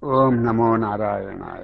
ఓం నమో నారాయణాయ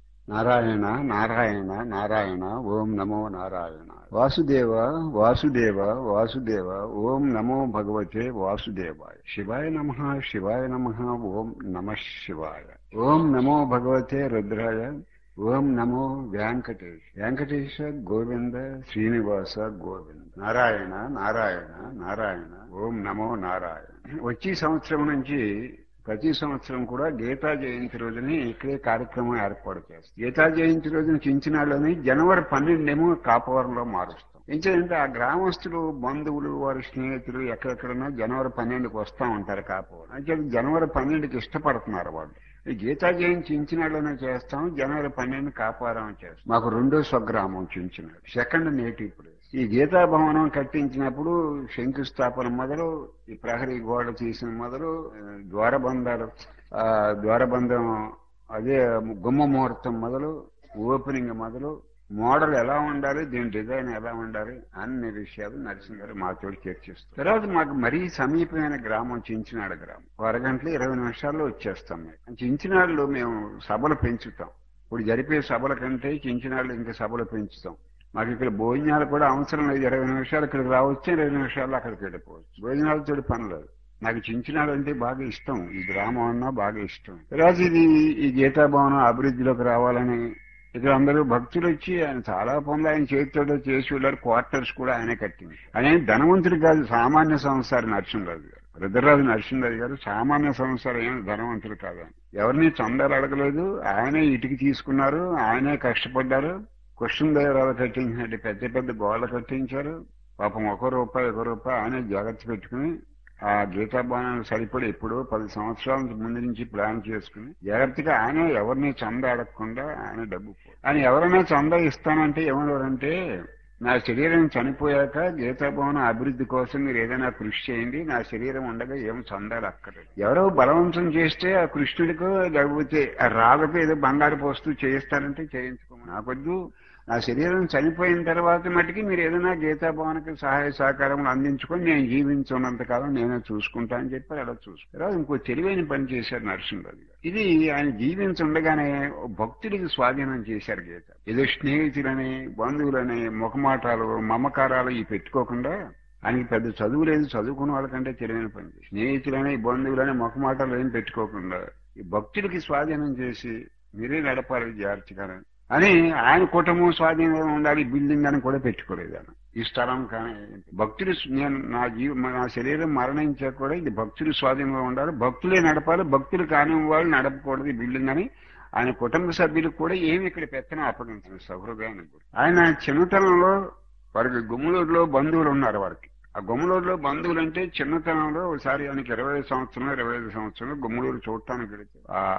నారాయణ నారాయణ నారాయణ ఓం నమో నారాయణ వాసుదేవ వాసుదేవ వాసుదేవ ఓం నమో భగవతే వాసుదేవాయ శివాయ నమ శివాయ నమ ఓం నమ శివాయ ఓం నమో భగవతే రుద్రాయ ఓం నమో వెంకటేష్ వెంకటేశ గోవింద శ్రీనివాస గోవింద నారాయణ నారాయణ నారాయణ ఓం నమో నారాయణ వచ్చే సంవత్సరం నుంచి ప్రతి సంవత్సరం కూడా గీతా జయంతి రోజుని ఇక్కడే కార్యక్రమం ఏర్పాటు చేస్తాం గీతా జయంతి రోజున చించినాళ్ళని జనవరి పన్నెండేమో కాపవరంలో మారుస్తాం ఏంటంటే ఆ గ్రామస్తులు బంధువులు వారి స్నేహితులు ఎక్కడెక్కడన్నా జనవరి పన్నెండుకి వస్తా ఉంటారు కాపవరం అంటే జనవరి పన్నెండుకి ఇష్టపడుతున్నారు వాళ్ళు ఈ గీతా జయంతి చించినాళ్ళనే చేస్తాం జనవరి పన్నెండు కాపారం చేస్తాం మాకు రెండో స్వగ్రామం చించినాడు సెకండ్ నేటివ్ ప్లేస్ ఈ గీతా భవనం కట్టించినప్పుడు శంకుస్థాపన మొదలు ఈ ప్రహరీ గోడ తీసిన మొదలు ద్వారబంధాలు ఆ ద్వారబంధం అదే గుమ్మ ముహూర్తం మొదలు ఓపెనింగ్ మొదలు మోడల్ ఎలా ఉండాలి దీని డిజైన్ ఎలా ఉండాలి అన్ని విషయాలు నరసింహ గారు మాతో చర్చిస్తారు తర్వాత మాకు మరీ సమీపమైన గ్రామం చించినాడు గ్రామం ఓ అరగంటలో ఇరవై నిమిషాల్లో వచ్చేస్తాం మేము చించినాడులో మేము సభలు పెంచుతాం ఇప్పుడు జరిపే సభల కంటే చించినాడులో ఇంకా సభలు పెంచుతాం మాకు ఇక్కడ భోజనాలు కూడా అవసరం లేదు ఇరవై నిమిషాలు ఇక్కడికి రావచ్చు ఇరవై నిమిషాల్లో అక్కడికి వెళ్ళిపోవచ్చు భోజనాలతో పని లేదు నాకు చించినాడు అంటే బాగా ఇష్టం ఈ గ్రామం అన్నా బాగా ఇష్టం తర్వాత ఇది ఈ గీతా భవనం అభివృద్ధిలోకి రావాలని ఇక్కడ అందరూ భక్తులు వచ్చి ఆయన చాలా పనులు ఆయన చేతితో చేసి వెళ్ళారు క్వార్టర్స్ కూడా ఆయనే కట్టింది ఆయన ధనవంతుడు కాదు సామాన్య సంసారి నరసింహరాజు గారు రుద్రరాజు నరసింహరాజు గారు సామాన్య సంసారం ఏమి ధనవంతుడు కాదు ఎవరిని చందాలు అడగలేదు ఆయనే ఇటుకి తీసుకున్నారు ఆయనే కష్టపడ్డారు కృష్ణదేవరాలు కట్టించినట్టు పెద్ద పెద్ద గోడలు కట్టించారు పాపం ఒక రూపాయి ఒక రూపాయి ఆయనే జాగ్రత్త పెట్టుకుని ఆ గీతాభవనానికి సరిపడి ఎప్పుడో పది సంవత్సరాల ముందు నుంచి ప్లాన్ చేసుకుని జాగ్రత్తగా ఆయన ఎవరిని చంద అడగకుండా ఆయన డబ్బు ఆయన ఎవరైనా చంద ఇస్తానంటే ఏమన్నారంటే నా శరీరం చనిపోయాక గీతాభవనం అభివృద్ధి కోసం మీరు ఏదైనా కృషి చేయండి నా శరీరం ఉండగా ఏం చందాలు అక్కర్లేదు ఎవరో బలవంతం చేస్తే ఆ కృష్ణుడికో లేకపోతే ఆ రాగకు ఏదో బంగారు పోస్తూ చేయిస్తారంటే చేయించుకోమని నాకొద్దు నా శరీరం చనిపోయిన తర్వాత మటుకి మీరు ఏదైనా గీతాభవన్కి సహాయ సహకారములు అందించుకొని నేను జీవించున్నంత కాలం నేనే చూసుకుంటా అని చెప్పి అలా చూసుకుంటారు ఇంకో తెలివైన పని చేశారు నరసింహరాజు గారు ఇది ఆయన జీవించుండగానే భక్తుడికి స్వాధీనం చేశారు గీత ఏదో స్నేహితులని బంధువులని ముఖమాటాలు మమకారాలు ఇవి పెట్టుకోకుండా ఆయనకి పెద్ద చదువు లేదు చదువుకున్న వాళ్ళకంటే తెలివైన పని స్నేహితులని బంధువులని ముఖమాటాలు ఏం పెట్టుకోకుండా ఈ భక్తుడికి స్వాధీనం చేసి మీరే నడపాలి జాగ్రత్తగా అని ఆయన కుటుంబం స్వాధీనంగా ఉండాలి బిల్డింగ్ అని కూడా పెట్టుకోలేదు ఆయన ఈ స్థలం కానీ భక్తులు నేను నా జీవ నా శరీరం మరణించాక కూడా ఇది భక్తులు స్వాధీనంగా ఉండాలి భక్తులే నడపాలి భక్తులు కాని వాళ్ళు నడపకూడదు ఈ బిల్డింగ్ అని ఆయన కుటుంబ సభ్యులకు కూడా ఏమి ఇక్కడ పెత్తనం అప్పగించారు సౌహృదయానికి ఆయన చిన్నతనంలో వారికి గుమ్మలూరులో బంధువులు ఉన్నారు వారికి ఆ గుమ్మలూరులో బంధువులు అంటే చిన్నతనంలో ఒకసారి ఆయనకి ఇరవై ఐదు సంవత్సరం ఇరవై ఐదు సంవత్సరంలో గుమ్మలూరు చూడటానికి వెళితే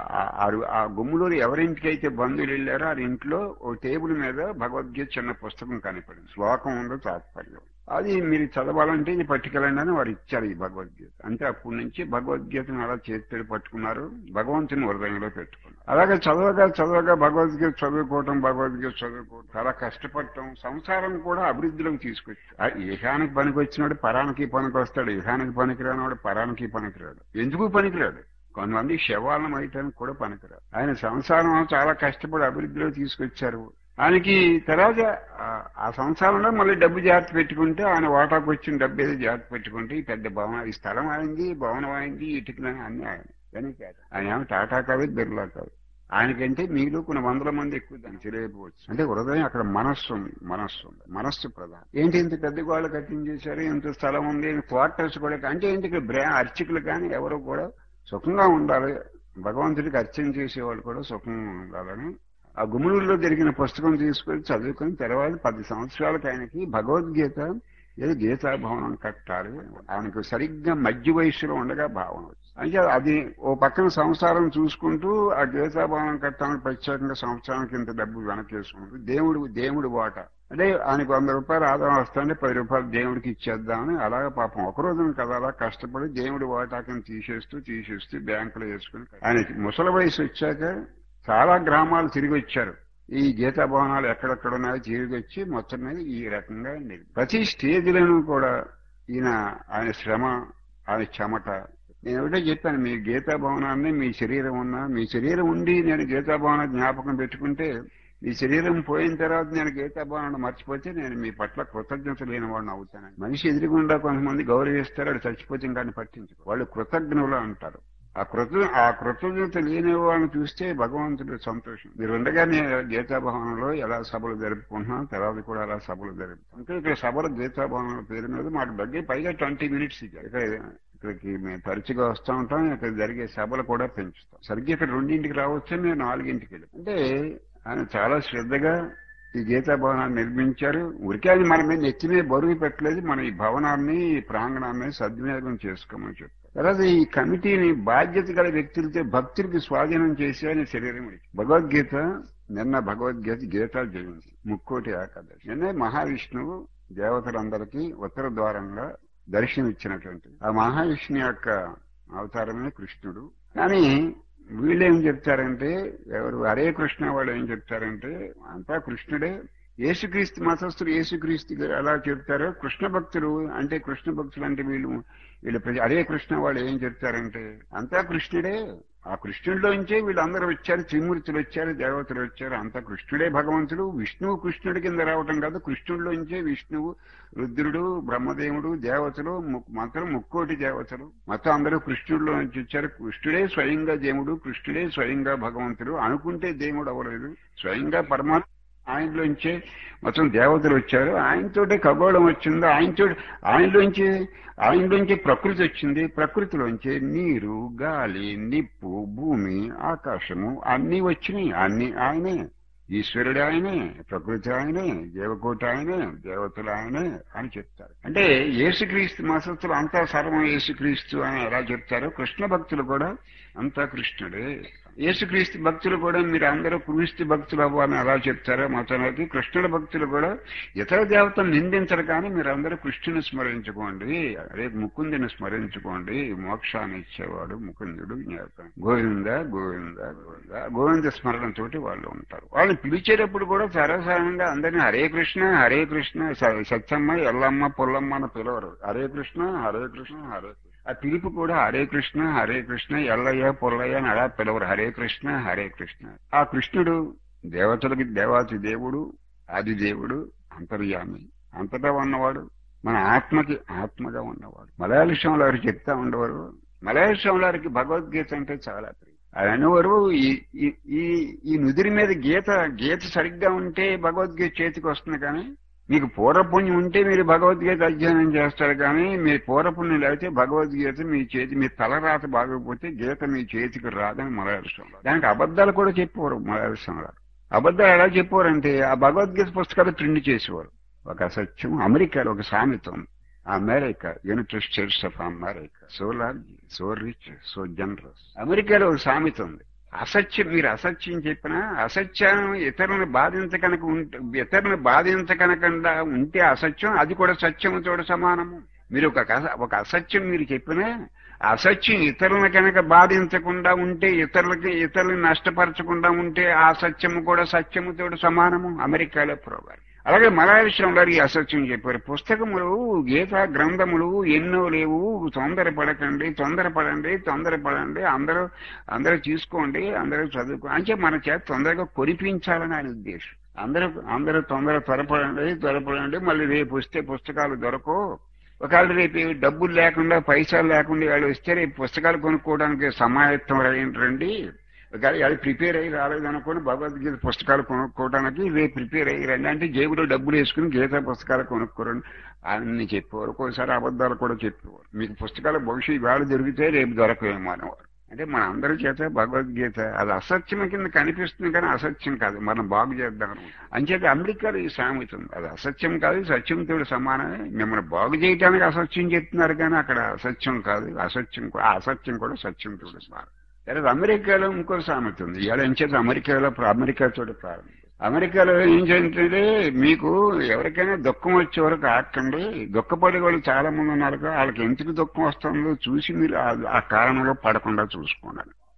ఆ గుమ్మలూరు ఎవరింటికి అయితే బంధువులు వెళ్ళారో ఆ ఇంట్లో ఓ టేబుల్ మీద భగవద్గీత చిన్న పుస్తకం కనిపడింది శ్లోకం ఉందో తాత్పర్యం అది మీరు చదవాలంటే ఇది పట్టుకెళ్ళండి అని వారు ఇచ్చారు ఈ భగవద్గీత అంటే అప్పటి నుంచి భగవద్గీతను అలా చేతితో పట్టుకున్నారు భగవంతుని హృదయంలో పెట్టుకున్నారు అలాగే చదవగా చదవగా భగవద్గీత చదువుకోవటం భగవద్గీత చదువుకోవటం చాలా కష్టపడటం సంసారం కూడా అభివృద్ధిలోకి తీసుకొచ్చు ఇహానికి పనికి వచ్చినాడు పరానికి పనికి వస్తాడు ఇహానికి పనికిరానివాడు పరానికి పనికిరాడు ఎందుకు పనికిరాడు కొంతమంది శవాలను అయ్యటానికి కూడా పనికిరాడు ఆయన సంసారం చాలా కష్టపడి అభివృద్ధిలో తీసుకొచ్చారు ఆయనకి తర్వాత ఆ సంసారంలో మళ్ళీ డబ్బు జాగ్రత్త పెట్టుకుంటే ఆయన వాటాకు వచ్చిన డబ్బు ఏదో జాగ్రత్త పెట్టుకుంటే ఈ పెద్ద భవనం ఈ స్థలం అయింది భవనం అయింది ఇటుకలని అన్ని ఆయన కానీ కాదు ఆయన ఏమో టాటా కాదు బిర్లా కాదు ఆయనకంటే మీలో కొన్ని వందల మంది ఎక్కువ దాన్ని తెలియకపోవచ్చు అంటే హృదయం అక్కడ మనస్సు ఉంది మనస్సు ఉంది మనస్సు ప్రధానం ఏంటి ఇంత పెద్ద గోడలు కట్టించేశారు ఇంత స్థలం ఉంది క్వార్టర్స్ కూడా అంటే ఏంటి ఇక్కడ బ్రా అర్చకులు కానీ ఎవరు కూడా సుఖంగా ఉండాలి భగవంతుడికి అర్చన చేసేవాళ్ళు కూడా సుఖంగా ఉండాలని ఆ గుమ్మలూరులో జరిగిన పుస్తకం తీసుకొని చదువుకొని తర్వాత పది సంవత్సరాలకి ఆయనకి భగవద్గీత ఏదో గీతా భవనం కట్టాలి ఆయనకు సరిగ్గా మధ్య వయస్సులో ఉండగా భావన అంటే అది ఓ పక్కన సంసారం చూసుకుంటూ ఆ గీతా భవనం కట్టాలని ప్రత్యేకంగా సంవత్సరానికి ఇంత డబ్బు వెనకేసుకుంటూ దేవుడు దేవుడు వాట అంటే ఆయనకు వంద రూపాయలు ఆదాయం వస్తుంటే పది రూపాయలు దేవుడికి ఇచ్చేద్దామని అలాగే పాపం ఒక రోజున కదా అలా కష్టపడి దేవుడి వాటాకని తీసేస్తూ తీసేస్తూ బ్యాంకులో వేసుకుని ఆయన ముసలి వయసు వచ్చాక చాలా గ్రామాలు తిరిగి వచ్చారు ఈ గీతా భవనాలు ఎక్కడెక్కడ ఉన్నాయో తిరిగి వచ్చి మొత్తం మీద ఈ రకంగా ప్రతి స్టేజ్లను కూడా ఈయన ఆయన శ్రమ ఆయన చెమట నేను ఒకటే చెప్పాను మీ గీతా భవనాన్ని మీ శరీరం ఉన్నా మీ శరీరం ఉండి నేను గీతా భవన జ్ఞాపకం పెట్టుకుంటే మీ శరీరం పోయిన తర్వాత నేను గీతా భవనాన్ని మర్చిపోతే నేను మీ పట్ల కృతజ్ఞత లేని వాడిని అవుతాను మనిషి ఎదురుగుండా కొంతమంది గౌరవిస్తారు అది చచ్చిపోతే ఇంకా పట్టించు వాళ్ళు కృతజ్ఞులు అంటారు ఆ కృత ఆ కృతజ్ఞత లేని వాళ్ళని చూస్తే భగవంతుడు సంతోషం మీరు ఉండగానే గీతాభవనంలో ఎలా సభలు జరుపుకుంటున్నాం తర్వాత కూడా అలా సభలు జరుపుతాం ఇంకా ఇక్కడ సభలు గీతాభవనం పేరు మీద మాకు దగ్గర పైగా ట్వంటీ మినిట్స్ ఇచ్చారు ఇక్కడ ఇక్కడికి మేము తరచుగా వస్తూ ఉంటాం ఇక్కడ జరిగే సభలు కూడా పెంచుతాం సరిగ్గా ఇక్కడ రెండింటికి రావచ్చు మేము నాలుగింటికి వెళ్ళాం అంటే ఆయన చాలా శ్రద్ధగా ఈ గీతా భవనాన్ని నిర్మించారు ఉరికే అది మన మీద నెత్తి మీద బరువు పెట్టలేదు మన ఈ భవనాన్ని ఈ ప్రాంగణాన్ని సద్వినియోగం చేసుకోమని చెప్పారు తర్వాత ఈ కమిటీని బాధ్యత గల వ్యక్తులతో భక్తులకి స్వాధీనం చేసి ఆయన శరీరం ఇచ్చారు. భగవద్గీత నిన్న భగవద్గీత గీతా జయంతి ముక్కోటి ఏకాదశి నిన్న మహావిష్ణువు దేవతలందరికీ ఉత్తర ద్వారంగా దర్శనం ఇచ్చినటువంటి ఆ మహావిష్ణు యొక్క అవతారమే కృష్ణుడు కానీ వీళ్ళేం చెప్తారంటే ఎవరు హరే కృష్ణ వాళ్ళు ఏం చెప్తారంటే అంతా కృష్ణుడే యేసుక్రీస్తు మతస్థులు యేసుక్రీస్తు గారు ఎలా చెప్తారో కృష్ణ భక్తులు అంటే కృష్ణ భక్తులు అంటే వీళ్ళు వీళ్ళు ప్రజ- హరే కృష్ణ వాళ్ళు ఏం చెప్తారంటే అంతా కృష్ణుడే ఆ కృష్ణుడిలోంచే వీళ్ళందరూ వచ్చారు త్రిమూర్తులు వచ్చారు దేవతలు వచ్చారు అంతా కృష్ణుడే భగవంతుడు విష్ణువు కృష్ణుడి కింద రావటం కాదు కృష్ణుడిలోంచే విష్ణువు రుద్రుడు బ్రహ్మదేవుడు దేవతలు ము- మొత్తం ముక్కోటి దేవతలు మొత్తం అందరూ కృష్ణుడిలో నుంచి వచ్చారు కృష్ణుడే స్వయంగా దేవుడు కృష్ణుడే స్వయంగా భగవంతుడు అనుకుంటే దేవుడు అవ్వలేదు స్వయంగా పరమాత్మ ఆయనలోంచే మొత్తం దేవతలు వచ్చారు ఆయనతోటే ఖగోళం వచ్చింది ఆయనతో ఆయనలోంచి ఆయనలోంచి ప్రకృతి వచ్చింది ప్రకృతిలోంచి నీరు గాలి నిప్పు భూమి ఆకాశము అన్ని వచ్చినాయి అన్ని ఆయనే ఈశ్వరుడు ఆయనే ప్రకృతి ఆయనే దేవకోటి ఆయనే దేవతలు ఆయనే అని చెప్తారు అంటే యేసుక్రీస్తు మసత్తులు అంతా సర్వం యేసుక్రీస్తు అని ఎలా చెప్తారో కృష్ణ భక్తులు కూడా అంతా కృష్ణుడే యేసుక్రీస్తు భక్తులు కూడా మీరు అందరూ క్రీస్తు భక్తులు అవ్వాలని ఎలా చెప్తారో మతానికి కృష్ణుడి భక్తులు కూడా ఇతర దేవతను నిందించరు కానీ మీరు అందరూ కృష్ణుని స్మరించుకోండి రేపు ముకుందుని స్మరించుకోండి మోక్షాన్ని ఇచ్చేవాడు ముకుందుడు జ్ఞాపకం గోవింద గోవింద గోవింద గోవింద స్మరణతో వాళ్ళు ఉంటారు వాళ్ళు పిలిచేటప్పుడు కూడా సరసానంగా అందరినీ హరే కృష్ణ హరే కృష్ణ స- సత్యమ్మ ఎల్లమ్మ పుల్లమ్మ అని పిలవరు హరే కృష్ణ హరే కృష్ణ హరే కృష్ణ ఆ పిలుపు కూడా హరే కృష్ణ హరే కృష్ణ ఎల్లయ్య పుల్లయ్య అని అలా పిలవరు హరే కృష్ణ హరే కృష్ణ ఆ కృష్ణుడు దేవతలకి దేవాతి దేవుడు ఆది దేవుడు అంతర్యామి అంతటా ఉన్నవాడు మన ఆత్మకి ఆత్మగా ఉన్నవాడు మలయాళ స్వామి వారు చెప్తా ఉండేవారు మలయాళ స్వామి వారికి భగవద్గీత అంటే చాలా ప్రియం అది అనేవారు ఈ ఈ- ఈ ఈ నుదిరి మీద గీత గీత సరిగ్గా ఉంటే భగవద్గీత చేతికి వస్తుంది కానీ మీకు పూర్వపుణ్యం ఉంటే మీరు భగవద్గీత అధ్యయనం చేస్తారు కానీ మీ పూర్వపుణ్యం లేకపోతే భగవద్గీత మీ చేతి మీ తలరాత బాగోకపోతే గీత మీ చేతికి రాదని మలయాళం దానికి అబద్ధాలు కూడా చెప్పేవారు మలయాళం అబద్ధాలు ఎలా చెప్పేవారంటే ఆ భగవద్గీత పుస్తకాలు ప్రింట్ చేసేవారు ఒక అసత్యం అమెరికాలో ఒక సామెత ఉంది America united states of America so large so rich so generous అమెరికాలో ఒక సామెత ఉంది అసత్యం మీరు అసత్యం చెప్పినా అసత్యం ఇతరులను బాధించకనక ఉంటే ఇతరులను బాధించకనకుండా ఉంటే అసత్యం అది కూడా సత్యముతో సమానము మీరు ఒక అస- ఒక అసత్యం మీరు చెప్పినా ఆ అసత్యం ఇతరులను కనుక బాధించకుండా ఉంటే ఇతరులకి ఇతరులను నష్టపరచకుండా ఉంటే ఆ సత్యము కూడా సత్యముతో సమానము అమెరికాలో ప్రోగారు అలాగే మలయాళంలో ఈ అసత్యం చెప్పారు పుస్తకములు గీతా గ్రంథములు ఎన్నో లేవు తొందరపడకండి తొందరపడండి తొందరపడండి అందరూ అందరూ చూసుకోండి అందరూ చదువుకో అంటే మన చేత తొందరగా కొనిపించాలని ఆయన ఉద్దేశం అందరూ అందరూ తొందర త్వరపడండి త్వరపడండి మళ్ళీ రేపు వస్తే పుస్తకాలు దొరకవు ఒకవేళ రేపు డబ్బులు లేకుండా పైసలు లేకుండా వాళ్ళు వస్తే రేపు పుస్తకాలు కొనుక్కోవడానికి సమాయత్తం రండి ఒకవేళ వాళ్ళు ప్రిపేర్ అయ్యి రాలేదనుకోండి భగవద్గీత పుస్తకాలు కొనుక్కోవడానికి రేపు ప్రిపేర్ అయ్యి రండి అంటే జేబులో డబ్బులు వేసుకుని గీతా పుస్తకాలు కొనుక్కోరండి అన్ని చెప్పేవారు ఒక్కోసారి అబద్ధాలు కూడా చెప్పేవారు మీకు పుస్తకాలు భవిష్యత్ ఇవాళ దొరికితే రేపు దొరకవేమో అనేవారు అంటే మన అందరి చేత భగవద్గీత అది అసత్యం కింద కనిపిస్తుంది కానీ అసత్యం కాదు మనం బాగు చేద్దాం అంచేత అమెరికాలో ఈ సామెత ఉంది అది అసత్యం కాదు సత్యంతో సమానమే మిమ్మల్ని బాగు చేయడానికి అసత్యం చెప్తున్నారు కానీ అక్కడ అసత్యం కాదు అసత్యం కూ- ఆ అసత్యం కూడా సత్యంతో సమానం తర్వాత అమెరికాలో ఇంకో సామెత ఉంది ఇవాళ ఎంచేత అమెరికాలో అమెరికా తోటి ప్రారంభం అమెరికాలో ఏం చేయంటే మీకు ఎవరికైనా దుఃఖం వచ్చే వరకు ఆకండి దుఃఖపడే వాళ్ళు చాలా మంది ఉన్నారు కదా, వాళ్ళకి ఎందుకు దుఃఖం వస్తుందో చూసి మీరు ఆ- ఆ కారణంలో పడకుండా చూసుకోండి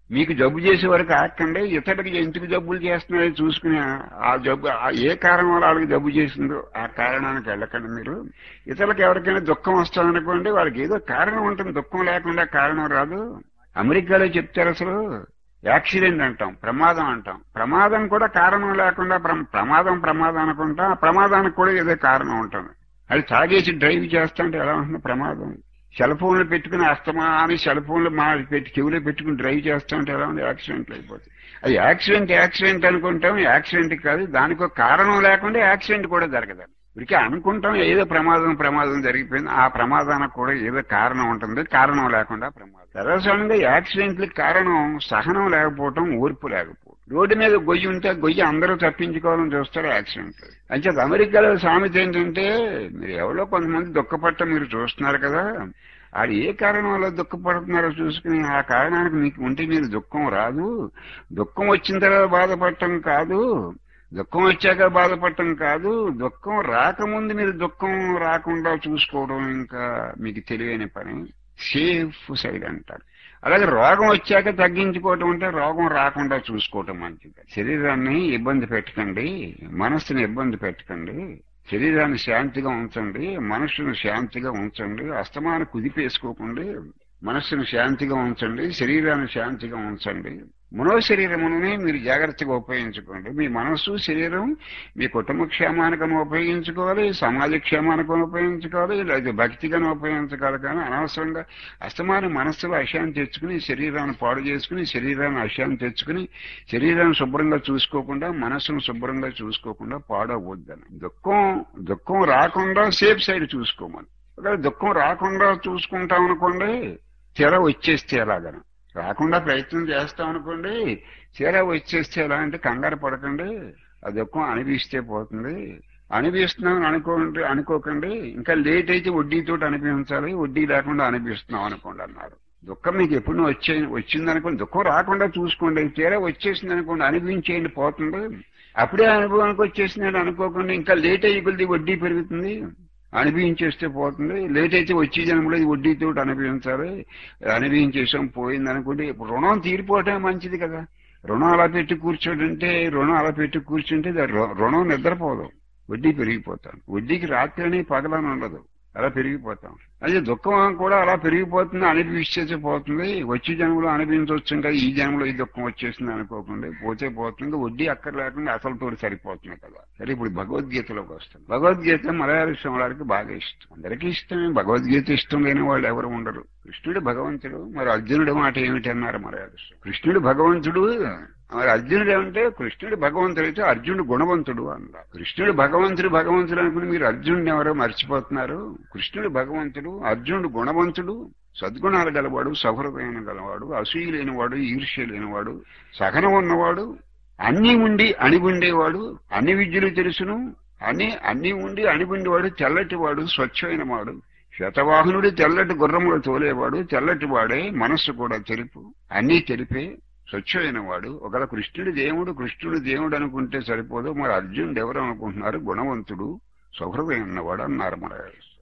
మీకు జబ్బు చేసే వరకు ఆకండి ఇతరులకి ఎందుకు జబ్బులు చేస్తున్నారో చూసుకుని ఆ జబ్బు ఆ ఏ కారణం వల్ల వాళ్ళకి జబ్బు చేసిందో ఆ కారణానికి వెళ్ళకండి మీరు ఇతరులకు ఎవరికైనా దుఃఖం వస్తుందనుకోండి వాళ్ళకి ఏదో కారణం ఉంటుంది దుఃఖం లేకుండా కారణం రాదు అమెరికాలో చెప్తారు అసలు యాక్సిడెంట్ అంటాం ప్రమాదం అంటాం ప్రమాదం కూడా కారణం లేకుండా ప్ర- ప్రమాదం ప్రమాదం అనుకుంటాం ఆ ప్రమాదానికి కూడా ఏదో కారణం ఉంటుంది అది తాగేసి డ్రైవ్ చేస్తుంటే ఎలా ఉంటుంది ప్రమాదం సెల్ ఫోన్లు పెట్టుకుని అస్తమా అని సెల్ ఫోన్లు మా పెట్టి చెవిలో పెట్టుకుని డ్రైవ్ చేస్తుంటే ఎలా ఉంది యాక్సిడెంట్లు అయిపోతుంది అది యాక్సిడెంట్ యాక్సిడెంట్ అనుకుంటాం యాక్సిడెంట్ కాదు దానికి ఒక కారణం లేకుండా యాక్సిడెంట్ కూడా జరగదు ఇక అనుకుంటాం ఏదో ప్రమాదం ప్రమాదం జరిగిపోయింది ఆ ప్రమాదానికి కూడా ఏదో కారణం ఉంటుంది కారణం లేకుండా ప్రమాదం సర్వసాధారణంగా యాక్సిడెంట్లకి కారణం సహనం లేకపోవటం ఓర్పు లేకపోవడం రోడ్డు మీద గొయ్యి ఉంటే ఆ గొయ్యి అందరూ తప్పించుకోవాలని చూస్తారు యాక్సిడెంట్ అంటే అమెరికాలో సామెత ఏంటంటే మీరు ఎవరో కొంతమంది దుఃఖపడటం మీరు చూస్తున్నారు కదా అది ఏ కారణం వల్ల దుఃఖపడుతున్నారో చూసుకుని ఆ కారణానికి మీకు ఉంటే మీరు దుఃఖం రాదు దుఃఖం వచ్చిన తర్వాత బాధపడటం కాదు దుఃఖం వచ్చాక బాధపడటం కాదు దుఃఖం రాకముందు మీరు దుఃఖం రాకుండా చూసుకోవడం ఇంకా మీకు తెలియని పని సేఫ్ సైడ్ అంటారు అలాగే రోగం వచ్చాక తగ్గించుకోవటం అంటే రోగం రాకుండా చూసుకోవటం మంచిది శరీరాన్ని ఇబ్బంది పెట్టకండి మనస్సుని ఇబ్బంది పెట్టకండి శరీరాన్ని శాంతిగా ఉంచండి మనస్సును శాంతిగా ఉంచండి అస్తమానం కుదిపేసుకోకండి మనస్సును శాంతిగా ఉంచండి శరీరాన్ని శాంతిగా ఉంచండి మనో శరీరమునే మీరు జాగ్రత్తగా ఉపయోగించుకోండి మీ మనస్సు శరీరం మీ కుటుంబ క్షేమానికను ఉపయోగించుకోవాలి సమాజ క్షేమానికను ఉపయోగించుకోవాలి లేదా భక్తిగాను ఉపయోగించుకోవాలి కానీ అనవసరంగా అస్తమానం మనస్సులో అశాంతి తెచ్చుకుని శరీరాన్ని పాడు చేసుకుని శరీరాన్ని అశాంతి తెచ్చుకుని శరీరాన్ని శుభ్రంగా చూసుకోకుండా మనస్సును శుభ్రంగా చూసుకోకుండా పాడవద్దని దుఃఖం దుఃఖం రాకుండా సేఫ్ సైడ్ చూసుకోమని ఒకవేళ దుఃఖం రాకుండా చూసుకుంటాం అనుకోండి తీరా వచ్చేస్తే ఎలాగన రాకుండా ప్రయత్నం చేస్తాం అనుకోండి తీరా వచ్చేస్తే ఎలా అంటే కంగారు పడకండి ఆ దుఃఖం అనిపిస్తే పోతుంది అనిపిస్తున్నాం అనుకోండి అనుకోకండి ఇంకా లేట్ అయితే వడ్డీతో అనిపించాలి వడ్డీ లేకుండా అనిపిస్తున్నాం అనుకోండి అన్నారు దుఃఖం మీకు ఎప్పుడు వచ్చే వచ్చింది అనుకోండి దుఃఖం రాకుండా చూసుకోండి తీరా వచ్చేసింది అనుకోండి అనిపించేయండి పోతుంది అప్పుడే అనుభవానికి వచ్చేసిందని అనుకోకుండా ఇంకా లేట్ అయ్యి కొద్ది వడ్డీ పెరుగుతుంది అనుభవించేస్తే పోతుంది లేట్ అయితే వచ్చే జన్మలో ఇది వడ్డీతో అనుభవించాలి అనుభవించేసాం పోయింది అనుకుంటే ఇప్పుడు రుణం తీరిపోవటం మంచిది కదా రుణం అలా పెట్టి కూర్చోడంటే రుణం అలా పెట్టి కూర్చుంటే దా- రు- రుణం నిద్రపోదు వడ్డీ పెరిగిపోతాం వడ్డీకి రాత్రి అని పగలని ఉండదు అలా పెరిగిపోతాం అదే దుఃఖం కూడా అలా పెరిగిపోతుంది అనిపించేసి పోతుంది వచ్చే జన్మలో అనిపించవచ్చు ఇంకా ఈ జన్మలో ఈ దుఃఖం వచ్చేసింది అనుకోకుండా పోతే పోతుంది వడ్డీ అక్కర్ లేకుండా అసలు తోడు సరిపోతుంది కదా సరే ఇప్పుడు భగవద్గీతలోకి వస్తుంది భగవద్గీత మలయాళ వారికి బాగా ఇష్టం అందరికీ ఇష్టమే భగవద్గీత ఇష్టం లేని వాళ్ళు ఎవరు ఉండరు కృష్ణుడు భగవంతుడు మరి అర్జునుడి మాట ఏమిటి అన్నారు మలయాళ కృష్ణుడు భగవంతుడు మరి అర్జునుడు ఏమంటే కృష్ణుడు భగవంతుడు అయితే అర్జునుడు గుణవంతుడు అన్నారు కృష్ణుడు భగవంతుడు భగవంతుడు అనుకుని మీరు అర్జునుడిని ఎవరో మర్చిపోతున్నారు కృష్ణుడు భగవంతుడు అర్జునుడు గుణవంతుడు సద్గుణాలు గలవాడు సహృదయం గలవాడు అసూయ లేనివాడు ఈర్ష్య లేనివాడు సహనం ఉన్నవాడు అన్ని ఉండి అణిగుండేవాడు అన్ని విద్యలు తెలుసును అన్ని అన్ని ఉండి అణిగుండేవాడు తెల్లటివాడు స్వచ్ఛమైన వాడు శతవాహనుడు తెల్లటి గుర్రములు తోలేవాడు తెల్లటి వాడే మనస్సు కూడా తెలుపు అన్నీ తెలిపే స్వచ్ఛమైన వాడు ఒకవేళ కృష్ణుడు దేవుడు కృష్ణుడు దేవుడు అనుకుంటే సరిపోదు మరి అర్జునుడు ఎవరు అనుకుంటున్నారు గుణవంతుడు సౌహృదయం ఉన్నవాడు అన్నారు మన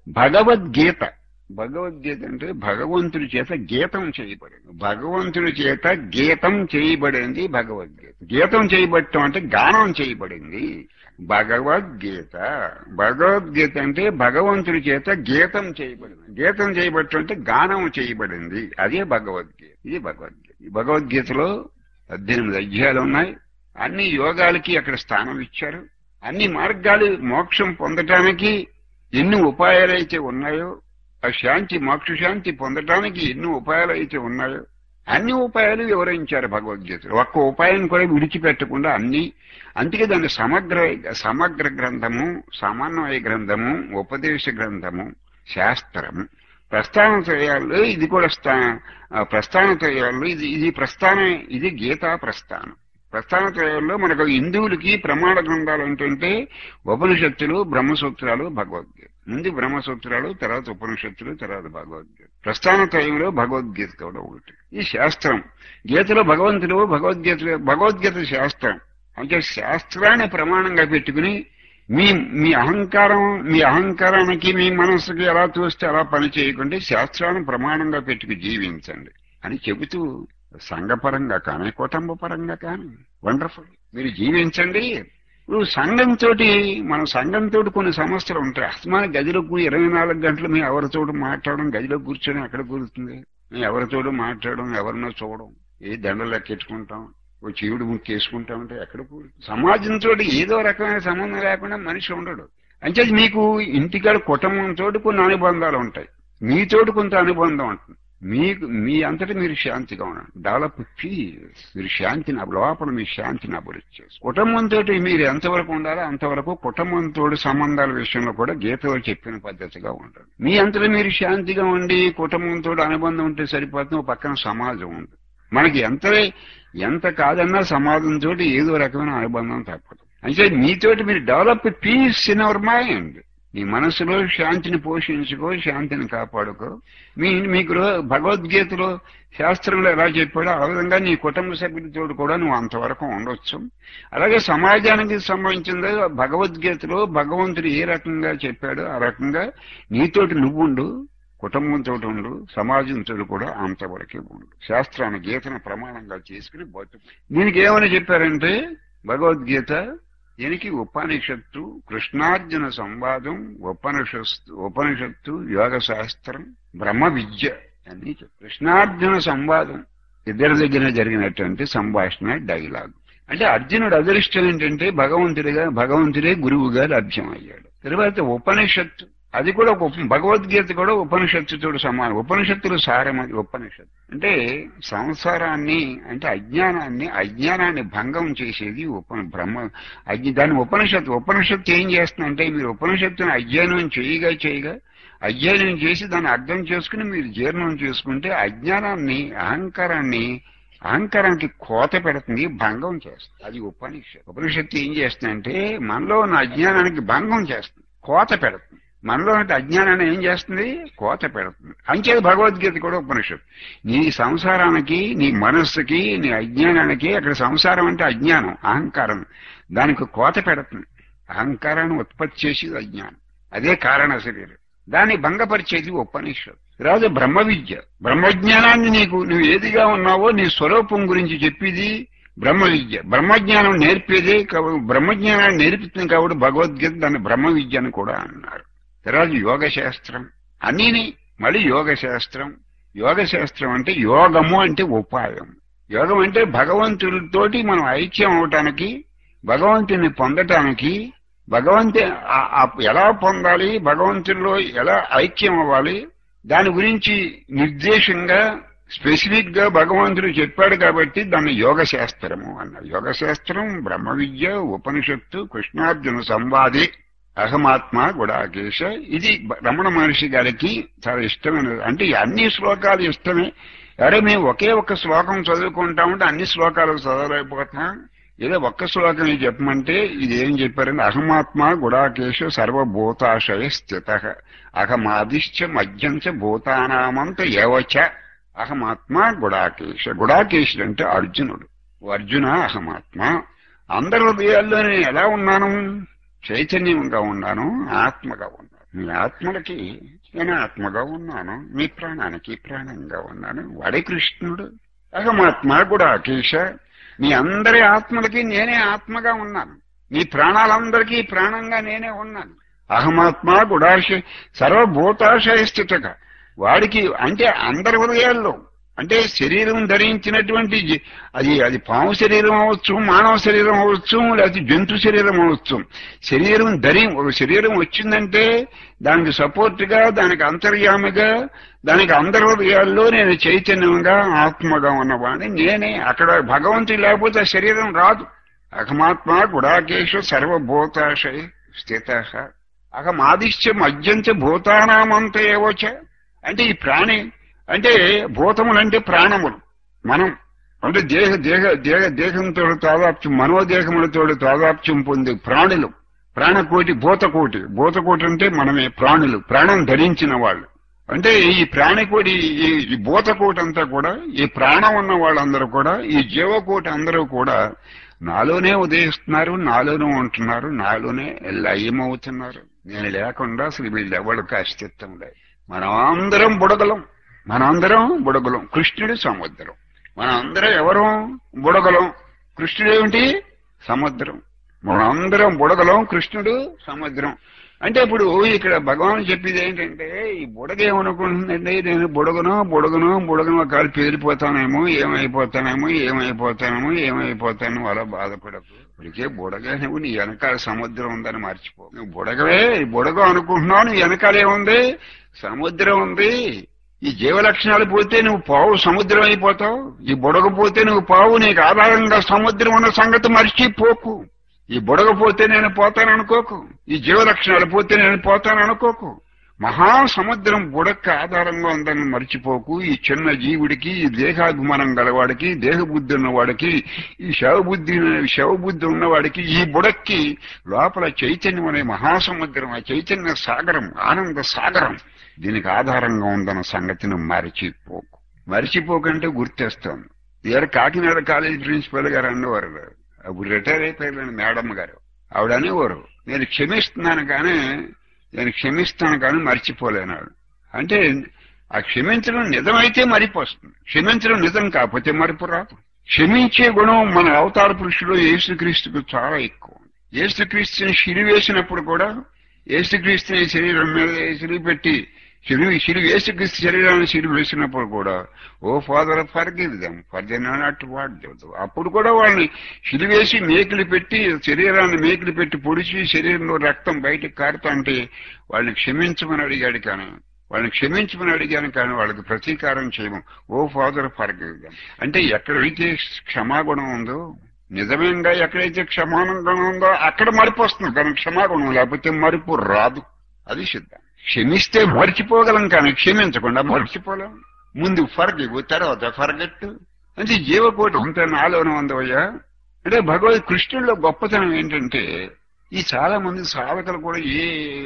భగవద్గీత భగవద్గీత అంటే భగవంతుడి చేత గీతం చేయబడింది భగవంతుడి చేత గీతం చేయబడింది భగవద్గీత గీతం చేయబడటం అంటే గానం చేయబడింది భగవద్గీత భగవద్గీత అంటే భగవంతుడి చేత గీతం చేయబడింది గీతం చేయబడటం అంటే గానం చేయబడింది అదే భగవద్గీత ఇది భగవద్గీత ఈ భగవద్గీతలో పద్దెనిమిది అధ్యాయాలు ఉన్నాయి అన్ని యోగాలకి అక్కడ స్థానం ఇచ్చారు అన్ని మార్గాలు మోక్షం పొందటానికి ఎన్ని ఉపాయాలు అయితే ఉన్నాయో ఆ శాంతి మోక్ష శాంతి పొందటానికి ఎన్ని ఉపాయాలు అయితే ఉన్నాయో అన్ని ఉపాయాలు వివరించారు భగవద్గీతలో ఒక్క ఉపాయం కూడా విడిచిపెట్టకుండా అన్ని అందుకే దాన్ని సమగ్ర సమగ్ర గ్రంథము సమన్వయ గ్రంథము ఉపదేశ గ్రంథము శాస్త్రము ప్రస్థాన త్రయాల్లో ఇది కూడా స్థా- ఆ ప్రస్థాన త్రయాల్లో ఇది ఇది ప్రస్థానం ఇది గీతా ప్రస్థానం ప్రస్థాన త్రయాల్లో మనకు హిందువులకి ప్రమాణ గ్రంథాలు ఏంటంటే ఉపనిషత్తులు బ్రహ్మసూత్రాలు భగవద్గీత ముందు బ్రహ్మసూత్రాలు తర్వాత ఉపనిషత్తులు తర్వాత భగవద్గీత ప్రస్థాన త్రయంలో భగవద్గీత కూడా ఒకటి ఈ శాస్త్రం గీతలో భగవంతుడు భగవద్గీత భగవద్గీత శాస్త్రం అంటే శాస్త్రాన్ని ప్రమాణంగా పెట్టుకుని మీ మీ అహంకారం మీ అహంకారానికి మీ మనస్సుకి ఎలా చూస్తే అలా పని చేయకుండా శాస్త్రాన్ని ప్రమాణంగా పెట్టుకు జీవించండి అని చెబుతూ సంఘపరంగా కానీ కుటుంబ పరంగా కానీ వండర్ఫుల్ మీరు జీవించండి ఇప్పుడు సంఘంతో మన సంఘంతో కొన్ని సమస్యలు ఉంటాయి అస్తమాన గదిలో కూ- ఇరవై నాలుగు గంటలు మేము ఎవరితోటి మాట్లాడడం గదిలో కూర్చొని ఎక్కడ కూరుతుంది మేము ఎవరితోటి మాట్లాడడం ఎవరినో చూడడం ఏ దండలు లెక్కెట్టుకుంటాం ఓ చీవుడు ముక్కేసుకుంటా ఉంటే ఎక్కడ కూరుతుంది సమాజంతో ఏదో రకమైన సంబంధం లేకుండా మనిషి ఉండడు అంటే మీకు ఇంటికాడ కుటుంబంతో కొన్ని అనుబంధాలు ఉంటాయి మీతోటి కొంత అనుబంధం ఉంటుంది మీకు మీ అంతటి మీరు శాంతిగా ఉండండి డెవలప్ పీస్ మీరు శాంతిని అబ్- లోపల మీ శాంతిని అభివృద్ధి చేసి కుటుంబంతో మీరు ఎంతవరకు ఉండాలో అంతవరకు కుటుంబంతో సంబంధాల విషయంలో కూడా గీతలో చెప్పిన పద్ధతిగా ఉండాలి మీ అంతటి మీరు శాంతిగా ఉండి కుటుంబంతో అనుబంధం ఉంటే సరిపోతుంది ఓ పక్కన సమాజం ఉంది మనకి ఎంత ఎంత కాదన్నా సమాజంతో ఏదో రకమైన అనుబంధం తప్పదు అంటే మీతోటి మీరు develop peace in our mind నీ మనసులో శాంతిని పోషించుకో శాంతిని కాపాడుకో మీ మీకు రో- భగవద్గీతలో శాస్త్రంలో ఎలా చెప్పాడో ఆ విధంగా నీ కుటుంబ సభ్యులతో కూడా నువ్వు అంతవరకు ఉండొచ్చు అలాగే సమాజానికి సంబంధించింది భగవద్గీతలో భగవంతుడు ఏ రకంగా చెప్పాడో ఆ రకంగా నీతోటి నువ్వుండు కుటుంబంతో ఉండు సమాజంతో కూడా అంతవరకే ఉండు శాస్త్రాన్ని గీతను ప్రమాణంగా చేసుకుని బతుకు దీనికి ఏమని చెప్పారంటే భగవద్గీత దీనికి ఉపనిషత్తు కృష్ణార్జున సంవాదం ఉపనిషత్తు ఉపనిషత్తు యోగ శాస్త్రం బ్రహ్మ విద్య అని చెప్పారు. కృష్ణార్జున సంవాదం ఇద్దరి దగ్గర జరిగినటువంటి సంభాషణ డైలాగ్ అంటే అర్జునుడు అదృష్టం ఏంటంటే భగవంతుడిగా భగవంతుడే గురువుగా లభ్యమయ్యాడు తర్వాత ఉపనిషత్తు అది కూడా ఒక ఉప- భగవద్గీత కూడా ఉపనిషత్తుతో సమానం ఉపనిషత్తులు సారం అది ఉపనిషత్తు అంటే సంసారాన్ని అంటే అజ్ఞానాన్ని అజ్ఞానాన్ని భంగం చేసేది ఉప బ్రహ్మ అజ్ఞ దాని ఉపనిషత్తు ఉపనిషత్తు ఏం చేస్తుందంటే మీరు ఉపనిషత్తుని అధ్యయనం చేయగా చేయగా అధ్యయనం చేసి దాన్ని అర్థం చేసుకుని మీరు జీర్ణం చేసుకుంటే అజ్ఞానాన్ని అహంకారాన్ని అహంకారానికి కోత పెడుతుంది భంగం చేస్తుంది అది ఉపనిషత్తు ఉపనిషత్తు ఏం చేస్తుందంటే మనలో ఉన్న అజ్ఞానానికి భంగం చేస్తుంది కోత పెడుతుంది మనలో ఉన్న అజ్ఞానాన్ని ఏం చేస్తుంది కోత పెడుతుంది అంచేది భగవద్గీత కూడా ఉపనిషత్తు నీ సంసారానికి నీ మనస్సుకి నీ అజ్ఞానానికి అక్కడ సంసారం అంటే అజ్ఞానం అహంకారం దానికి కోత పెడుతుంది అహంకారాన్ని ఉత్పత్తి చేసేది అజ్ఞానం అదే కారణ శరీరం దాన్ని భంగపరిచేది ఉపనిషత్తు రాదు బ్రహ్మ విద్య బ్రహ్మజ్ఞానాన్ని నీకు నువ్వు ఏదిగా ఉన్నావో నీ స్వరూపం గురించి చెప్పేది బ్రహ్మ విద్య బ్రహ్మజ్ఞానం నేర్పేదే కాబ- బ్రహ్మజ్ఞానాన్ని నేర్పుతుంది కాబట్టి భగవద్గీత దాన్ని బ్రహ్మ విద్య అని కూడా అన్నారు తర్వాత యోగ శాస్త్రం అన్నీని మళ్ళీ యోగ శాస్త్రం యోగ శాస్త్రం అంటే యోగము అంటే ఉపాయం యోగం అంటే భగవంతుడితోటి మనం ఐక్యం అవటానికి భగవంతుని పొందటానికి భగవంతు ఆ- ఆ ఎలా పొందాలి భగవంతుల్లో ఎలా ఐక్యం అవ్వాలి దాని గురించి నిర్దేశంగా స్పెసిఫిక్ గా భగవంతుడు చెప్పాడు కాబట్టి దాన్ని యోగ శాస్త్రము అన్నారు యోగ శాస్త్రం బ్రహ్మ విద్య ఉపనిషత్తు కృష్ణార్జున సంవాది అహమాత్మ గుడాకేశ ఇది రమణ మహర్షి గారికి చాలా ఇష్టమైన అంటే ఈ అన్ని శ్లోకాలు ఇష్టమే అరే మేము ఒకే ఒక్క శ్లోకం చదువుకుంటా ఉంటే అన్ని శ్లోకాలు చదవలేకపోతున్నాం ఏదో ఒక్క శ్లోకం ఇది చెప్పమంటే ఇది ఏం చెప్పారంటే అహమాత్మ గుడాకేశ సర్వభూతాశయ స్థిత అహమాదిశ్చ మధ్యంచ భూతానామంత ఏవచ అహమాత్మ గుడాకేశ గుడాకేశుడు అంటే అర్జునుడు ఓ అర్జున అహమాత్మ అందరి హృదయాల్లో నేను ఎలా ఉన్నాను చైతన్యంగా ఉన్నాను ఆత్మగా ఉన్నాను మీ ఆత్మలకి నేను ఆత్మగా ఉన్నాను మీ ప్రాణానికి ప్రాణంగా ఉన్నాను వాడే కృష్ణుడు అహమాత్మ గుడాకేశ మీ అందరి ఆత్మలకి నేనే ఆత్మగా ఉన్నాను మీ ప్రాణాలందరికీ ప్రాణంగా నేనే ఉన్నాను అహమాత్మ గుడాశ సర్వభూతాశయ స్థితగా వాడికి అంటే అందరి హృదయాల్లో అంటే శరీరం ధరించినటువంటి జీ- అది అది పాము శరీరం అవ్వచ్చు మానవ శరీరం అవ్వచ్చు లేకపోతే జంతు శరీరం అవ్వచ్చు శరీరం ధరి ఒక శరీరం వచ్చిందంటే దానికి సపోర్ట్ గా దానికి అంతర్యామిగా దానికి అందరి హృదయాల్లో నేను చైతన్యంగా ఆత్మగా ఉన్నవాడిని నేనే అక్కడ భగవంతుడు లేకపోతే ఆ శరీరం రాదు అహమాత్మ గుడాకేశు సర్వభూతాశయ స్థిత అహమాదిశ్య మధ్యంచ భూతానామంత ఏవోచ అంటే ఈ ప్రాణి అంటే భూతములంటే ప్రాణములు మనం అంటే దేహ దేహ దేహ దేహంతో తాదాప్యం మనోదేహములతో తాదాప్యం పొందే ప్రాణులు ప్రాణకోటి భూతకోటి భూతకోటి అంటే మనమే ప్రాణులు ప్రాణం ధరించిన వాళ్ళు అంటే ఈ ప్రాణికోటి ఈ ఈ భూతకోటి అంతా కూడా ఈ ప్రాణం ఉన్న వాళ్ళందరూ కూడా ఈ జీవకోటి అందరూ కూడా నాలోనే ఉదయిస్తున్నారు నాలోనే ఉంటున్నారు నాలోనే లయమవుతున్నారు నేను లేకుండా అసలు వీళ్ళు ఎవరికి అస్తిత్వం లేదు మనం అందరం బుడగలం మనందరం బుడగలం కృష్ణుడు సముద్రం మనం అందరం ఎవరు బుడగలం కృష్ణుడు ఏమిటి సముద్రం మనం అందరం బుడగలం కృష్ణుడు సముద్రం అంటే ఇప్పుడు ఇక్కడ భగవాన్ చెప్పేది ఏంటంటే ఈ బుడగ ఏమనుకుంటుందంటే నేను బుడగను బుడగను బుడగను ఒకవేళ పేరిపోతానేమో ఏమైపోతానేమో ఏమైపోతానేమో ఏమైపోతాను అలా బాధపడకు ఇప్పటికే బుడగ నువ్వు నీ వెనకాల సముద్రం ఉందని మర్చిపో నువ్వు బుడగవే ఈ బుడగ అనుకుంటున్నావు నీ వెనకాల ఏముంది సముద్రం ఉంది ఈ జీవ లక్షణాలు పోతే నువ్వు పావు సముద్రం అయిపోతావు ఈ బుడగ పోతే నువ్వు పావు నీకు ఆధారంగా సముద్రం ఉన్న సంగతి మర్చిపోకు ఈ బుడగ పోతే నేను పోతాను అనుకోకు ఈ జీవ లక్షణాలు పోతే నేను పోతాను అనుకోకు మహాసముద్రం బుడక్క ఆధారంగా ఉందని మర్చిపోకు ఈ చిన్న జీవుడికి ఈ దేహాభిమానం గలవాడికి దేహబుద్ధి ఉన్నవాడికి ఈ శవబుద్ధి శవబుద్ధి ఉన్నవాడికి ఈ బుడక్కి లోపల చైతన్యం అనే మహాసముద్రం ఆ చైతన్య సాగరం ఆనంద సాగరం దీనికి ఆధారంగా ఉందన్న సంగతిని మరిచిపోకు మరిచిపోకంటే గుర్తేస్తాను ఈడ కాకినాడ కాలేజీ ప్రిన్సిపల్ గారు అన్నవారు అప్పుడు రిటైర్ అయిపోయారు మేడం గారు ఆవిడ అనేవారు నేను క్షమిస్తున్నాను కానీ నేను క్షమిస్తాను కానీ మర్చిపోలేనాడు అంటే ఆ క్షమించడం నిజమైతే మరిపోస్తుంది క్షమించడం నిజం కాకపోతే మరిపు రాదు క్షమించే గుణం మన అవతార పురుషుడు యేసుక్రీస్తుకు చాలా ఎక్కువ యేసుక్రీస్తుని సిరి వేసినప్పుడు కూడా యేసుక్రీస్తుని శరీరం మీద సిరి పెట్టి సిరి సిరి యేసుక్రీస్తు శరీరాన్ని సిరి వేసినప్పుడు కూడా O father forgive them for they not what అప్పుడు కూడా వాళ్ళని సిలివేసి మేకులు పెట్టి శరీరాన్ని మేకులు పెట్టి పొడిచి శరీరంలో రక్తం బయటకు కారుతుంటే వాళ్ళని క్షమించమని అడిగాడు కానీ వాళ్ళని క్షమించమని అడిగాను కానీ వాళ్ళకి ప్రతీకారం చేయము O father forgive them అంటే ఎక్కడైతే క్షమాగుణం ఉందో నిజమేంగా ఎక్కడైతే క్షమాగుణం ఉందో అక్కడ మరిపు వస్తుంది కానీ క్షమాగుణం లేకపోతే మరుపు రాదు అది సిద్ధం క్షమిస్తే మర్చిపోగలం కానీ క్షమించకుండా మర్చిపోలేం ముందు ఫర్గివ్ తర్వాత ఫర్గెట్ అంటే జీవకోటి అంత నాలోనే ఉందవయ్యా అంటే భగవద్ కృష్ణుల్లో గొప్పతనం ఏంటంటే ఈ చాలా మంది సాధకులు కూడా ఏ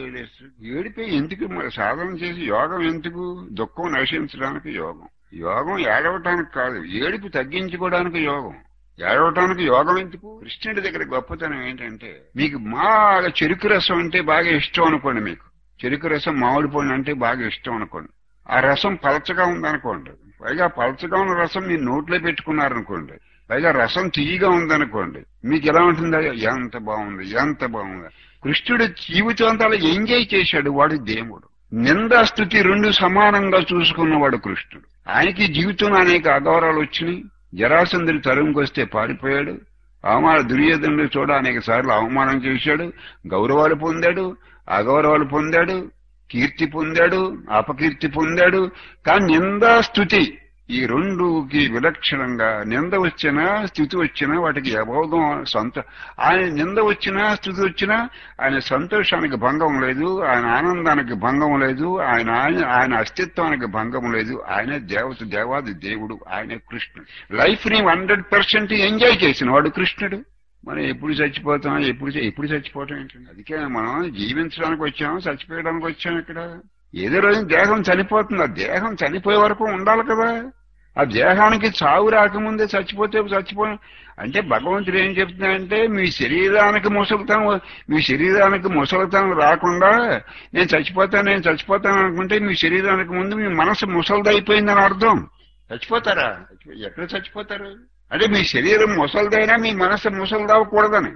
ఏడిపోయి ఎందుకు మరి సాధన చేసి యోగం ఎందుకు దుఃఖం నశించడానికి యోగం యోగం ఏడవటానికి కాదు ఏడుపు తగ్గించుకోవడానికి యోగం ఏడవటానికి యోగం ఎందుకు కృష్ణుడి దగ్గర గొప్పతనం ఏంటంటే మీకు బాగా చెరుకు రసం అంటే బాగా ఇష్టం అనుకోండి మీకు చెరుకు రసం మామిడి పండు అంటే బాగా ఇష్టం అనుకోండి ఆ రసం పలచగా ఉందనుకోండి పైగా పలచగా ఉన్న రసం మీరు నోట్లో పెట్టుకున్నారనుకోండి పైగా రసం తీయగా ఉందనుకోండి మీకు ఎలా ఉంటుందా ఎంత బాగుంది ఎంత బాగుంది కృష్ణుడు జీవితాంతాలు ఎంజాయ్ చేశాడు వాడు దేవుడు నిందాస్థుతి రెండు సమానంగా చూసుకున్నవాడు కృష్ణుడు ఆయనకి జీవితంలో అనేక అగౌరవాలు వచ్చినాయి జరాసంధుడు తరుముకొస్తే పారిపోయాడు అవమాన దుర్యోధనుడు చూడ అనేక సార్లు అవమానం చేశాడు గౌరవాలు పొందాడు అగౌరవాలు పొందాడు కీర్తి పొందాడు అపకీర్తి పొందాడు కానీ నిందా స్థుతి ఈ రెండుకి విలక్షణంగా నింద వచ్చినా స్థుతి వచ్చినా వాటికి అబోధం సంత ఆయన నింద వచ్చినా స్థుతి వచ్చినా ఆయన సంతోషానికి భంగం లేదు ఆయన ఆనందానికి భంగం లేదు ఆయన ఆయన- ఆయన అస్తిత్వానికి భంగం లేదు ఆయన దేవత దేవాది దేవుడు ఆయన కృష్ణుడు లైఫ్ ని హండ్రెడ్ పర్సెంట్ ఎంజాయ్ చేసిన వాడు కృష్ణుడు మనం ఎప్పుడు చచ్చిపోతాం ఎప్పుడు చ- ఎప్పుడు చచ్చిపోతాం ఏంటండి అందుకే మనం జీవించడానికి వచ్చాం చచ్చిపోయడానికి వచ్చాం ఇక్కడ ఏదో రోజు దేహం చనిపోతుంది ఆ దేహం చనిపోయే వరకు ఉండాలి కదా ఆ దేహానికి చావు రాకముందే చచ్చిపోతే చచ్చిపో అంటే భగవంతుడు ఏం చెప్తున్నాడంటే మీ శరీరానికి ముసలితనం మీ శరీరానికి ముసలితనం రాకుండా నేను చచ్చిపోతాను నేను చచ్చిపోతాను అనుకుంటే మీ శరీరానికి ముందు మీ మనసు ముసలిదైపోయిందని అర్థం చచ్చిపోతారా ఎక్కడ చచ్చిపోతారు అంటే మీ శరీరం ముసలిదైనా మీ మనసు ముసలిదవ్వకూడదని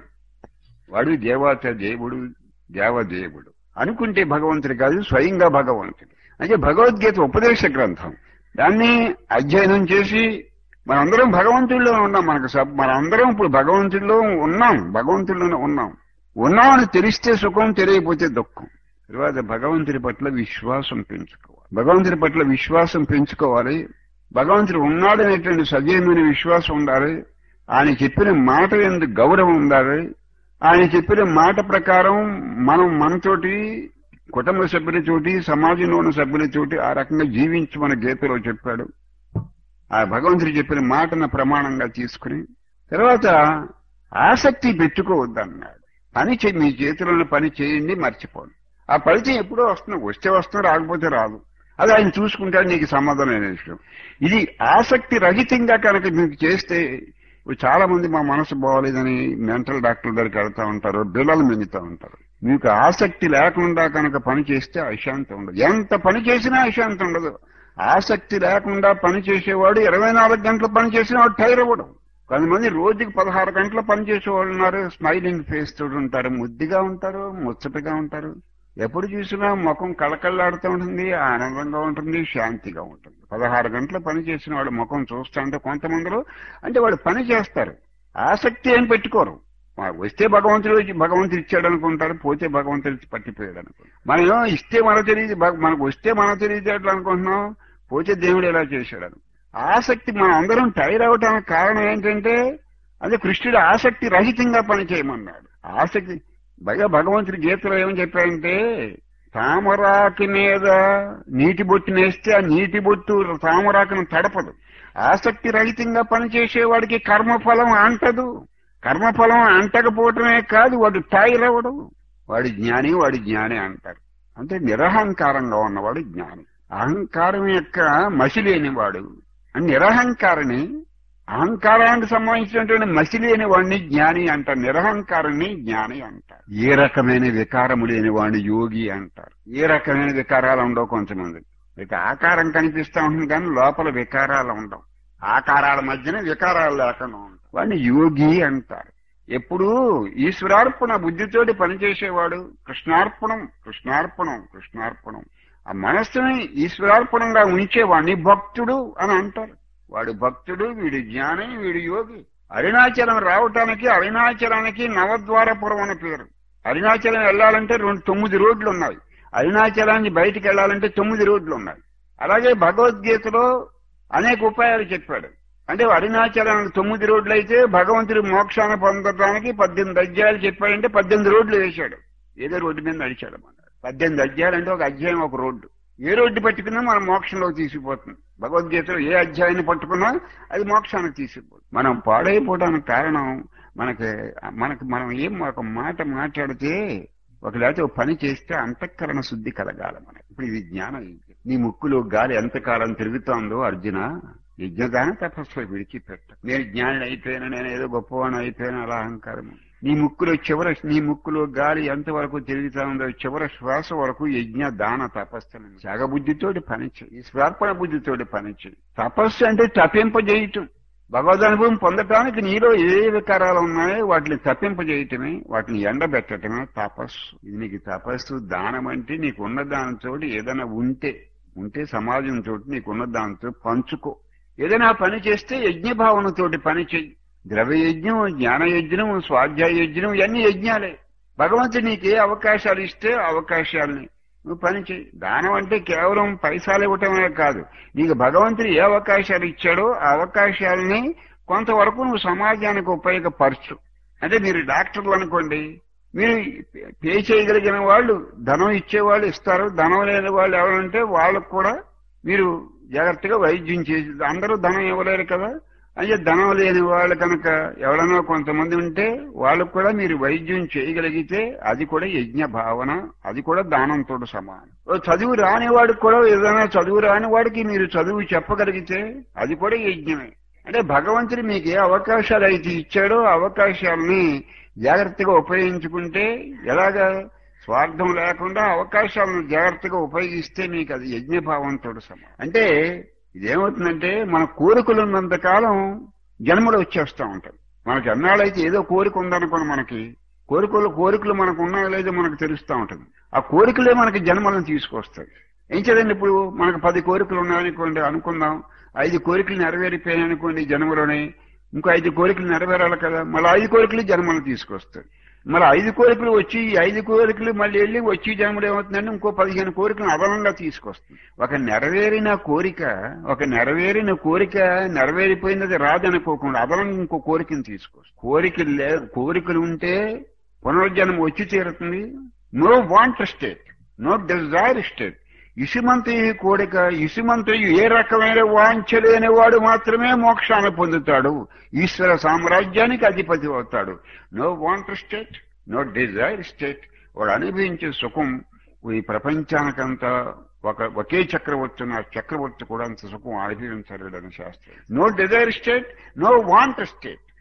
వాడు దేవత దేవుడు దేవదేవుడు అనుకుంటే భగవంతుడు కాదు స్వయంగా భగవంతుడు అంటే భగవద్గీత ఉపదేశ గ్రంథం దాన్ని అధ్యయనం చేసి మనందరం భగవంతుడిలో ఉన్నాం మనకు సబ్ మనందరం ఇప్పుడు భగవంతుడిలో ఉన్నాం భగవంతుడిలోనే ఉన్నాం ఉన్నామని తెలిస్తే సుఖం తెలియకపోతే దుఃఖం తర్వాత భగవంతుడి పట్ల విశ్వాసం పెంచుకోవాలి భగవంతుడి పట్ల విశ్వాసం పెంచుకోవాలి భగవంతుడు ఉన్నాడనేటువంటి సజీవమైన విశ్వాసం ఉండాలి ఆయన చెప్పిన మాట ఎందుకు గౌరవం ఉండాలి ఆయన చెప్పిన మాట ప్రకారం మనం మనతోటి కుటుంబ సభ్యులతోటి సమాజంలో ఉన్న సభ్యులతోటి ఆ రకంగా జీవించమని గీతలో చెప్పాడు ఆ భగవంతుడు చెప్పిన మాటను ప్రమాణంగా తీసుకుని తర్వాత ఆసక్తి పెట్టుకోవద్దన్నాడు పని చే మీ చేతిలోని పని చేయండి మర్చిపోండి ఆ ఫలితం ఎప్పుడో వస్తుంది వస్తే వస్తుంది రాకపోతే రాదు అది ఆయన చూసుకుంటాడు నీకు సమాధానమైన విషయం ఇది ఆసక్తి రహితంగా కనుక మీకు చేస్తే ఇప్పుడు చాలా మంది మా మనసు బాగోలేదని మెంటల్ డాక్టర్ దగ్గరికి వెళ్తా ఉంటారు బిల్లలు మింగుతూ ఉంటారు మీకు ఆసక్తి లేకుండా కనుక పని చేస్తే అశాంతి ఉండదు ఎంత పని చేసినా అశాంతి ఉండదు ఆసక్తి లేకుండా పని చేసేవాడు ఇరవై నాలుగు గంటలు పని చేసిన వాడు టైర్ అవ్వడం కొంతమంది రోజుకి పదహారు గంటలు పని చేసేవాళ్ళు ఉన్నారు స్మైలింగ్ ఫేస్ తోటి ఉంటారు ముద్దుగా ఉంటారు ముచ్చటగా ఉంటారు ఎప్పుడు చూసినా ముఖం కళకళలాడుతూ ఉంటుంది ఆనందంగా ఉంటుంది శాంతిగా ఉంటుంది పదహారు గంటలు పని చేసిన వాడు ముఖం చూస్తా అంటే కొంతమందిలో అంటే వాడు పని చేస్తారు ఆసక్తి ఏం పెట్టుకోరు ఆ, వస్తే భగవంతుడు వచ్చి భగవంతుడు ఇచ్చాడు అనుకుంటారు పోతే భగవంతుడు ఇచ్చి పట్టిపోయాడు అనుకుంటారు మనం ఏమో ఇస్తే మనకు తెలియదు భగ- మనకు వస్తే మనకు తెలియదు అనుకుంటున్నాం పోతే దేవుడు ఎలా చేశాడు అని ఆసక్తి మనం అందరం టైర్ అవటానికి కారణం ఏంటంటే అదే కృష్ణుడు ఆసక్తి రహితంగా పని చేయమన్నాడు ఆసక్తి పైగా భగవంతుడి గీతలో ఏమని చెప్పాడంటే తామరాకు మీద నీటి బొట్టు నేస్తే ఆ నీటి బొట్టు తామరాకును తడపదు ఆసక్తి రహితంగా పనిచేసేవాడికి కర్మఫలం అంటదు కర్మఫలం అంటకపోవటమే కాదు వాడు టైర్ అవ్వడు వాడి జ్ఞాని వాడి జ్ఞాని అంటారు అంటే నిరహంకారంగా ఉన్నవాడు జ్ఞాని అహంకారం యొక్క మసి లేనివాడు నిరహంకారిని అహంకారానికి సంబంధించినటువంటి మసి లేని వాడిని జ్ఞాని అంటారు నిరహంకారాన్ని జ్ఞాని అంటారు ఏ రకమైన వికారము లేని వాడిని యోగి అంటారు ఏ రకమైన వికారాలు ఉండవు కొంతమంది ఇక ఆకారం కనిపిస్తా ఉంటుంది కానీ లోపల వికారాలు ఉండవు ఆకారాల మధ్యన వికారాలు లేకుండా ఉంటాయి వాడిని యోగి అంటారు ఎప్పుడు ఈశ్వరార్పణ బుద్ధితోటి పనిచేసేవాడు కృష్ణార్పణం కృష్ణార్పణం కృష్ణార్పణం ఆ మనస్సుని ఈశ్వరార్పణంగా ఉంచేవాడిని భక్తుడు అని అంటారు వాడు భక్తుడు వీడు జ్ఞాని వీడు యోగి అరుణాచలం రావటానికి అరుణాచలానికి నవద్వారపురం అని పేరు అరుణాచలం వెళ్ళాలంటే రెండు తొమ్మిది రోడ్లు ఉన్నాయి అరుణాచలాన్ని బయటికి వెళ్ళాలంటే తొమ్మిది రోడ్లు ఉన్నాయి అలాగే భగవద్గీతలో అనేక ఉపాయాలు చెప్పాడు అంటే అరుణాచలానికి తొమ్మిది రోడ్లు అయితే భగవంతుడి మోక్షాన్ని పొందడానికి పద్దెనిమిది అధ్యాయాలు చెప్పాడంటే పద్దెనిమిది రోడ్లు వేశాడు ఏదో రోడ్డు మీద నడిచాడు మన పద్దెనిమిది అధ్యాయాలు అంటే ఒక అధ్యాయం ఒక రోడ్డు ఏ రోడ్డు పట్టుకున్నా మనం మోక్షంలోకి తీసుకుపోతుంది భగవద్గీతలో ఏ అధ్యాయాన్ని పట్టుకున్నా అది మోక్షానికి తీసుకుపోతుంది మనం పాడైపోవడానికి కారణం మనకి మనకి మనం ఏం ఒక మాట మాట్లాడితే ఒక లేకపోతే ఒక పని చేస్తే అంతఃకరణ శుద్ధి కలగాలి మనకి ఇప్పుడు ఇది జ్ఞానం ఇది. నీ ముక్కులో గాలి ఎంతకాలం తిరుగుతోందో అర్జున యజ్ఞదాన తపస్సు విడిచిపెట్ట నేను జ్ఞాని అయిపోయాను నేను ఏదో గొప్పవాణి అయిపోయాను అలా అహంకారము నీ ముక్కులో చివర నీ ముక్కులో గాలి ఎంతవరకు తిరుగుతా ఉందో చివరి శ్వాస వరకు యజ్ఞ దాన తపస్సు త్యాగబుద్ధితోటి పనిచేయి ఈ స్వార్పణ బుద్ధితోటి పనిచేయి తపస్సు అంటే తప్పింపజేయటం భగవదనుభవం పొందటానికి నీలో ఏ వికారాలు ఉన్నాయో వాటిని తప్పింపజేయటమే వాటిని ఎండబెట్టటమే తపస్సు ఇది నీకు తపస్సు దానం అంటే నీకున్న దానితో ఏదైనా ఉంటే ఉంటే సమాజం తోటి నీకున్న దానితో పంచుకో ఏదైనా పని చేస్తే యజ్ఞభావనతోటి పని చెయ్యి ద్రవ్య యజ్ఞం జ్ఞాన యజ్ఞం స్వాధ్యాయ యజ్ఞం ఇవన్నీ యజ్ఞాలే భగవంతుడు నీకు ఏ అవకాశాలు ఇస్తే ఆ అవకాశాలని నువ్వు పని చేయి దానం అంటే కేవలం పైసలు ఇవ్వటమే కాదు నీకు భగవంతుడు ఏ అవకాశాలు ఇచ్చాడో ఆ అవకాశాలని కొంతవరకు నువ్వు సమాజానికి ఉపయోగపరచు అంటే మీరు డాక్టర్లు అనుకోండి మీరు పే చేయగలిగిన వాళ్ళు ధనం ఇచ్చేవాళ్ళు ఇస్తారు ధనం లేని వాళ్ళు ఎవరంటే వాళ్ళకు కూడా మీరు జాగ్రత్తగా వైద్యం చేసి అందరూ ధనం ఇవ్వలేరు కదా అంటే ధనం లేని వాళ్ళు కనుక ఎవరైనా కొంతమంది ఉంటే వాళ్ళకు కూడా మీరు వైద్యం చేయగలిగితే అది కూడా యజ్ఞ భావన అది కూడా దానంతో సమానం ఓ చదువు రాని వాడికి కూడా ఏదైనా చదువు రాని వాడికి మీరు చదువు చెప్పగలిగితే అది కూడా యజ్ఞమే అంటే భగవంతుడు మీకు ఏ అవకాశాలు అయితే ఇచ్చాడో ఆ అవకాశాలని జాగ్రత్తగా ఉపయోగించుకుంటే ఎలాగా స్వార్థం లేకుండా అవకాశాలను జాగ్రత్తగా ఉపయోగిస్తే మీకు అది యజ్ఞభావంతో సమానం అంటే ఇదేమవుతుందంటే మన కోరికలు ఉన్నంత కాలం జన్మలు వచ్చేస్తూ ఉంటాయి మనకి ఎన్నాళ్ళైతే ఏదో కోరిక ఉందనుకోండి మనకి కోరికలు కోరికలు మనకు ఉన్నాయో లేదో మనకు తెలుస్తూ ఉంటుంది ఆ కోరికలే మనకి జన్మలను తీసుకొస్తాయి ఏం చేదండి ఇప్పుడు మనకు పది కోరికలు ఉన్నాయనుకోండి అనుకుందాం ఐదు కోరికలు నెరవేరిపోయాయి అనుకోండి జన్మలోనే ఇంకో ఐదు కోరికలు నెరవేరాలి కదా మళ్ళీ ఐదు కోరికలు జన్మలు తీసుకొస్తాయి మరి ఐదు కోరికలు వచ్చి ఈ ఐదు కోరికలు మళ్ళీ వెళ్ళి వచ్చి జన్మలు ఏమవుతుందంటే ఇంకో పదిహేను కోరికలను అదనంగా తీసుకొస్తుంది ఒక నెరవేరిన కోరిక ఒక నెరవేరిన కోరిక నెరవేరిపోయినది రాదనుకోకుండా అదనంగా ఇంకో కోరికను తీసుకొస్తుంది కోరికలు లే కోరికలు ఉంటే పునర్జన్మ వచ్చి తీరుతుంది no want state no desire state ఇసుమంతి కోరిక ఇసుమంతి ఏ రకమైన వాంఛలేని వాడు మాత్రమే మోక్షాన్ని పొందుతాడు ఈశ్వర సామ్రాజ్యానికి అధిపతి అవుతాడు no want state no desire state వాడు అనుభవించే సుఖం ఈ ప్రపంచానికంతా ఒక ఒకే చక్రవర్తి ఉన్న చక్రవర్తి కూడా అంత సుఖం అనుభవించలేడని శాస్త్రం no desire state no want state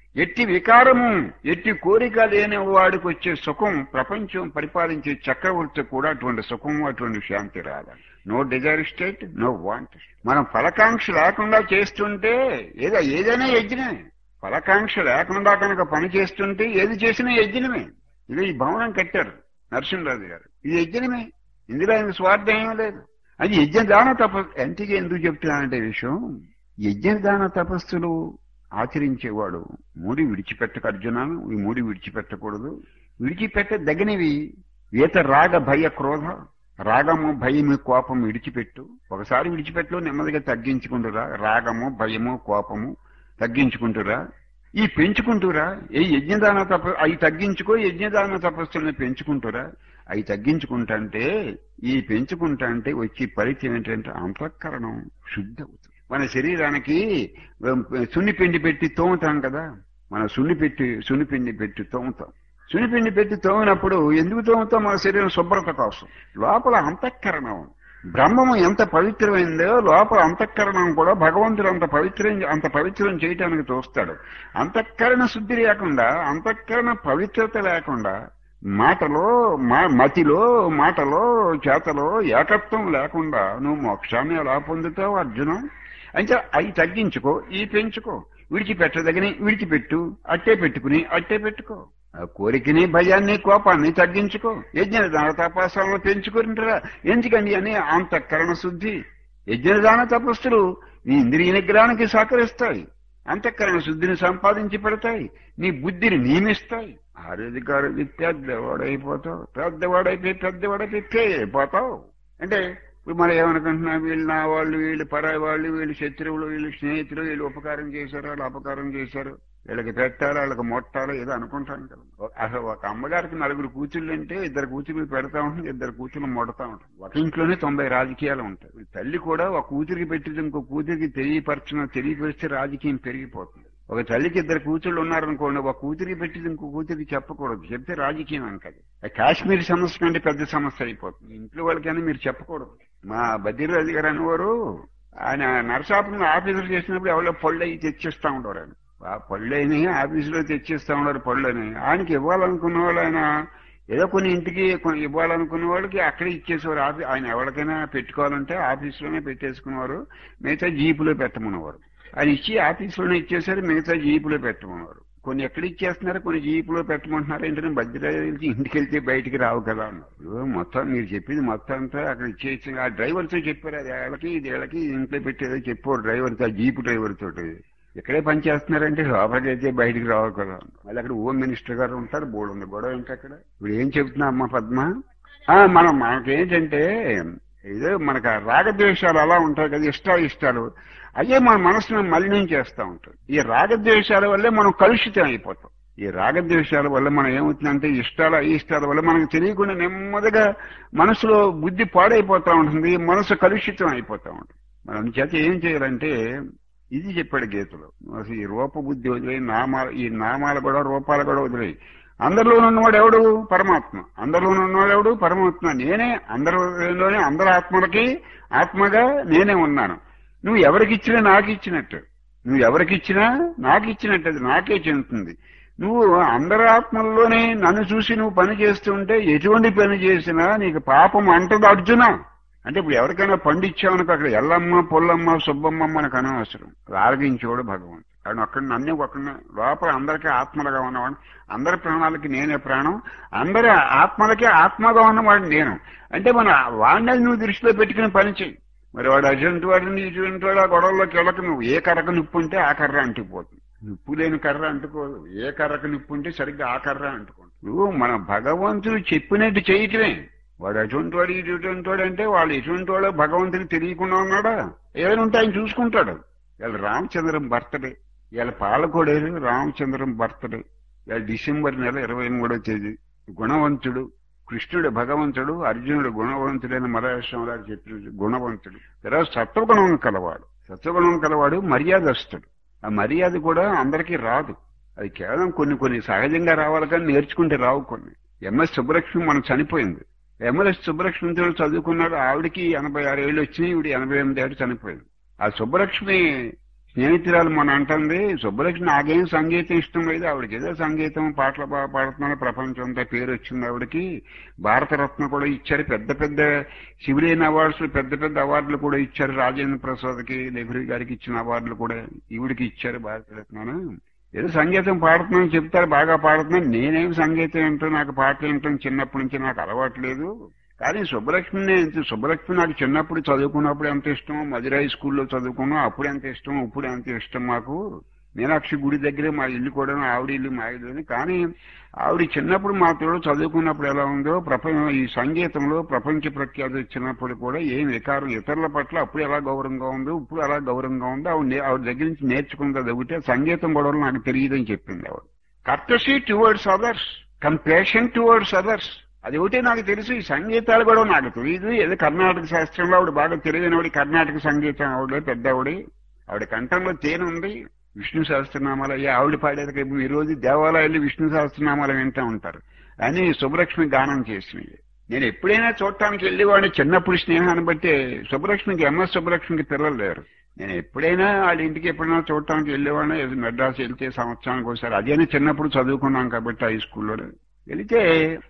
ఎట్టి వికారము ఎట్టి కోరిక లేని వాడికి వచ్చే సుఖం ప్రపంచం పరిపాలించే చక్రవర్తి కూడా అటువంటి సుఖం అటువంటి శాంతి రాదు no desire state no want మనం ఫలకాంక్ష లేకుండా చేస్తుంటే ఏదో ఏదైనా యజ్ఞమే ఫలకాంక్ష లేకుండా కనుక పని చేస్తుంటే ఏది చేసినా యజ్ఞమే ఇది ఈ భవనం కట్టారు నరసింహరాజు గారు ఇది యజ్ఞమే ఇందులో ఆయన స్వార్థం ఏమీ లేదు అది యజ్ఞ దాన తపస్సు ఎంతగా ఎందుకు చెప్తున్నానంటే విషయం యజ్ఞ దాన తపస్సులు ఆచరించేవాడు మూడి విడిచిపెట్టక అర్జున ఈ మూడి విడిచిపెట్టకూడదు విడిచిపెట్టదగినవి ఈత రాగ భయ క్రోధ రాగము భయము కోపం విడిచిపెట్టు ఒకసారి విడిచిపెట్టు నెమ్మదిగా తగ్గించుకుంటురా రాగము భయము కోపము తగ్గించుకుంటురా ఈ పెంచుకుంటురా ఏ యజ్ఞదాన తప అవి తగ్గించుకో యజ్ఞదాన తపస్సులను పెంచుకుంటురా అవి తగ్గించుకుంటాంటే ఈ పెంచుకుంటాంటే వచ్చి ఫలితం ఏంటంటే అంతఃకరణం శుద్ధి అవుతుంది మన శరీరానికి సున్నిపిండి పెట్టి తోముతాం కదా మన సున్నిపెట్టి సున్నిపిండి పెట్టి తోముతాం సున్నిపిండి పెట్టి తోమినప్పుడు ఎందుకు తోముతాం మన శరీరం శుభ్రత కోసం లోపల అంతఃకరణం బ్రహ్మము ఎంత పవిత్రమైందో లోపల అంతఃకరణం కూడా భగవంతుడు అంత పవిత్రం అంత పవిత్రం చేయటానికి చూస్తాడు అంతఃకరణ శుద్ధి లేకుండా అంతఃకరణ పవిత్రత లేకుండా మాటలో మా మతిలో మాటలో చేతలో ఏకత్వం లేకుండా నువ్వు మోక్షాన్ని ఎలా పొందుతావు అర్జున అంటే అవి తగ్గించుకో ఈ పెంచుకో విడిచిపెట్టదగిన విడిచిపెట్టు అట్టే పెట్టుకుని అట్టే పెట్టుకో ఆ కోరికని భయాన్ని కోపాన్ని తగ్గించుకో యజ్ఞదాన తపస్సులను పెంచుకుంటారా ఎందుకండి అని అంతఃకరణ శుద్ధి యజ్ఞదాన తపస్సులు నీ ఇంద్రియ నిగ్రహానికి సహకరిస్తాయి అంతఃకరణ శుద్ధిని సంపాదించి పెడతాయి నీ బుద్ధిని నియమిస్తాయి ఆరోగ్యకారు పెద్దవాడైపోతావు పెద్దవాడైపోయి పెద్దవాడైపోయి పే అయిపోతావు అంటే ఇప్పుడు మనం ఏమనుకుంటున్నా వీళ్ళు నా వాళ్ళు వీళ్ళు పరాయి వాళ్ళు వీళ్ళు శత్రువులు వీళ్ళు స్నేహితులు వీళ్ళు ఉపకారం చేశారు వాళ్ళు అపకారం చేశారు వీళ్ళకి పెట్టాలి వాళ్ళకి మొట్టాలి ఏదో అనుకుంటాం కదా అసలు ఒక అమ్మగారికి నలుగురు కూతుళ్ళు అంటే ఇద్దరు కూతురు పెడతా ఉంటుంది ఇద్దరు కూతురు మొడతా ఉంటుంది ఒక ఇంట్లోనే తొంభై రాజకీయాలు ఉంటాయి తల్లి కూడా ఒక కూతురికి పెట్టింది ఇంకో కూతురికి తెలియపరచిన తెలియపరిస్తే రాజకీయం పెరిగిపోతుంది ఒక తల్లికి ఇద్దరు కూతుళ్ళు ఉన్నారనుకోండి ఒక కూతురికి పెట్టింది ఇంకో కూతురికి చెప్పకూడదు చెప్తే రాజకీయం అంకది కాశ్మీర్ సమస్య కంటే పెద్ద సమస్య అయిపోతుంది ఇంట్లో వాళ్ళకైనా మీరు చెప్పకూడదు మా బద్రీరాజు గారు అనేవారు ఆయన నరసాపురం ఆఫీసులు చేసినప్పుడు ఎవరో పళ్ళు అవి తెచ్చిస్తా ఉండేవారు ఆయన ఆ పళ్ళని ఆఫీసులో తెచ్చిస్తా ఉన్నారు పళ్ళని ఆయనకి ఇవ్వాలనుకున్న వాళ్ళు ఆయన ఏదో కొన్ని ఇంటికి కొన్ని ఇవ్వాలనుకున్న వాళ్ళకి అక్కడే ఇచ్చేసేవారు ఆఫీ ఆయన ఎవరికైనా పెట్టుకోవాలంటే ఆఫీసులోనే పెట్టేసుకునేవారు మిగతా జీపులో పెట్టమనేవారు ఆయన ఇచ్చి ఆఫీసులోనే ఇచ్చేసారు మిగతా జీపులో పెట్టమన్నారు కొన్ని ఎక్కడ ఇచ్చేస్తున్నారు కొన్ని జీపులో పెట్టమంటున్నారు ఏంటంటే భద్రాద్రి ఇంటికి వెళ్తే బయటికి రావు కదా అన్నారు మొత్తం మీరు చెప్పింది మొత్తం అంతా అక్కడ ఇచ్చేసి ఆ డ్రైవర్తో చెప్పారు అది వాళ్ళకి ఇది వీళ్ళకి ఇంట్లో పెట్టేదో చెప్పారు డ్రైవర్తో ఆ జీపు డ్రైవర్ తోటి ఇక్కడే పని చేస్తున్నారంటే లోపలికి అయితే బయటికి రావు కదా మళ్ళీ అక్కడ హోమ్ మినిస్టర్ గారు ఉంటారు బోర్డు ఉంది గొడవ ఇంకా అక్కడ ఇప్పుడు ఏం చెబుతున్నా అమ్మ పద్మ మనం మనకేంటంటే ఏదో మనకు రాగద్వేషాలు అలా ఉంటాయి కదా ఇష్టాలు ఇష్టాలు అదే మన మనసును మలినం చేస్తూ ఉంటాం ఈ రాగద్వేషాల వల్లే మనం కలుషితం అయిపోతాం ఈ రాగద్వేషాల వల్ల మనం ఏమవుతుందంటే ఇష్టాల ఇష్టాల వల్ల మనకు తెలియకుండా నెమ్మదిగా మనసులో బుద్ధి పాడైపోతా ఉంటుంది మనసు కలుషితం అయిపోతా ఉంటుంది మనం చేత ఏం చేయాలంటే ఇది చెప్పాడు గీతలో అసలు ఈ రూప బుద్ధి వదిలేయి నామాలు ఈ నామాలు కూడా రూపాలు కూడా వదిలేయి అందరిలో ఉన్నవాడు ఎవడు పరమాత్మ అందరిలో ఉన్నవాడు ఎవడు పరమాత్మ నేనే అందరిలోనే అందరి ఆత్మలకి ఆత్మగా నేనే ఉన్నాను నువ్వు ఎవరికిచ్చినా నాకు ఇచ్చినట్టు నువ్వు ఎవరికిచ్చినా నాకు ఇచ్చినట్టు అది నాకే చెందుతుంది నువ్వు అందరి ఆత్మల్లోనే నన్ను చూసి నువ్వు పని చేస్తుంటే ఎటువంటి పని చేసినా నీకు పాపం అంటది అర్జున అంటే ఇప్పుడు ఎవరికైనా పండు ఇచ్చామనుకో అక్కడ ఎల్లమ్మ పొల్లమ్మ సుబ్బమ్మ మనకు అనవసరం ఆరగించేవాడు భగవంతుడు కానీ అక్కడ నన్ను ఒక్కడ లోపల అందరికీ ఆత్మలుగా ఉన్నవాడు అందరి ప్రాణాలకి నేనే ప్రాణం అందరి ఆత్మలకి ఆత్మగా ఉన్నవాడు నేను అంటే మన వాడిని నువ్వు దృష్టిలో పెట్టుకుని పని చెయ్యి మరి వాడు అటువంటి వాడిని ఇటువంటి వాడు ఆ గొడవలోకి వెళ్ళక నువ్వు ఏ కర్రకు నిప్పు ఉంటే ఆ కర్ర అంటుకుపోతుంది నిప్పు లేని కర్ర అంటుకోదు ఏ కర్రకు నిప్పు ఉంటే సరిగ్గా ఆ కర్ర అంటుకోదు నువ్వు మన భగవంతుడు చెప్పినట్టు చేయటమే వాడు అటువంటి వాడు ఇటువంటి వాడు అంటే వాళ్ళు ఎటువంటి వాడు భగవంతుని తెలియకుండా ఉన్నాడా ఏదైనా ఉంటే ఆయన చూసుకుంటాడు వీళ్ళ రామచంద్రం బర్త్డే వీళ్ళ పాలకోడేరు రామచంద్రం బర్త్డే వీళ్ళ డిసెంబర్ నెల ఇరవై మూడో తేదీ గుణవంతుడు కృష్ణుడు భగవంతుడు అర్జునుడు గుణవంతుడైన మలయాళం చెప్పిన గుణవంతుడు తర్వాత సత్వగుణం కలవాడు సత్వగుణం కలవాడు మర్యాదస్తుడు ఆ మర్యాద కూడా అందరికీ రాదు అది కేవలం కొన్ని కొన్ని సహజంగా రావాలి కానీ నేర్చుకుంటే రావు కొన్ని ఎంఎస్ సుబ్బలక్ష్మి మనం చనిపోయింది ఎంఎస్ సుబ్బలక్ష్మితో చదువుకున్నాడు ఆవిడికి ఎనభై ఆరు ఏళ్ళు వచ్చినాయి ఈవిడ ఎనభై ఎనిమిది ఏళ్ళు చనిపోయింది ఆ సుబ్బలక్ష్మి స్నేహితురాలు మొన్న అంటుంది సుబ్బలక్ష్మి నాకేం సంగీతం ఇష్టం లేదు ఆవిడకి ఏదో సంగీతం పాటలు బాగా పాడుతున్నా ప్రపంచం అంతా పేరు వచ్చింది ఆవిడకి భారతరత్న కూడా ఇచ్చారు పెద్ద పెద్ద సివిలియన్ అవార్డ్స్ పెద్ద పెద్ద అవార్డులు కూడా ఇచ్చారు రాజేంద్ర ప్రసాద్కి నెహ్రూ గారికి ఇచ్చిన అవార్డులు కూడా ఈవిడికి ఇచ్చారు భారతరత్నాను ఏదో సంగీతం పాడుతున్నాను చెప్తారు బాగా పాడుతున్నాను నేనేం సంగీతం ఏంటో నాకు పాటలు ఏంటో చిన్నప్పటి నుంచి నాకు అలవాటు లేదు కానీ సుబ్బలక్ష్మిని ఎంత సుబ్బలక్ష్మి నాకు చిన్నప్పుడు చదువుకున్నప్పుడు ఎంత ఇష్టం మధురై స్కూల్లో చదువుకున్నాం అప్పుడు ఎంత ఇష్టం ఇప్పుడు ఎంత ఇష్టం మాకు మీనాక్షి గుడి దగ్గరే మా ఇల్లు కూడా ఆవిడ ఇల్లు మా ఇల్లు కానీ ఆవిడ చిన్నప్పుడు మా తోడు చదువుకున్నప్పుడు ఎలా ఉందో ప్రపంచ ఈ సంగీతంలో ప్రపంచ ప్రఖ్యాతి వచ్చినప్పుడు కూడా ఏం వికారం ఇతరుల పట్ల అప్పుడు ఎలా గౌరవంగా ఉందో ఇప్పుడు ఎలా గౌరవంగా ఉందో ఆవిడ నే- ఆవిడ దగ్గర నుంచి నేర్చుకుంది ఒకటే సంగీతం గొడవలు నాకు తెలియదని చెప్పింది ఆవిడ courtesy towards others compassion towards others అది ఒకటే నాకు తెలుసు ఈ సంగీతాలు కూడా నాకు తెలియదు ఏదో కర్ణాటక శాస్త్రంలో ఆవిడ బాగా తెలియనివాడి కర్ణాటక సంగీతం ఆవిడ పెద్ద ఆవిడ ఆవిడ కంఠంలో తేనె ఉంది విష్ణు సహస్రనామాలు అయ్యి ఆవిడ పాడేది రేపు ఈ రోజు దేవాలయాలు విష్ణు సహస్రనామాలు వింటూ ఉంటారు అని సుబ్బలక్ష్మి గానం చేసినవి నేను ఎప్పుడైనా చూడటానికి వెళ్ళేవాడిని చిన్నప్పుడు స్నేహాన్ని బట్టి సుబ్బలక్ష్మికి ఎంఎస్ సుబ్బలక్ష్మికి పిల్లలు లేరు నేను ఎప్పుడైనా వాళ్ళ ఇంటికి ఎప్పుడైనా చూడటానికి వెళ్ళేవాడిని ఏదో మెడ్రాస్ వెళ్తే సంవత్సరానికి ఒకసారి అదేనా చిన్నప్పుడు చదువుకున్నాం కాబట్టి హై స్కూల్లో వెళితే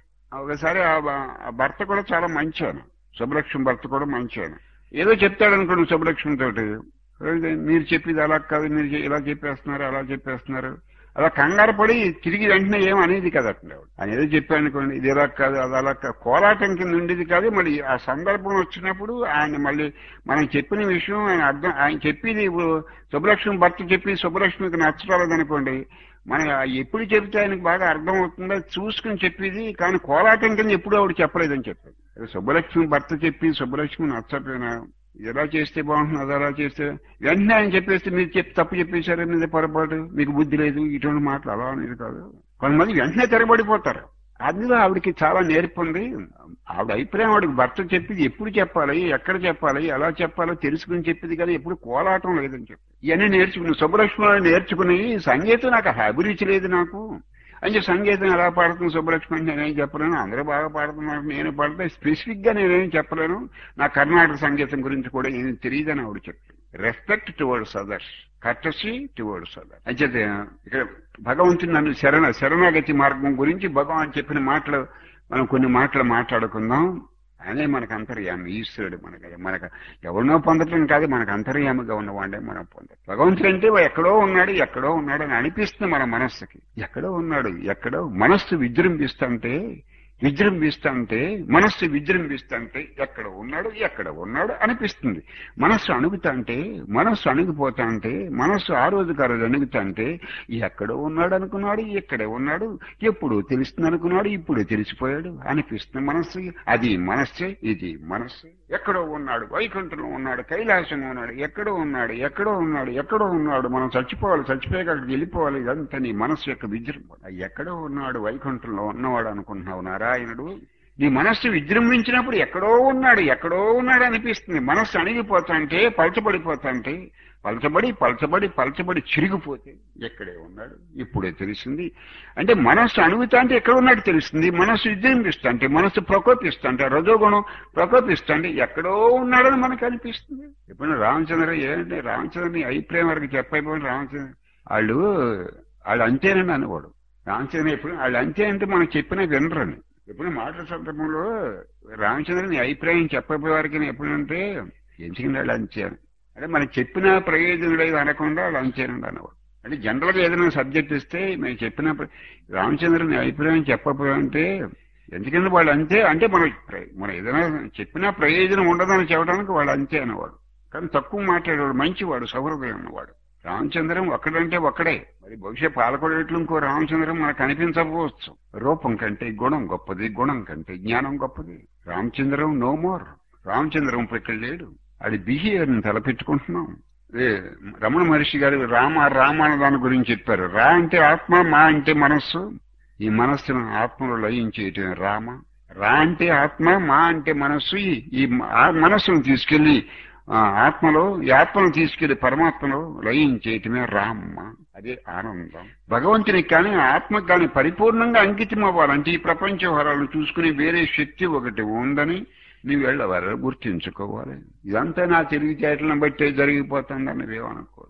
ఒకసారి ఆ బ- ఆ భర్త కూడా చాలా మంచాను సుబ్బలక్ష్మి భర్త కూడా మంచాను ఏదో చెప్తాడు అనుకోండి సుబ్బలక్ష్మి తోటి "ఏది, మీరు చెప్పేది అలా కాదు మీరు చె- ఇలా చెప్పేస్తున్నారు అలా చెప్పేస్తున్నారు అలా కంగారు పడి తిరిగి వెంటనే ఏం అనేది కదా అట్లా ఆయన ఏదో చెప్పాడు అనుకోండి ఇది ఇలా కాదు అది అలా కాదు కోలాటం కింద ఉండేది కాదు మళ్ళీ ఆ సందర్భం వచ్చినప్పుడు ఆయన మళ్ళీ మనం చెప్పిన విషయం ఆయన అర్థం ఆయన చెప్పేది ఇప్పుడు సుబ్బలక్ష్మి భర్త చెప్పి సుబ్బలక్ష్మికి నచ్చరాలేదనుకోండి మన ఎప్పుడు చెబితే ఆయనకు బాగా అర్థం అవుతుందో చూసుకుని చెప్పేది కానీ కోలాటం కింద ఎప్పుడు ఆవిడ చెప్పలేదని చెప్పాడు అదే సుబ్బలక్ష్మి భర్త చెప్పి సుబ్బలక్ష్మి నచ్చపోయినా ఎలా చేస్తే బాగుంటుంది అది అలా చేస్తే వెంటనే ఆయన చెప్పేస్తే మీరు చెప్పి తప్పు చెప్పేశారు మీద పొరపాటు మీకు బుద్ధి లేదు ఇటువంటి మాటలు అలా అనేది కాదు కొంతమంది వెంటనే తిరగబడిపోతారు అందులో ఆవిడకి చాలా నేర్పు ఉంది ఆవిడ అభిప్రాయం ఆవిడకి భర్త చెప్పింది ఎప్పుడు చెప్పాలి ఎక్కడ చెప్పాలి ఎలా చెప్పాలో తెలుసుకుని చెప్పింది కానీ ఎప్పుడు కోలాటం లేదని చెప్పి ఇవన్నీ నేర్చుకుని సుబ్బలక్ష్మి నేర్చుకుని సంగీతం నాకు అభిరుచి లేదు నాకు అంటే సంగీతం ఎలా పాడుతుంది సుబ్బలక్ష్మి అంటే నేనేం చెప్పలేను అందరూ బాగా పాడుతున్నారు నేను పాడితే స్పెసిఫిక్ గా నేనేం చెప్పలేను నా కర్ణాటక సంగీతం గురించి కూడా ఏం తెలియదని ఆవిడ చెప్తాను respect towards others courtesy towards others అయితే ఇక్కడ భగవంతుని నన్ను శరణ శరణాగతి మార్గం గురించి భగవాన్ చెప్పిన మాటలు మనం కొన్ని మాటలు మాట్లాడుకుందాం అనే మనకు అంతర్యామి ఈశ్వరుడు మనకి మనకు ఎవరినో పొందటం కాదు మనకు అంతర్యామిగా ఉన్నవాడే మనం పొందటం భగవంతుడు అంటే వాడు ఎక్కడో ఉన్నాడు ఎక్కడో ఉన్నాడు అని అనిపిస్తుంది మన మనస్సుకి ఎక్కడో ఉన్నాడు ఎక్కడో మనస్సు విజృంభిస్తుంటే విజృంభిస్తుంటే మనస్సు విజృంభిస్తుంటే ఎక్కడ ఉన్నాడు ఎక్కడ ఉన్నాడు అనిపిస్తుంది మనస్సు అణుగుతాంటే మనస్సు అణుగిపోతాంటే మనస్సు ఆ రోజు ఆ రోజు అణుగుతాంటే ఎక్కడో ఉన్నాడు అనుకున్నాడు ఎక్కడే ఉన్నాడు ఎప్పుడు తెలుస్తుంది అనుకున్నాడు ఇప్పుడు తెలిసిపోయాడు అనిపిస్తుంది మనస్సు అది మనస్సే ఇది మనస్సు ఎక్కడో ఉన్నాడు వైకుంఠంలో ఉన్నాడు కైలాసంలో ఉన్నాడు ఎక్కడో ఉన్నాడు ఎక్కడో ఉన్నాడు ఎక్కడో ఉన్నాడు మనం చచ్చిపోవాలి చచ్చిపోయాక అక్కడికి వెళ్ళిపోవాలి ఇదంతా నీ మనస్సు యొక్క విజృంభణ ఎక్కడో ఉన్నాడు వైకుంఠంలో ఉన్నవాడు అనుకుంటున్నావు నారాయణుడు నీ మనస్సు విజృంభించినప్పుడు ఎక్కడో ఉన్నాడు ఎక్కడో ఉన్నాడు అనిపిస్తుంది మనస్సు అణిగిపోతాంటే పలచబడిపోతాంటే పలచబడి పలచబడి పలచబడి చిరిగిపోతే ఎక్కడే ఉన్నాడు ఇప్పుడే తెలిసింది అంటే మనస్సు అణుగుతా అంటే ఎక్కడ ఉన్నాడు తెలుస్తుంది మనస్సు విజృంభిస్తా అంటే మనస్సు ప్రకోపిస్తా అంటే రజోగుణం ప్రకోపిస్తా అంటే ఎక్కడో ఉన్నాడని మనకు అనిపిస్తుంది ఎప్పుడైనా రామచంద్ర ఏంటంటే రామచంద్ర నీ అభిప్రాయం వరకు చెప్పైపోయిన రామచంద్ర వాళ్ళు వాళ్ళు అంతేనని అనేవాడు రామచంద్ర ఎప్పుడు వాళ్ళు అంతే అంటే మనం చెప్పినా వినరని ఎప్పుడు మాటల సందర్భంలో రామచంద్ర నీ అభిప్రాయం చెప్పబోయే వారికి ఎప్పుడంటే ఎందుకంటే వాళ్ళు అంతే అని. అంటే మనం చెప్పిన ప్రయోజనం లేదు అనకుండా వాళ్ళు అంతేనండి అనేవాడు అంటే జనరల్ గా ఏదైనా సబ్జెక్ట్ ఇస్తే మేము చెప్పిన ప్ర- రామచంద్ర నీ అభిప్రాయం చెప్పకపోయారంటే ఎందుకంటే వాళ్ళు అంతే అంటే మనం ప్ర- మనం ఏదైనా చెప్పినా ప్రయోజనం ఉండదని చెప్పడానికి వాళ్ళు అంతే అనేవాడు కానీ తక్కువ మాట్లాడేవాడు మంచివాడు సౌహృదయం ఉన్నవాడు రామచంద్రం ఒక్కడంటే ఒక్కడే మరి బహుశా పాలకొడ ఎట్లు ఇంకో రామచంద్రం మనకు కనిపించకపోవచ్చు రూపం కంటే గుణం గొప్పది గుణం కంటే జ్ఞానం గొప్పది రామచంద్రం నో మోర్ రామచంద్రం ఇప్పుడు ఇక్కడ లేడు అది బిహేవియర్ ని తలపెట్టుకుంటున్నాం ఏ, రమణ మహర్షి గారు రామ రామ అనే దాని గురించి చెప్పారు రా అంటే ఆత్మ మా అంటే మనస్సు ఈ మనస్సును ఆత్మలో లయించేయటం రామ రా అంటే ఆత్మ మా అంటే మనస్సు ఈ- ఈ ఆ మనస్సును తీసుకెళ్లి ఆ ఆత్మలో ఈ ఆత్మను తీసుకెళ్లి పరమాత్మలో లయించేయటమే రామ్మ అదే ఆనందం భగవంతునికి కానీ ఆత్మకు కానీ పరిపూర్ణంగా అంకితం అవ్వాలంటే ఈ ప్రపంచ వరాలను చూసుకుని వేరే శక్తి ఒకటి ఉందని నీవు వెళ్ళవారు గుర్తించుకోవాలి ఇదంతా నా తెలివితేటలను బట్టే జరిగిపోతుందని ఏమనుకో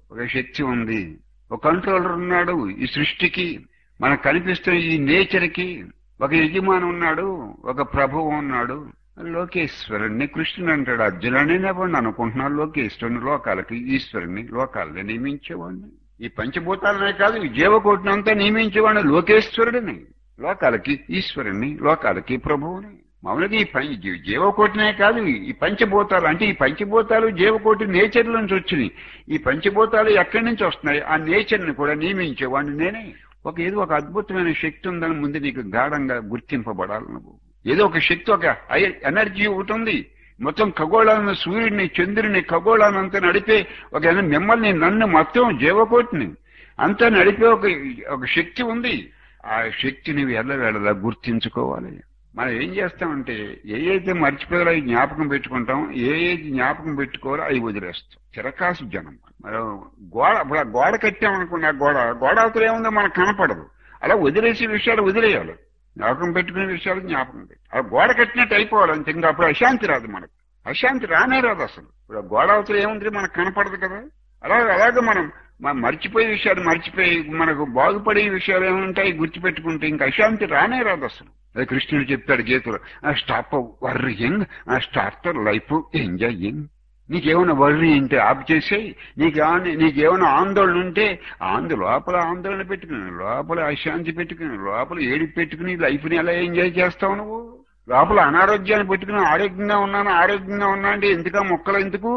ఒక శక్తి ఉంది ఒక కంట్రోలర్ ఉన్నాడు ఈ సృష్టికి మనకు కనిపిస్తున్న ఈ నేచర్ కి ఒక యజమాని ఉన్నాడు ఒక ప్రభువు ఉన్నాడు లోకేశ్వరుణ్ణి కృష్ణుడు అంటాడు అర్జునుని నేను అనుకుంటున్నాను లోకేశ్వరుని లోకాలకి ఈశ్వరుని లోకాలని నియమించేవాడిని ఈ పంచభూతాలనే కాదు ఈ జీవకోటిని అంతా నియమించేవాడిని లోకేశ్వరుడిని లోకాలకి ఈశ్వరుణ్ణి లోకాలకి ప్రభువుని మామూలుగా ఈ పం జీ- జీవకోటినే కాదు ఈ పంచభూతాలు అంటే ఈ పంచభూతాలు జీవకోటి నేచర్ నుంచి వచ్చినాయి ఈ పంచభూతాలు ఎక్కడి నుంచి వస్తున్నాయి ఆ నేచర్ ని కూడా నియమించేవాడిని నేనే ఒక ఏదో ఒక అద్భుతమైన శక్తి ఉందని ముందు నీకు గాఢంగా గుర్తింపబడాలి నువ్వు ఏదో ఒక శక్తి ఒక ఐ- ఎనర్జీ ఒకటి ఉంది మొత్తం ఖగోళాలను సూర్యుడిని చంద్రుని ఖగోళాన్ని అంతా నడిపే ఒక ఎన- మిమ్మల్ని నన్ను మొత్తం జీవకోటిని అంతా నడిపే ఒక ఒక శక్తి ఉంది ఆ శక్తి నువ్వు ఎల్లవేళలా గుర్తించుకోవాలి మనం ఏం చేస్తామంటే ఏ అయితే మర్చిపోయారో అవి జ్ఞాపకం పెట్టుకుంటాం ఏ ఏది జ్ఞాపకం పెట్టుకోవాలో అవి వదిలేస్తాం చిరకాసు జనం మనం గోడ ఇప్పుడు ఆ గోడ కట్టామనుకున్న గోడ గోడ అవతల ఏముందో మనకు కనపడదు అలా వదిలేసే విషయాలు వదిలేయాలి జ్ఞాపకం పెట్టుకునే విషయాలు జ్ఞాపకం పెట్టి ఆ గోడ కట్టినట్టు అయిపోవాలి అంతే ఇంకా అప్పుడు అశాంతి రాదు మనకు అశాంతి రానే రాదు అసలు ఇప్పుడు ఆ గోడ అవతల ఏముంది మనకు కనపడదు కదా అలాగే అలాగే మనం మనం మర్చిపోయే విషయాలు మర్చిపోయి మనకు బాగుపడే విషయాలు ఏముంటాయి గుర్తుపెట్టుకుంటే ఇంకా అశాంతి రానే రాదు అసలు అది కృష్ణుడు చెప్తాడు గీతలో stop worrying start life enjoying నీకేమైనా వర్రీ ఉంటే ఆపు చేసేయి నీకేమైనా నీకేమైనా ఆందోళన ఉంటే ఆందు లోపల ఆందోళన పెట్టుకుని లోపల అశాంతి పెట్టుకుని లోపల ఏడుపు పెట్టుకుని లైఫ్ ని ఎలా ఎంజాయ్ చేస్తావు నువ్వు లోపల అనారోగ్యాన్ని పెట్టుకుని ఆరోగ్యంగా ఉన్నాను ఆరోగ్యంగా ఉన్నా అంటే ఎందుక మొక్కలు ఎందుకు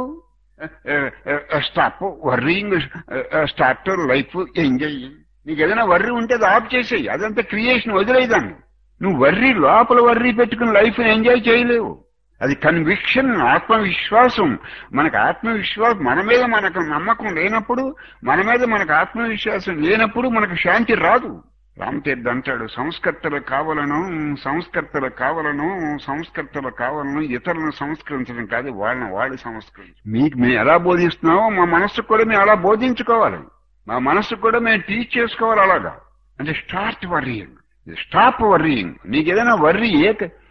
stop worrying start life enjoy నీకు ఏదైనా వర్రీ ఉంటే అది ఆఫ్ చేసేయి అదంతా క్రియేషన్ వదిలేదాన్ని నువ్వు వర్రీ లోపల వర్రీ పెట్టుకుని లైఫ్ ఎంజాయ్ చేయలేవు అది కన్విక్షన్ ఆత్మవిశ్వాసం మనకు ఆత్మవిశ్వాసం మన మీద మనకు నమ్మకం లేనప్పుడు మన మీద మనకు ఆత్మవిశ్వాసం లేనప్పుడు మనకు శాంతి రాదు రామతీర్థ అంటాడు సంస్కర్తలు కావాలను సంస్కర్తలు కావాలను సంస్కర్తలు కావాలను ఇతరులను సంస్కరించడం కాదు వాళ్ళని వాళ్ళు సంస్కరించు మీకు మేము ఎలా బోధిస్తున్నామో మా మనస్సుకు కూడా మేము అలా బోధించుకోవాలి మా మనస్సుకు కూడా మేము టీచ్ చేసుకోవాలి అలాగా అంటే స్టార్ట్ వర్రీయింగ్ స్టాప్ వర్రీయింగ్ నీకు ఏదైనా వర్రీ ఏ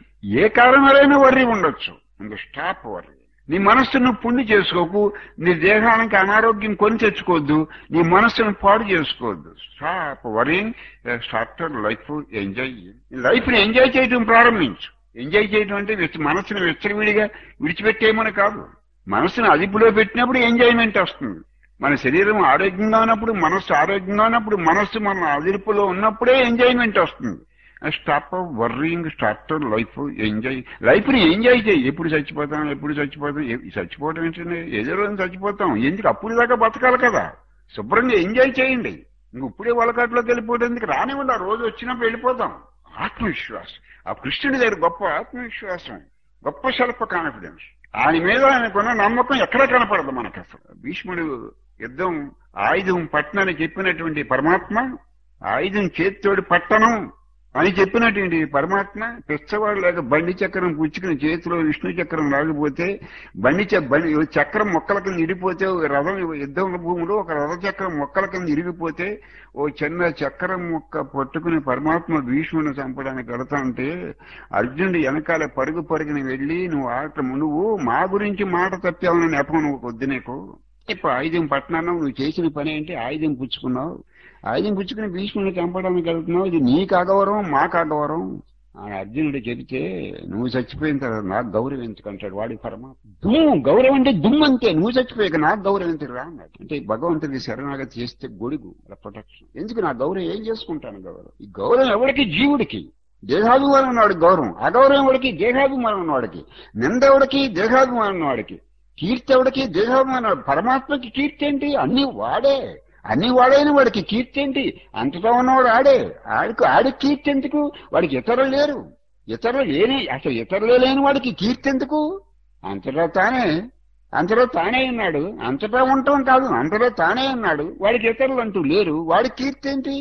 ఏ కారణాలైనా వర్రీ ఉండొచ్చు ఇంకా స్టాప్ వర్రీ నీ మనస్సును పుణ్య చేసుకోకు నీ దేహానికి అనారోగ్యం కొని తెచ్చుకోవద్దు నీ మనస్సును పాడు చేసుకోవద్దు stop worrying start life enjoy life ని ఎంజాయ్ చేయడం ప్రారంభించు ఎంజాయ్ చేయడం అంటే విచ్చ- మనస్సును విచ్చలవిడిగా విడిచిపెట్టేయమని కాదు మనస్సును అదుపులో పెట్టినప్పుడు ఎంజాయ్మెంట్ వస్తుంది మన శరీరం ఆరోగ్యంగా ఉన్నప్పుడు మనస్సు ఆరోగ్యంగా ఉన్నప్పుడు మనస్సు మన అదుపులో ఉన్నప్పుడే ఎంజాయ్మెంట్ వస్తుంది stop worrying start life enjoy life ని ఎంజాయ్ చేయి ఎప్పుడు చచ్చిపోతాం ఎప్పుడు చచ్చిపోతాం ఏ- చచ్చిపోవటం ఏంటంటే ఏదో రోజు చచ్చిపోతాం ఎందుకు అప్పుడు దాకా బతకాలి కదా శుభ్రంగా ఎంజాయ్ చేయండి ఇంక ఇప్పుడే వలకాట్లోకి వెళ్ళిపోవడం ఎందుకు రానివ్వండి ఆ రోజు వచ్చినప్పుడు వెళ్ళిపోతాం ఆత్మవిశ్వాసం ఆ కృష్ణుడి దగ్గర గొప్ప ఆత్మవిశ్వాసం గొప్ప సెల్ఫ్ కాన్ఫిడెన్స్ ఆయన మీద ఆయనకున్న నమ్మకం ఎక్కడ కనపడదు మనకు అసలు భీష్ముడు యుద్ధం ఆయుధం పట్టనని చెప్పినటువంటి పరమాత్మ ఆయుధం చేతితోటి పట్టను అని చెప్పినటువంటి పరమాత్మ పిచ్చవాడు లేక బండి చక్రం పుచ్చుకుని చేతిలో విష్ణు చక్రం లాగిపోతే బండి చ- బండి చక్రం మొక్కల కింద ఇరిగిపోతే ఓ రథం యుద్ధం భూమిలో ఒక రథ చక్రం మొక్కల కింద ఇరిగిపోతే ఓ చిన్న చక్రం మొక్క పట్టుకుని పరమాత్మ భీష్ముని చంపడానికి వెళతా అంటే అర్జునుడు వెనకాల పరుగు పరుగుని వెళ్ళి నువ్వు ఆట నువ్వు మా గురించి మాట తప్పావని నెపం నువ్వు వద్దు నీకు ఇప్పుడు ఆయుధం పట్టినాను నువ్వు చేసిన పని ఏంటి ఆయుధం పుచ్చుకున్నావు ఆయుధం పుచ్చుకుని భీష్ముని చంపడానికి వెళ్తున్నావు ఇది నీకు అగౌరవం మాకు అగౌరవం అని అర్జునుడు చెబితే నువ్వు చచ్చిపోయిన తర్వాత నాకు గౌరవం ఎందుకంటాడు వాడి పరమాత్మ దుమ్ము గౌరవం అంటే దుమ్ము అంతే నువ్వు చచ్చిపోయాక నాకు గౌరవం ఎందుకు రా అన్నాడు అంటే భగవంతుడి శరణాగతి చేస్తే గొడుగు ప్రొటెక్షన్ ఎందుకు నా గౌరవం ఏం చేసుకుంటాను గౌరవం ఈ గౌరవం ఎవరికి జీవుడికి దేహాభిమానం ఉన్నవాడికి గౌరవం అగౌరవం ఎవడికి దేహాభిమానం ఉన్నవాడికి నింద ఎవడికి దేహాభిమానం ఉన్నవాడికి కీర్తి ఎవడికి దేహాభిమానం పరమాత్మకి కీర్తి ఏంటి అన్ని వాడే అన్ని వాడైన వాడికి కీర్తి ఏంటి అంతటా ఉన్నవాడు ఆడే ఆడికి ఆడికి కీర్తి ఎందుకు వాడికి ఇతరులు లేరు ఇతరులు లేని అసలు ఇతరులు లేని వాడికి కీర్తి ఎందుకు అంతటా తానే అంతలో తానే ఉన్నాడు అంతటా ఉండటం కాదు అంతలో తానే ఉన్నాడు వాడికి ఇతరులు అంటూ లేరు వాడి కీర్తి ఏంటి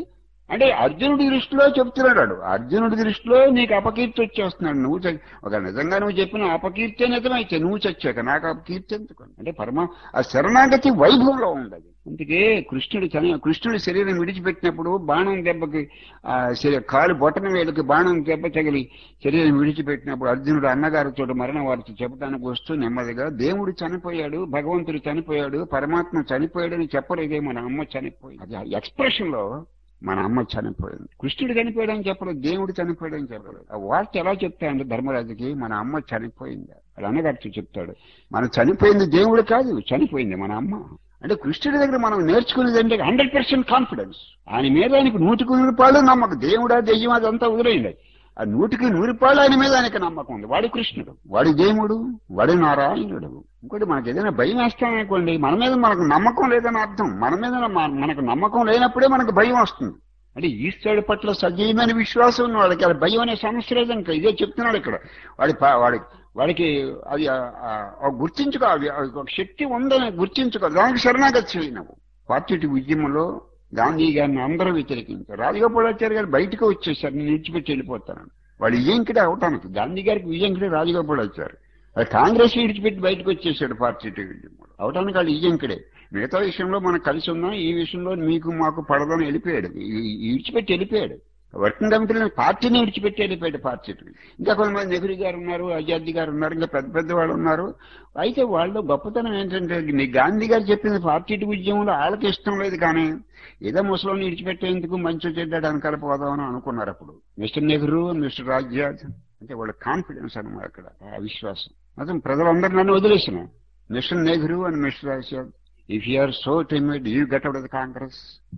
అంటే అర్జునుడి దృష్టిలో చెప్తున్నాడు వాడు. అర్జునుడి దృష్టిలో నీకు అపకీర్తి వచ్చేస్తున్నాడు నువ్వు చ- ఒక నిజంగా నువ్వు చెప్పిన అపకీర్తి నిజమైతే నువ్వు చచ్చాక నాకు అపకీర్తి ఎందుకు అంటే పరమ ఆ శరణాగతి వైభవంలో ఉండదు అందుకే కృష్ణుడు చని కృష్ణుడి శరీరం విడిచిపెట్టినప్పుడు బాణం దెబ్బకి ఆ శరీ- కాలు బొట్టన వేలుకి బాణం దెబ్బ తగిలి శరీరం విడిచిపెట్టినప్పుడు అర్జునుడు అన్నగారి చోట మరణ వార్త చెప్పడానికి వస్తూ నెమ్మదిగా దేవుడు చనిపోయాడు భగవంతుడు చనిపోయాడు పరమాత్మ చనిపోయాడని చెప్పలేదే మన అమ్మ చనిపోయింది అది ఎక్స్ప్రెషన్ లో మన అమ్మ చనిపోయింది కృష్ణుడు చనిపోయాడని చెప్పలేదు దేవుడు చనిపోయాడని చెప్పలేదు ఆ వార్త ఎలా చెప్తాయంటే ధర్మరాజుకి మన అమ్మ చనిపోయింది అది అన్నగారితో చెప్తాడు మన చనిపోయింది దేవుడు కాదు చనిపోయింది మన అమ్మ అంటే కృష్ణుడి దగ్గర మనం నేర్చుకునేది అంటే హండ్రెడ్ పర్సెంట్ కాన్ఫిడెన్స్ ఆయన మీద ఆయనకు నూటికి నూరు పాళ్ళు నమ్మకం దేవుడా దెయ్యం అదంతా వదిలేయండి ఆ నూటికి నూరు పాళ్ళు ఆయన మీద ఆయనకి నమ్మకం ఉంది వాడి కృష్ణుడు వాడి దేవుడు వాడి నారాయణుడు ఇంకోటి మనకి ఏదైనా భయం వేస్తామనుకోండి మన మీద మనకు నమ్మకం లేదని అర్థం మన మీద మన- మనకు నమ్మకం లేనప్పుడే మనకు భయం వస్తుంది అంటే ఈశ్వరుడి పట్ల సజీవమైన విశ్వాసం ఉన్న వాళ్ళకి అది భయం అనే సమస్య లేదు ఇంకా ఇదే చెప్తున్నాడు ఇక్కడ వాడి ప- వాడి వాడికి అది ఆ- ఆ- ఆ గుర్తించుకో అది ఒక శక్తి ఉందని గుర్తించుకో దానికి శరణాగతి చేయి నువ్వు పార్టీ ఉద్యమంలో గాంధీ గారిని అందరూ వ్యతిరేకించారు రాజగోపాలాచారి గారు బయటకు వచ్చేసారు నేను విడిచిపెట్టి వెళ్ళిపోతాను వాడు విజయంకిడే అవటానికి గాంధీ గారికి విజయంకిడే రాజగోపాలాచారి అది కాంగ్రెస్ విడిచిపెట్టి బయటకు వచ్చేసాడు పార్టీ ఉద్యమంలో అవటానికి వాళ్ళు విజయంకిడే మిగతా విషయంలో మనం కలిసి ఉన్నాం ఈ విషయంలో మీకు మాకు పడదని వెళ్ళిపోయాడు ఈ- ఈ విడిచిపెట్టి వెళ్ళిపోయాడు వర్కింగ్ కమిటీలో పార్టీని విడిచిపెట్టి వెళ్ళిపోయాడు పార్టీ ఇంకా కొంతమంది నెహ్రూ గారు ఉన్నారు అజాద్ది గారు ఉన్నారు ఇంకా పెద్ద పెద్ద వాళ్ళు ఉన్నారు అయితే వాళ్ళు గొప్పతనం ఏంటంటే నీ గాంధీ గారు చెప్పింది పార్టీ ఉద్యమంలో వాళ్ళకి ఇష్టం లేదు కానీ ఏదో ముసలోని విడిచిపెట్టేందుకు మంచి చెడ్డాడు వెనకాల పోదామని అనుకున్నారు అప్పుడు మిస్టర్ నెహ్రూ మిస్టర్ రాజ్యాద్ అంటే వాళ్ళ కాన్ఫిడెన్స్ అన్నమాట అక్కడ ఆ విశ్వాసం అతను ప్రజలందరూ నన్ను వదిలేసిన Mister Nehru and Mister Rajyad if you are so timid you get out the Congress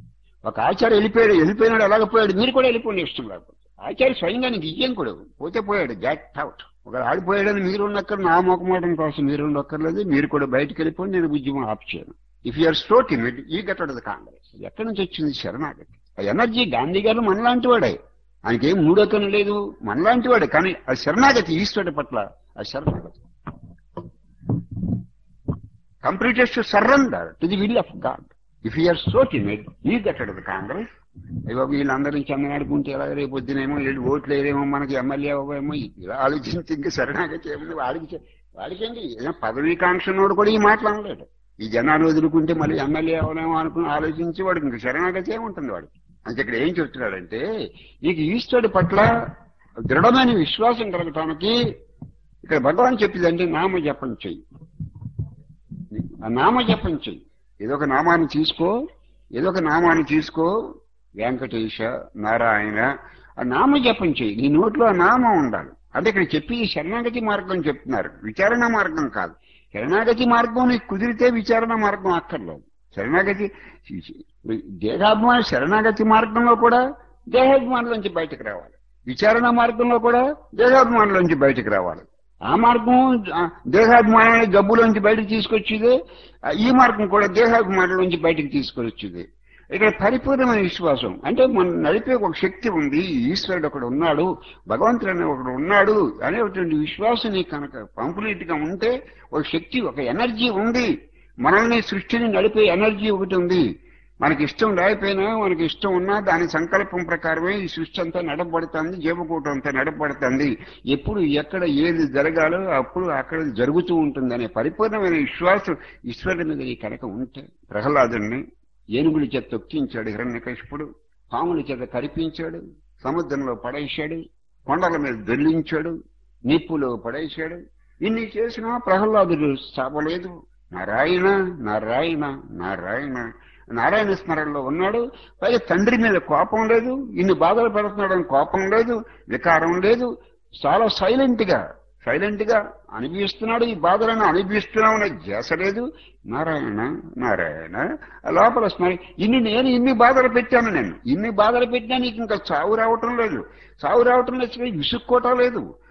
ఒక ఆచార్య వెళ్ళిపోయాడు వెళ్ళిపోయినాడు ఎలాగ పోయాడు మీరు కూడా వెళ్ళిపోండి ఇష్టం లేకపోతే ఆచార్య స్వయంగా నీకు ఇయ్యం కూడా పోతే పోయాడు గెట్ అవుట్ ఒక ఆడిపోయాడని మీరు ఉండక్కర్ నా మొక్కమాటం కోసం మీరు ఉండక్కర్లేదు మీరు కూడా బయటకు వెళ్ళిపోండి నేను ఉద్యమం ఆప్ చేయను if you are so timid you get out the Congress ఎక్కడి నుంచి వచ్చింది శరణాగతి ఆ ఎనర్జీ గాంధీ గారు మనలాంటి వాడే ఆయనకేం మూడో కన్ను లేదు మనలాంటి వాడే కానీ ఆ శరణాగతి ఈశ్వరుడి పట్ల ఆ శరణాగతి completed to surrender to the will of God if you are so timid you get out the Congress అయ్యో వీళ్ళందరూ చందనాడుకుంటే ఎలా రేపు పొద్దునేమో వీళ్ళు ఓట్లు వేరేమో మనకి ఎమ్మెల్యే అవ్వేమో ఇలా ఆలోచించి ఇంకా శరణాగతి ఏముంది వాడికి చె- వాడికి ఏంటి ఏదైనా పదవీకాంక్షనోడు కూడా ఈ మాటలు అనలేడు ఈ జనాలు వదులుకుంటే మళ్ళీ ఎమ్మెల్యే అవ్వలేమో అనుకుని ఆలోచించి వాడికి ఇంకా శరణాగతి ఏముంటుంది వాడికి అంటే ఇక్కడ ఏం చెప్తున్నాడంటే నీకు ఈశ్వరుడి పట్ల దృఢమైన విశ్వాసం కలగటానికి ఇక్కడ భగవాన్ చెప్పిందంటే నామ జపం చెయ్యి ఆ నామ జపం చెయ్యి ఏదో ఒక నామాన్ని తీసుకో ఏదో ఒక నామాన్ని తీసుకో వెంకటేశ నారాయణ ఆ నామ జపం చెయ్యి నీ నోట్లో ఆ నామం ఉండాలి అంటే ఇక్కడ చెప్పి ఈ శరణాగతి మార్గం చెప్తున్నారు విచారణ మార్గం కాదు శరణాగతి మార్గం నీకు కుదిరితే విచారణ మార్గం అక్కర్లేదు శరణాగతి దేహాభిమాన శరణాగతి మార్గంలో కూడా దేహాభిమానంలోంచి బయటకు రావాలి విచారణ మార్గంలో కూడా దేహాభిమానంలోంచి బయటకు రావాలి ఆ మార్గం ఆ, దేహాభిమానాన్ని జబ్బులోంచి బయటకు తీసుకొచ్చేదే ఆ, ఈ మార్గం కూడా దేహాభిమానంలోంచి బయటకు తీసుకొచ్చేది ఇక్కడ పరిపూర్ణమైన విశ్వాసం అంటే మన నడిపే ఒక శక్తి ఉంది ఈశ్వరుడు ఒకడు ఉన్నాడు భగవంతుడు అనే ఒకడు ఉన్నాడు అనేటువంటి విశ్వాసం నీకు కనుక కంప్లీట్ గా ఉంటే ఒక శక్తి ఒక ఎనర్జీ ఉంది మనల్ని సృష్టిని నడిపే ఎనర్జీ ఒకటి ఉంది మనకి ఇష్టం లేకపోయినా మనకి ఇష్టం ఉన్నా దాని సంకల్పం ప్రకారమే ఈ సృష్టి అంతా నడపబడుతుంది జీవకూటం అంతా నడపబడుతుంది ఎప్పుడు ఎక్కడ ఏది జరగాలో అప్పుడు అక్కడ జరుగుతూ ఉంటుంది అనే పరిపూర్ణమైన విశ్వాసం ఈశ్వరుడి మీద నీ కనుక ఉంటే ప్రహ్లాదుని ఏనుగుల చేత తొక్కించాడు హిరణ్యకశిపుడు పాముల చేత కరిపించాడు సముద్రంలో పడేశాడు కొండల మీద దొల్లించాడు నిప్పులో పడేశాడు ఇన్ని చేసినా ప్రహ్లాదుడు చావలేదు నారాయణ నారాయణ నారాయణ నారాయణ స్మరణలో ఉన్నాడు పైగా తండ్రి మీద కోపం లేదు ఇన్ని బాధలు పెడుతున్నాడని కోపం లేదు వికారం లేదు చాలా సైలెంట్ గా సైలెంట్ గా అనిపిస్తున్నాడు ఈ బాధలను అనిపిస్తున్నామనే ధ్యాస లేదు నారాయణ నారాయణ లోపల స్మరి ఇన్ని నేను ఇన్ని బాధలు పెట్టాను నేను ఇన్ని బాధలు పెట్టినా నీకు ఇంకా చావు రావటం లేదు చావు రావటం లేదు విసుక్కోవటం లేదు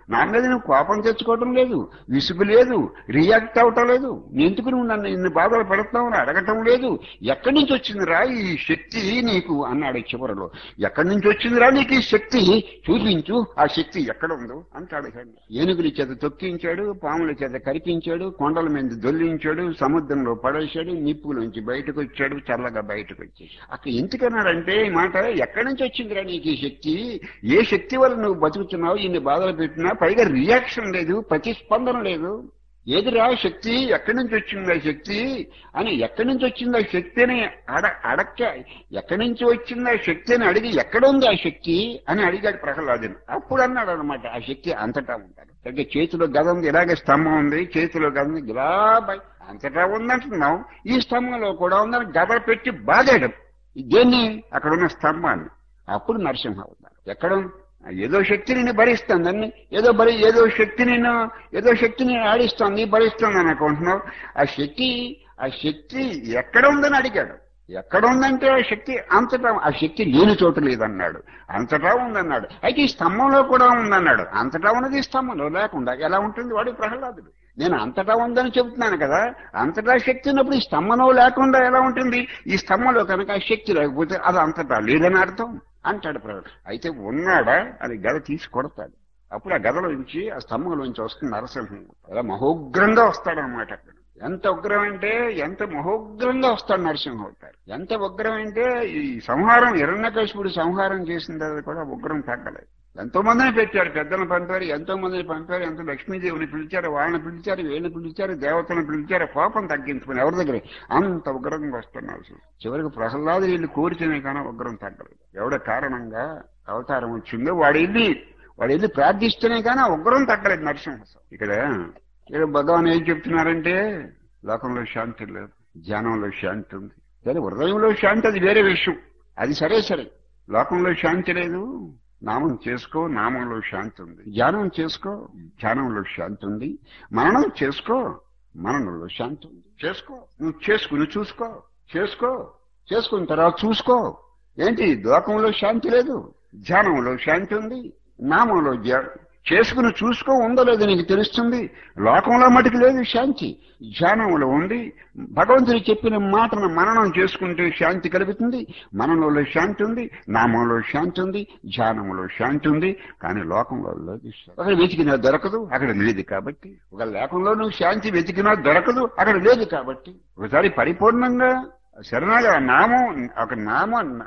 నా మీద నువ్వు కోపం తెచ్చుకోవటం లేదు విసుగు లేదు రియాక్ట్ అవటం లేదు ఎందుకు నువ్వు నన్ను ఇన్ని బాధలు పెడతావు అని అడగటం లేదు ఎక్కడి నుంచి వచ్చిందిరా ఈ శక్తి నీకు అన్నాడు చివరిలో ఎక్కడి నుంచి వచ్చిందిరా నీకు ఈ శక్తి చూపించు ఆ శక్తి ఎక్కడ ఉందో అంటాడు ఏనుగుల చేత తొక్కించాడు పాముల చేత కరిపించాడు కొండల మీద దొల్లించాడు సముద్రంలో పడేశాడు నిప్పులోంచి బయటకు వచ్చాడు చల్లగా బయటకు వచ్చాడు అక్కడ ఎందుకన్నాడంటే ఈ మాట ఎక్కడి నుంచి వచ్చిందిరా నీకు ఈ శక్తి ఏ శక్తి వల్ల నువ్వు బతుకుతున్నావు ఇన్ని బాధలు పెట్టినా పైగా రియాక్షన్ లేదు ప్రతిస్పందన లేదు ఏదిరా శక్తి ఎక్కడి నుంచి వచ్చింది ఆ శక్తి అని ఎక్కడి నుంచి వచ్చింది ఆ శక్తి అని అడ అడక్క ఎక్కడి నుంచి వచ్చింది ఆ శక్తి అని అడిగి ఎక్కడ ఉంది ఆ శక్తి అని అడిగాడు ప్రహ్లాదుని అప్పుడు అన్నాడు అనమాట ఆ శక్తి అంతటా ఉంటాడు అంటే చేతిలో గద ఉంది ఇలాగే స్తంభం ఉంది చేతిలో గద ఉంది ఇలా బయ- అంతటా ఉందంటున్నాం ఈ స్తంభంలో కూడా ఉందని గద పెట్టి బాగాడు దేన్ని అక్కడ ఉన్న స్తంభాన్ని అప్పుడు నరసింహ అవుతాడు ఎక్కడ ఏదో శక్తి నిన్ను భరిస్తుందని ఏదో భరి ఏదో శక్తి నిన్ను ఏదో శక్తిని ఆడిస్తుంది భరిస్తుంది అని అనుకుంటున్నావు ఆ శక్తి ఆ శక్తి ఎక్కడ ఉందని అడిగాడు ఎక్కడ ఉందంటే ఆ శక్తి అంతటా ఆ శక్తి లేని చోట లేదన్నాడు అంతటా ఉందన్నాడు అయితే ఈ స్తంభంలో కూడా ఉందన్నాడు అంతటా ఉన్నది ఈ స్తంభంలో లేకుండా ఎలా ఉంటుంది వాడు ప్రహ్లాదుడు నేను అంతటా ఉందని చెబుతున్నాను కదా అంతటా శక్తి ఉన్నప్పుడు ఈ స్తంభంలో లేకుండా ఎలా ఉంటుంది ఈ స్తంభంలో కనుక ఆ శక్తి లేకపోతే అది అంతటా లేదని అర్థం అంటాడు ప్రహ్లాదు అయితే ఉన్నాడా అని గద తీసి కొడతాడు అప్పుడు ఆ గదలోంచి ఆ స్తంభంలోంచి వస్తుంది నరసింహం అలా మహోగ్రంగా వస్తాడనమాట అక్కడ ఎంత ఉగ్రం అంటే ఎంత మహోగ్రంగా వస్తాడు నరసింహం అవుతారు ఎంత ఉగ్రం అంటే ఈ సంహారం హిరణ్యకశిపుడు సంహారం చేసిన తర్వాత కూడా ఉగ్రం తగ్గలేదు ఎంతో మందిని పెట్టారు పెద్దలను పంపారు ఎంతో మందిని పంపారు ఎంతో లక్ష్మీదేవిని పిలిచారు వాళ్ళని పిలిచారు వీళ్ళని పిలిచారు దేవతలను పిలిచారు కోపం తగ్గించుకుని ఎవరి దగ్గర అంత ఉగ్రంగా వస్తున్నారు చివరికి ప్రహ్లాదు వీళ్ళు కోరితేనే కానీ ఉగ్రం తగ్గలేదు ఎవడ కారణంగా అవతారం వచ్చిందో వాడు వెళ్ళి వాడు వెళ్ళి ప్రార్థిస్తేనే కానీ ఆ ఉగ్రం తగ్గలేదు నరసింహస్వామి ఇక్కడ ఇక్కడ భగవాన్ ఏం చెప్తున్నారంటే లోకంలో శాంతి లేదు ధ్యానంలో శాంతి ఉంది కానీ హృదయంలో శాంతి అది వేరే విషయం అది సరే సరే లోకంలో శాంతి లేదు నామం చేసుకో నామంలో శాంతి ఉంది ధ్యానం చేసుకో ధ్యానంలో శాంతి ఉంది మననం చేసుకో మననంలో శాంతి ఉంది చేసుకో నువ్వు చేసుకుని చూసుకో చేసుకో చేసుకున్న తర్వాత చూసుకో ఏంటి లోకంలో శాంతి లేదు ధ్యానంలో శాంతి ఉంది నామంలో ధ్యా- చేసుకుని చూసుకో ఉందో లేదో నీకు తెలుస్తుంది లోకంలో మటుకు లేదు శాంతి ధ్యానంలో ఉంది భగవంతుడు చెప్పిన మాటను మననం చేసుకుంటే శాంతి కలుగుతుంది మననంలో శాంతి ఉంది నామంలో శాంతి ఉంది ధ్యానంలో శాంతి ఉంది కానీ లోకంలో లేదు శాంతి. అక్కడ వెతికినా దొరకదు అక్కడ లేదు కాబట్టి ఒక లోకంలో నువ్వు శాంతి వెతికినా దొరకదు అక్కడ లేదు కాబట్టి ఒకసారి పరిపూర్ణంగా శరణాగా నామం ఒక నామ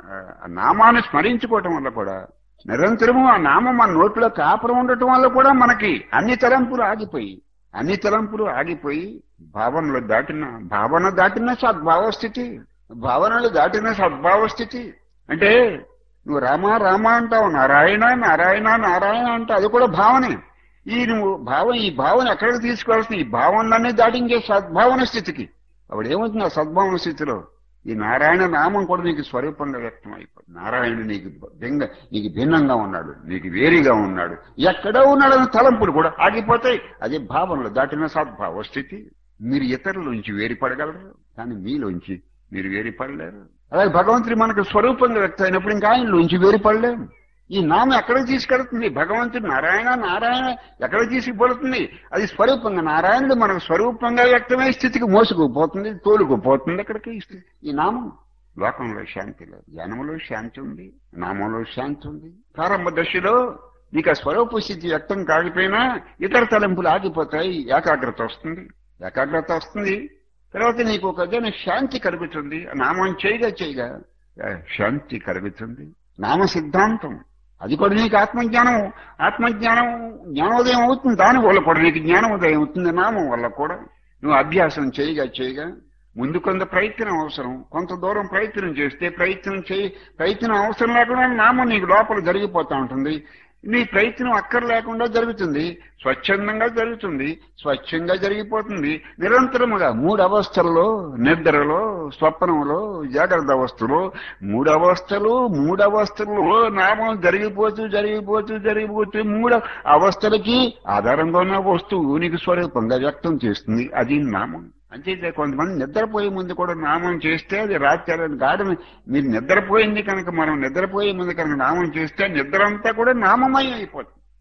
ఆ నామాన్ని స్మరించుకోవటం వల్ల కూడా నిరంతరము ఆ నామం మన నోట్లో కాపురం ఉండటం వల్ల కూడా మనకి అన్ని తలంపులు ఆగిపోయి అన్ని తలంపులు ఆగిపోయి భావనలు దాటిన భావన దాటిన సద్భావ స్థితి భావనలు దాటిన సద్భావ స్థితి అంటే నువ్వు రామ రామ అంటావు నారాయణ నారాయణ నారాయణ అంటావు అది కూడా భావనే ఈ నువ్వు భావం ఈ భావన ఎక్కడికి తీసుకువెళ్తుంది ఈ భావనలన్నీ దాటించే సద్భావన స్థితికి అప్పుడు ఏమవుతుంది ఆ సద్భావన స్థితిలో ఈ నారాయణ నామం కూడా నీకు స్వరూపంగా వ్యక్తం అయిపోతుంది నారాయణుడు నీకు భింగ నీకు భిన్నంగా ఉన్నాడు నీకు వేరుగా ఉన్నాడు ఎక్కడో ఉన్నాడని తలంపులు కూడా ఆగిపోతాయి అదే భావనలు దాటిన సద్భావ స్థితి మీరు ఇతరులోంచి వేరుపడగలరు కానీ మీలోంచి మీరు వేరుపడలేరు అలాగే భగవంతుడు మనకు స్వరూపంగా వ్యక్తం అయినప్పుడు ఇంకా ఆయనలోంచి వేరుపడలేము ఈ నామం ఎక్కడికి తీసుకెడుతుంది భగవంతుడు నారాయణ నారాయణ ఎక్కడికి తీసుకుపోతుంది అది స్వరూపంగా నారాయణుడు మనకు స్వరూపంగా వ్యక్తమయ్యే స్థితికి మోసుకుపోతుంది తోలుకుపోతుంది ఎక్కడికి ఈ స్థితి. ఈ నామం లోకంలో శాంతి లేదు జ్ఞానంలో శాంతి ఉంది నామంలో శాంతి ఉంది ప్రారంభ దశలో నీకు ఆ స్వరూప స్థితి వ్యక్తం కాకపోయినా ఇతర తలంపులు ఆగిపోతాయి ఏకాగ్రత వస్తుంది ఏకాగ్రత వస్తుంది తర్వాత నీకు ఒక విధమైన శాంతి కలుగుతుంది ఆ నామం చేయగా చేయగా ఆ, శాంతి కలుగుతుంది నామ సిద్ధాంతం అది కూడా నీకు ఆత్మజ్ఞానం ఆత్మజ్ఞానం జ్ఞానోదయం అవుతుంది దాని వల్ల కూడా నీకు జ్ఞానోదయం అవుతుంది నామం వల్ల కూడా నువ్వు అభ్యాసం చేయగా చేయగా ముందు కొంత ప్రయత్నం అవసరం కొంత దూరం ప్రయత్నం చేస్తే ప్రయత్నం చేయి ప్రయత్నం అవసరం లేకుండా నామం నీకు లోపల జరిగిపోతా ఉంటుంది నీ ప్రయత్నం అక్కర లేకుండా జరుగుతుంది స్వచ్ఛందంగా జరుగుతుంది స్వచ్ఛంగా జరిగిపోతుంది నిరంతరముగా మూడు అవస్థల్లో నిద్రలో స్వప్నంలో జాగ్రత్త అవస్థలో మూడు అవస్థలు మూడు అవస్థల్లో నామం జరిగిపోతూ జరిగిపోతూ జరిగిపోతూ మూడు అవస్థలకి ఆధారంగా ఉన్న వస్తువు నీకు స్వరూపంగా వ్యక్తం చేస్తుంది అది నామం అంతే కొంతమంది నిద్రపోయే ముందు కూడా నామం చేస్తే అది రాత్రి గాఢం మీరు నిద్రపోయింది కనుక మనం నిద్రపోయే ముందు కనుక నామం చేస్తే నిద్ర అంతా కూడా నామమయం అయిపోతుంది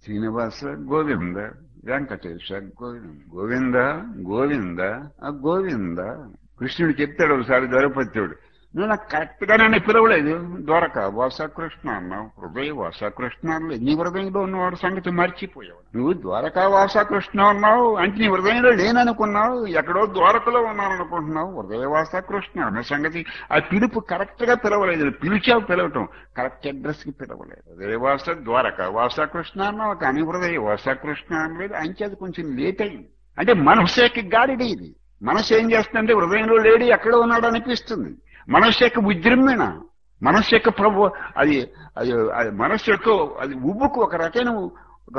శ్రీనివాస గోవింద వెంకటేశ గోవింద గోవింద గోవింద ఆ గోవింద కృష్ణుడు చెప్తాడు ఒకసారి ద్రౌపత్యుడు నువ్వు నాకు కరెక్ట్ గా నన్ను పిలవలేదు ద్వారక వాస కృష్ణ అన్నావు హృదయ వాస కృష్ణ అనలేదు నీ హృదయంలో ఉన్నవాడు సంగతి మర్చిపోయావు నువ్వు ద్వారకా వాస కృష్ణ అన్నావు అంటే నీ హృదయంలో లేననుకున్నావు ఎక్కడో ద్వారకలో ఉన్నాననుకుంటున్నావు హృదయ వాస కృష్ణ అన్న సంగతి ఆ పిలుపు కరెక్ట్ గా పిలవలేదు పిలిచావు పిలవటం కరెక్ట్ అడ్రస్ కి పిలవలేదు హృదయ వాస ద్వారక వాస కృష్ణ అన్నావు కానీ హృదయ వాస కృష్ణ అనలేదు అంచేది కొంచెం లేట్ అయింది అంటే మనసు యొక్క గాడిది ఇది మనసు ఏం చేస్తుందంటే హృదయంలో లేడి ఎక్కడో ఉన్నాడు అనిపిస్తుంది మనస్సు యొక్క విజృంభణ మనస్సు యొక్క ప్రభు అది అది అది మనస్సు యొక్క అది ఉబ్బుకు ఒక రకమైన ఒక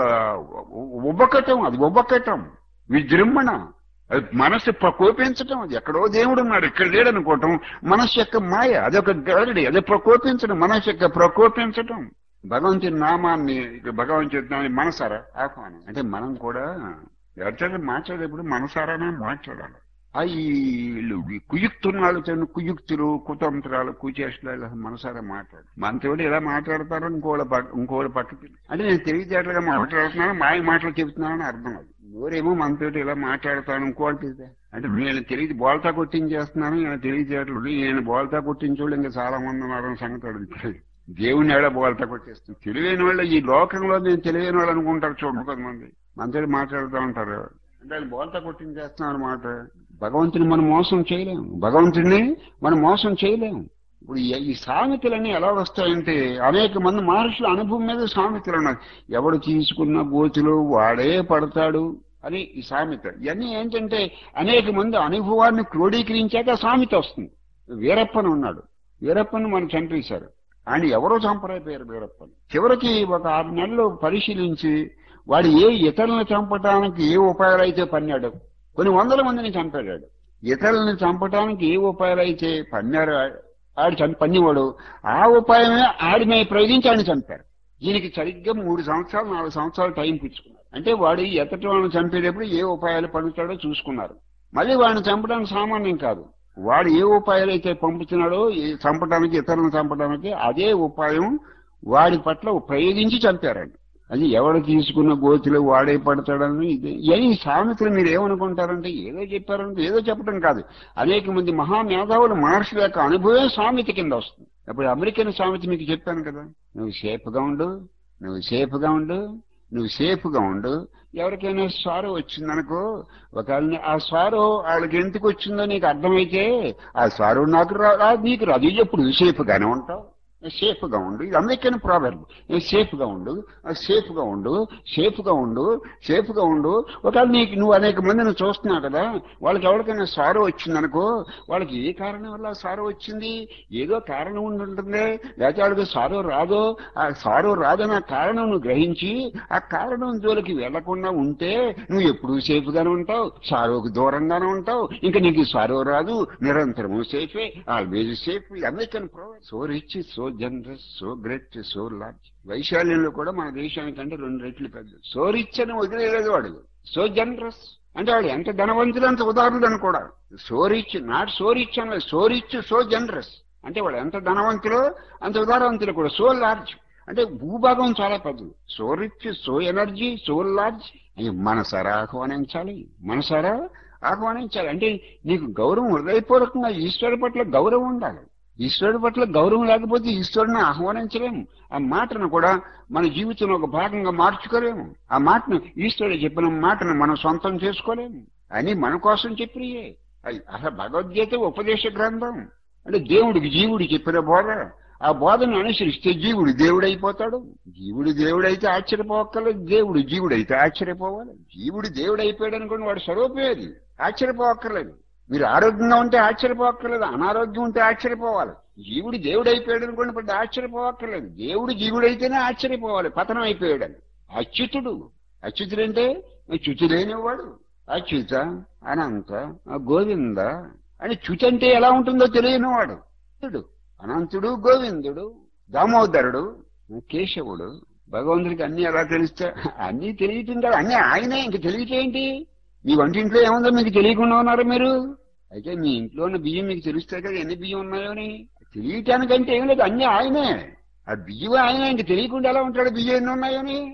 ఉబ్బకటం అది ఉబ్బకటం విజృంభణ అది మనస్సు ప్రకోపించటం అది ఎక్కడో దేవుడు ఉన్నాడు ఇక్కడ లేడనుకోవటం మనస్సు యొక్క మాయ అదొక గరడి అది ప్రకోపించడం మనస్సు యొక్క ప్రకోపించటం భగవంతుని నామాన్ని ఇక భగవంతుని నామాన్ని మనసారా ఆహ్వానం అంటే మనం కూడా ఎవరితో మాట్లాడేప్పుడు మనసారానే మాట్లాడాలి ఆ ఈ వీళ్ళు ఈ కుయుక్తున్నాళ్ళు చిన్న కుయుక్తులు కుతంత్రాలు కుచేష్టాలు మనసారా మాట్లాడు మనతోటి ఎలా మాట్లాడతారో ఇంకోళ్ళ పక్క ఇంకోళ్ళ పక్కకి అంటే నేను తెలివితేటలుగా మాట్లాడుతున్నాను మాయ మాటలు చెబుతున్నానని అర్థం అది ఎవరేమో మనతోటి ఇలా మాట్లాడతాను ఇంకోటి అంటే నేను తెలియదు బోల్తా కొట్టించేస్తున్నాను నేను తెలివితేటలు నేను బోల్తా కొట్టించోళ్ళు ఇంకా చాలా మంది ఉన్నారని సంగతి అడుగుతాడు దేవుని ఏడ బోల్తా కొట్టేస్తుంది తెలివైన వాళ్ళు ఈ లోకంలో నేను తెలివైన వాళ్ళు అనుకుంటారు చూడండి కొంతమంది మనతో మాట్లాడుతూ ఉంటారు అంటే ఆయన బోల్తా కొట్టించేస్తున్నాం అనమాట భగవంతుని మనం మోసం చేయలేము భగవంతుడిని మనం మోసం చేయలేము ఇప్పుడు ఈ- ఈ సామెతలన్నీ ఎలా వస్తాయంటే అనేక మంది మహర్షుల అనుభవం మీద సామెతలు ఉన్నాయి ఎవడు తీసుకున్న గోతిలో వాడే పడతాడు అని ఈ సామెత ఇవన్నీ ఏంటంటే అనేక మంది అనుభవాన్ని క్రోడీకరించాక సామెత వస్తుంది వీరప్పన్ ఉన్నాడు వీరప్పన్ మనం చంపేశారు ఆయన ఎవరో చంపరైపోయారు వీరప్పన్ చివరికి ఒక ఆరు నెలలు పరిశీలించి వాడు ఏ ఇతరులను చంపడానికి ఏ ఉపాయాలు అయితే పన్నాడు కొన్ని వందల మందిని చంపాడు ఇతరులను చంపడానికి ఏ ఉపాయాలు అయితే పన్నారు ఆడు చంపి పన్నివాడు ఆ ఉపాయమే ఆడి మీద ప్రయోగించి ఆయన చంపారు దీనికి సరిగ్గా మూడు సంవత్సరాలు నాలుగు సంవత్సరాలు టైం పుచ్చుకున్నారు అంటే వాడు ఎతటి వాళ్ళని చంపేటప్పుడు ఏ ఉపాయాలు పన్నుతాడో చూసుకున్నారు మళ్ళీ వాడిని చంపడానికి సామాన్యం కాదు వాడు ఏ ఉపాయాలు అయితే పంపుతున్నాడో ఏ చంపడానికి ఇతరులను చంపడానికి అదే ఉపాయం వాడి పట్ల ప్రయోగించి చంపారండి అది ఎవడు తీసుకున్న గోతిలో వాడే పడతాడని ఇది ఈ సామెతలు మీరు ఏమనుకుంటారంటే ఏదో చెప్పారంటే ఏదో చెప్పడం కాదు అనేక మంది మహామేధావులు మహర్షుల యొక్క అనుభవం సామెత కింద వస్తుంది అప్పుడు అమెరికన్ సామెత మీకు చెప్పాను కదా నువ్వు సేఫ్గా ఉండు నువ్వు సేఫ్గా ఉండు నువ్వు సేఫ్గా ఉండు ఎవరికైనా సారో వచ్చిందనుకో ఒకవేళ ఆ సారో వాళ్ళకి ఎందుకు వచ్చిందో నీకు అర్థమైతే ఆ సారో నాకు రా రా- నీకు రాదు ఎప్పుడు సేఫ్గానే ఉంటావు సేఫ్ గా ఉండు ఇది అమెరికన్ ప్రాబ్లం సేఫ్ గా ఉండు సేఫ్ గా ఉండు సేఫ్ గా ఉండు సేఫ్ గా ఉండు ఒకవేళ నీకు నువ్వు అనేక మందిని చూస్తున్నావు కదా వాళ్ళకి ఎవరికైనా సారో వచ్చిందనుకో వాళ్ళకి ఏ కారణం వల్ల సారో వచ్చింది ఏదో కారణం ఉండి ఉంటుంది లేకపోతే వాళ్ళకి సారో రాదో ఆ సారో రాదన్న కారణం నువ్వు గ్రహించి ఆ కారణం జోలికి వెళ్లకుండా ఉంటే నువ్వు ఎప్పుడూ సేఫ్ గానే ఉంటావు సారోకి దూరంగానే ఉంటావు ఇంకా నీకు సారో రాదు నిరంతరము సేఫే always safe American problem so rich so generous so great so large వైశాల్యంలో కూడా మన దేశానికంటే రెండు రెట్లు పెద్ద సో రిచ్ అని వదిలేదు వాడు సో జనరస్ అంటే వాడు ఎంత ధనవంతుడు అంత ఉదాహరణను కూడా so rich not so rich అనలేదు సో రిచ్ సో జనరస్ అంటే వాడు ఎంత ధనవంతుడో అంత ఉదారవంతుడు కూడా సో లార్జ్ అంటే భూభాగం చాలా పెద్దది so rich so energy so large అని మనసారా ఆహ్వానించాలి మనసారా ఆహ్వానించాలి అంటే నీకు గౌరవం హృదయపూర్వకంగా ఈశ్వరుడి పట్ల గౌరవం ఉండాలి ఈశ్వరుడి పట్ల గౌరవం లేకపోతే ఈశ్వరుని ఆహ్వానించలేము ఆ మాటను కూడా మన జీవితంలో ఒక భాగంగా మార్చుకోలేము ఆ మాటను ఈశ్వరుడు చెప్పిన మాటను మనం సొంతం చేసుకోలేము అని మన కోసం చెప్పినయే అది అసలు భగవద్గీత ఉపదేశ గ్రంథం అంటే దేవుడికి జీవుడు చెప్పిన బోధ ఆ బోధను అనుసరిస్తే జీవుడు దేవుడైపోతాడు జీవుడు దేవుడైతే ఆశ్చర్యపోక్కర్లేదు దేవుడు జీవుడైతే ఆశ్చర్యపోవాలి జీవుడు దేవుడైపోయాడు అనుకోండి వాడు స్వరూపేది ఆశ్చర్యపోక్కర్లేదు మీరు ఆరోగ్యంగా ఉంటే ఆశ్చర్యపోక్కర్లేదు అనారోగ్యం ఉంటే ఆశ్చర్యపోవాలి జీవుడు దేవుడు అయిపోయాడు అనుకోండి పెద్ద ఆశ్చర్యపోక్కర్లేదు దేవుడు జీవుడైతేనే ఆశ్చర్యపోవాలి పతనం అయిపోయాడని అచ్యుతుడు అచ్యుతుడు అంటే చ్యుతి లేనివాడు అచ్యుత అనంత గోవింద అని చ్యుతి అంటే ఎలా ఉంటుందో తెలియనివాడు అచ్యుతుడు, అనంతుడు గోవిందుడు దామోదరుడు కేశవుడు భగవంతుడికి అన్ని ఎలా తెలిస్తే అన్ని తెలియటం కదా అన్ని ఆయనే ఇంక తెలియటేంటి మీ వంటింట్లో ఏముందో మీకు తెలియకుండా ఉన్నారు మీరు అయితే మీ ఇంట్లో ఉన్న బియ్యం మీకు తెలుస్తాయి కదా ఎన్ని బియ్యం ఉన్నాయో అని తెలియటానికంటే ఏం లేదు అన్ని ఆయనే ఆ బియ్యం ఆయనే ఇంక తెలియకుండా ఎలా ఉంటాడు బియ్యం ఎన్ని ఉన్నాయని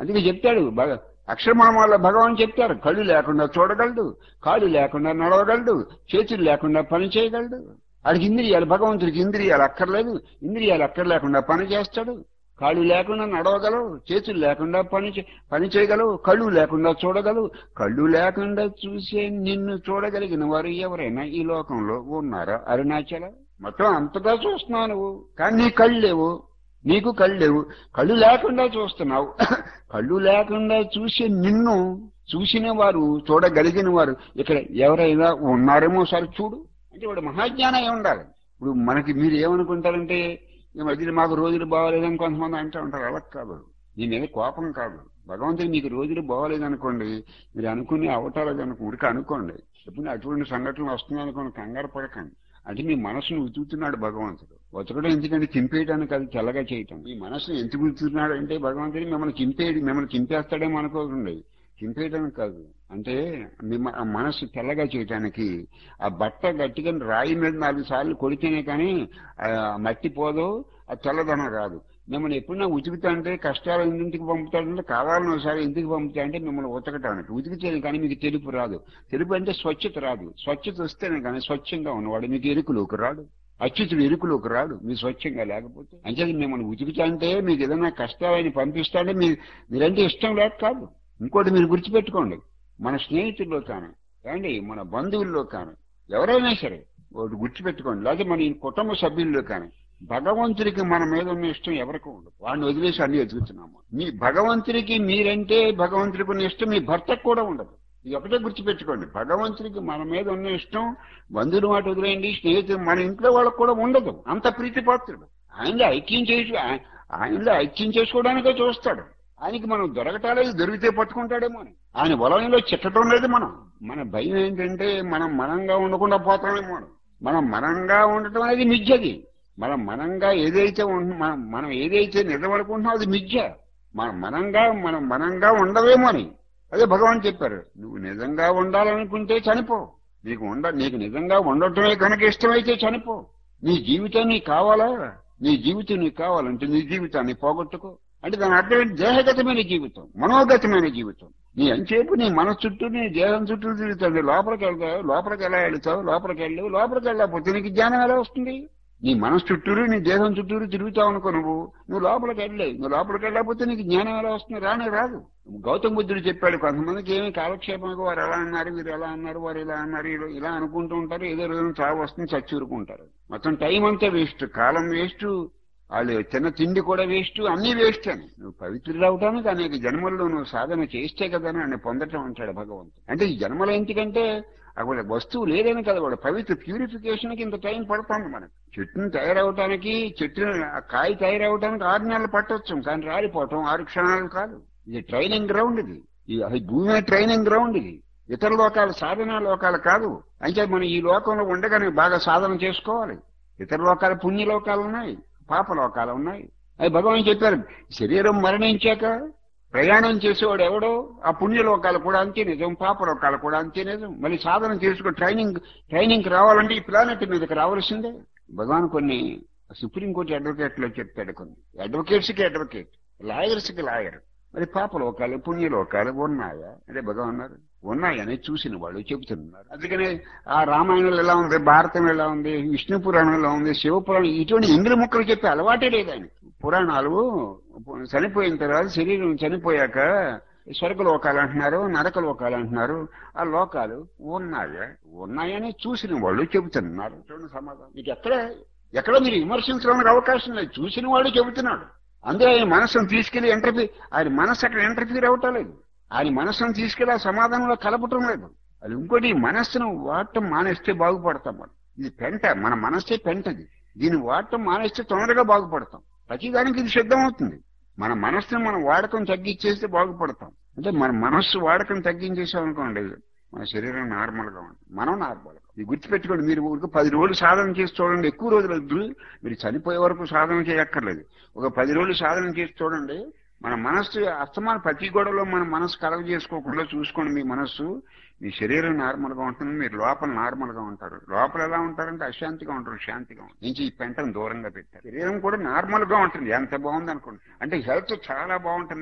అందుకే చెప్తాడు భగ అక్షరమాణం వల్ల భగవాన్ చెప్తారు కళ్ళు లేకుండా చూడగలడు కాళ్ళు లేకుండా నడవగలడు చేతులు లేకుండా పని చేయగలడు వాడికి ఇంద్రియాలు భగవంతుడికి ఇంద్రియాలు అక్కర్లేదు ఇంద్రియాలు అక్కర్లేకుండా పని చేస్తాడు కాళ్ళు లేకుండా నడవగలవు చేతులు లేకుండా పని చే- పని చేయగలవు కళ్ళు లేకుండా చూడగలవు కళ్ళు లేకుండా చూసే నిన్ను చూడగలిగిన వారు ఎవరైనా ఈ లోకంలో ఉన్నారా అరుణాచల మొత్తం అంతగా చూస్తున్నావు నువ్వు కానీ నీ కళ్ళు లేవు నీకు కళ్ళు లేవు కళ్ళు లేకుండా చూస్తున్నావు కళ్ళు లేకుండా చూసే నిన్ను చూసిన వారు చూడగలిగిన వారు ఇక్కడ ఎవరైనా ఉన్నారేమో ఒకసారి చూడు అంటే వాడు మహాజ్ఞానం అయి ఉండాలి ఇప్పుడు మనకి మీరు ఏమనుకుంటారంటే ఈ మధ్యలో మాకు రోజులు బాగోలేదని కొంతమంది అంటూ ఉంటారు అలా కాదు నీ మీద కోపం కాదు భగవంతుడు మీకు రోజులు బాగోలేదనుకోండి మీరు అనుకుని అవటాలు కనుక ఉడికి అనుకోండి ఎప్పుడు అటువంటి సంఘటనలు వస్తున్నాయి అనుకోండి కంగారు పడకండి అంటే మీ మనసును ఉతుకుతున్నాడు భగవంతుడు ఉతకడం ఎందుకంటే చింపేయడానికి అది తెల్లగా చేయటం ఈ మనసును ఎందుకు ఉతుకుతున్నాడు అంటే భగవంతుడు మిమ్మల్ని చింపేయడు మిమ్మల్ని చింపేస్తాడేమో అనుకోకండి చింపేయడానికి కాదు అంటే మిమ్మ ఆ మనసు తెల్లగా చేయటానికి ఆ బట్ట గట్టిగా రాయి మీద నాలుగు సార్లు కొడితేనే కానీ ఆ మట్టి పోదు ఆ తెల్లదనం రాదు మిమ్మల్ని ఎప్పుడైనా ఉతుకుతా అంటే కష్టాలు ఎందుకు పంపుతాడంటే కావాలని ఒకసారి ఎందుకు పంపుతా అంటే మిమ్మల్ని ఉతకటానికి ఉతికితేనే కానీ మీకు తెలుపు రాదు తెలుపు అంటే స్వచ్ఛత రాదు స్వచ్ఛత వస్తేనే కానీ స్వచ్ఛంగా ఉన్నవాడు మీకు ఎరుకులోకి రాడు అచ్యుతుడు ఎరుకులోకి రాడు మీ స్వచ్ఛంగా లేకపోతే అంటే మిమ్మల్ని ఉతికితా అంటే మీకు ఏదైనా కష్టాలని పంపిస్తాంటే మీ మీరంటే ఇష్టం లేక కాదు ఇంకోటి మీరు గుర్తుపెట్టుకోండి మన స్నేహితుల్లో కానీ ఏమండి మన బంధువుల్లో కానీ ఎవరైనా సరే ఒకటి గుర్తుపెట్టుకోండి లేకపోతే మన ఈ కుటుంబ సభ్యుల్లో కానీ భగవంతుడికి మన మీద ఉన్న ఇష్టం ఎవరికి ఉండదు వాడిని వదిలేసి అన్ని ఎదుగుతున్నాము మీ భగవంతుడికి మీరంటే భగవంతుడికి ఉన్న ఇష్టం మీ భర్తకు కూడా ఉండదు ఇది ఒకటే గుర్తుపెట్టుకోండి భగవంతుడికి మన మీద ఉన్న ఇష్టం బంధువులు మాట వదిలేయండి స్నేహితులు మన ఇంట్లో వాళ్ళకు కూడా ఉండదు అంత ప్రీతిపాత్రుడు ఆయనలో ఐక్యం చేసి ఆయ- ఆయనలో ఐక్యం చేసుకోవడానికే చూస్తాడు ఆయనకి మనం దొరకటాలేదు దొరికితే పట్టుకుంటాడేమో అని ఆయన వలయంలో చిట్టడం లేదు మనం మన భయం ఏంటంటే మనం మనంగా ఉండకుండా పోతామేమో అని. మనం మనంగా ఉండటం అనేది మిథ్యది మనం మనంగా ఏదైతే ఉంటున్నా- మనం మనం ఏదైతే నిజమనుకుంటున్నాం అది మిథ్య మనం మనంగా మనం మనంగా ఉండవేమో అని అదే భగవాన్ చెప్పారు నువ్వు నిజంగా ఉండాలనుకుంటే చనిపో నీకు ఉండ నీకు నిజంగా ఉండటమే కనుక ఇష్టమైతే చనిపో నీ జీవితం నీకు కావాలా నీ జీవితం నీకు కావాలంటే నీ జీవితాన్ని పోగొట్టుకో అంటే దాని అర్థం ఏంటి? దేహగతమైన జీవితం మనోగతమైన జీవితం నీ అంచేపు నీ మన చుట్టూ నీ దేహం చుట్టూ తిరుగుతుంది లోపలికి వెళ్తావు లోపలికి ఎలా వెళ్తావు లోపలికి వెళ్ళవు లోపలికి వెళ్ళకపోతే నీకు జ్ఞానం ఎలా వస్తుంది నీ మనసు చుట్టూరు నీ దేహం చుట్టూరు తిరుగుతావు అనుకో నువ్వు నువ్వు లోపలికి వెళ్ళలేవు నువ్వు లోపలికి వెళ్ళకపోతే నీకు జ్ఞానం ఎలా వస్తుంది రానే రాదు గౌతమ బుద్ధుడు చెప్పాడు కొంతమందికి ఏమి కాలక్షేపంగా వారు ఎలా అన్నారు వీరు ఎలా అన్నారు వారు ఇలా అన్నారు ఇలా- ఇలా అనుకుంటూ ఉంటారు ఏదో రోజున చావు వస్తుంది చచ్చూరుకుంటారు మొత్తం టైం అంతా వేస్ట్ కాలం వేస్ట్ వాళ్ళు తిన్న తిండి కూడా వేస్ట్ అన్ని వేస్ట్ అని నువ్వు పవిత్రుడు అవడానికి అనేక జన్మల్లో నువ్వు సాధన చేస్తే కదా అని పొందటం అంటాడు భగవంతుడు అంటే ఈ జన్మలో ఎందుకంటే అక్కడ వస్తువు లేదని కదా వాడు పవిత్ర ప్యూరిఫికేషన్ కి ఇంత టైం పడుతుంది మనకి చెట్టును తయారవటానికి చెట్టు ఆ కాయ తయారవటానికి ఆరు నెలలు పట్టొచ్చు కానీ రాలిపోవటం ఆరు క్షణాలు కాదు ఇది ట్రైనింగ్ గ్రౌండ్ ఇది ఈ అది భూమి ట్రైనింగ్ గ్రౌండ్ ఇది ఇతర లోకాలు సాధనా లోకాలు కాదు అయితే మనం ఈ లోకంలో ఉండగానే బాగా సాధన చేసుకోవాలి ఇతర లోకాలు పుణ్య లోకాలు ఉన్నాయి పాప లోకాలు ఉన్నాయి అది భగవాన్ చెప్పారు శరీరం మరణించాక ప్రయాణం చేసేవాడు ఎవడో ఆ పుణ్యలోకాలు కూడా అంతే నిజం పాపలోకాలు కూడా అంతే నిజం మళ్ళీ సాధన చేసుకో ట్రైనింగ్ ట్రైనింగ్ రావాలంటే ఈ ప్లానెట్ మీదకి రావాల్సిందే భగవాన్ కొన్ని సుప్రీంకోర్టు అడ్వకేట్లో చెప్తాడు కొన్ని అడ్వకేట్స్ కి అడ్వకేట్ లాయర్స్ కి లాయర్ మరి పాపలోకాలు పుణ్యలోకాలు ఉన్నాయా అంటే భగవాన్ అన్నారు ఉన్నాయని చూసిన వాళ్ళు చెబుతున్నారు అందుకనే ఆ రామాయణంలో ఎలా ఉంది భారతం ఎలా ఉంది విష్ణు పురాణం ఎలా ఉంది శివ పురాణం ఇటువంటి ఇంద్ర ముక్కలు చెప్పే అలవాటే లేదు ఆయన పురాణాలు చనిపోయిన తర్వాత శరీరం చనిపోయాక స్వర్గ లోకాలు అంటున్నారు నరక లోకాలు అంటున్నారు ఆ లోకాలు ఉన్నాయా ఉన్నాయని చూసిన వాళ్ళు చెబుతున్నారు చూడండి సమాధానం మీకు ఎక్కడ ఎక్కడ మీరు విమర్శించడానికి అవకాశం లేదు చూసిన వాడు చెబుతున్నాడు అందుకే ఆయన మనసును తీసుకెళ్లి ఎంటర్ఫీ ఆయన మనసు అక్కడ ఎంటర్ఫీర్ అవటం లేదు ఆయన మనసును తీసుకెళ్లి ఆ సమాధానంలో కలపటం లేదు అది ఇంకోటి ఈ మనస్సును వాడటం మానేస్తే బాగుపడతాం మనం ఇది పెంట మన మనస్సే పెంటది దీన్ని వాడటం మానేస్తే తొందరగా బాగుపడతాం ప్రతిదానికి ఇది సిద్ధం అవుతుంది మన మనస్సును మనం వాడకం తగ్గించేస్తే బాగుపడతాం అంటే మన మనస్సు వాడకం తగ్గించేసాం అనుకోండి మన శరీరం నార్మల్ గా ఉంటుంది మనం నార్మల్ ఇది గుర్తుపెట్టుకోండి మీరు ఊరికి పది రోజులు సాధన చేసి చూడండి ఎక్కువ రోజులు వద్దు మీరు చనిపోయే వరకు సాధన చేయక్కర్లేదు ఒక పది రోజులు సాధన చేసి చూడండి మన మనస్సు అస్తమాన ప్రతి గొడవలో మన మనస్సు కలగ చేసుకోకుండా చూసుకోండి మీ మనస్సు మీ శరీరం నార్మల్ గా ఉంటుంది మీరు లోపల నార్మల్ గా ఉంటారు లోపల ఎలా ఉంటారంటే అశాంతిగా ఉంటారు శాంతిగా ఉంటారు నుంచి ఈ పెంటను దూరంగా పెట్టారు శరీరం కూడా నార్మల్ గా ఉంటుంది ఎంత బాగుంది అనుకోండి అంటే హెల్త్ చాలా బాగుంటుంది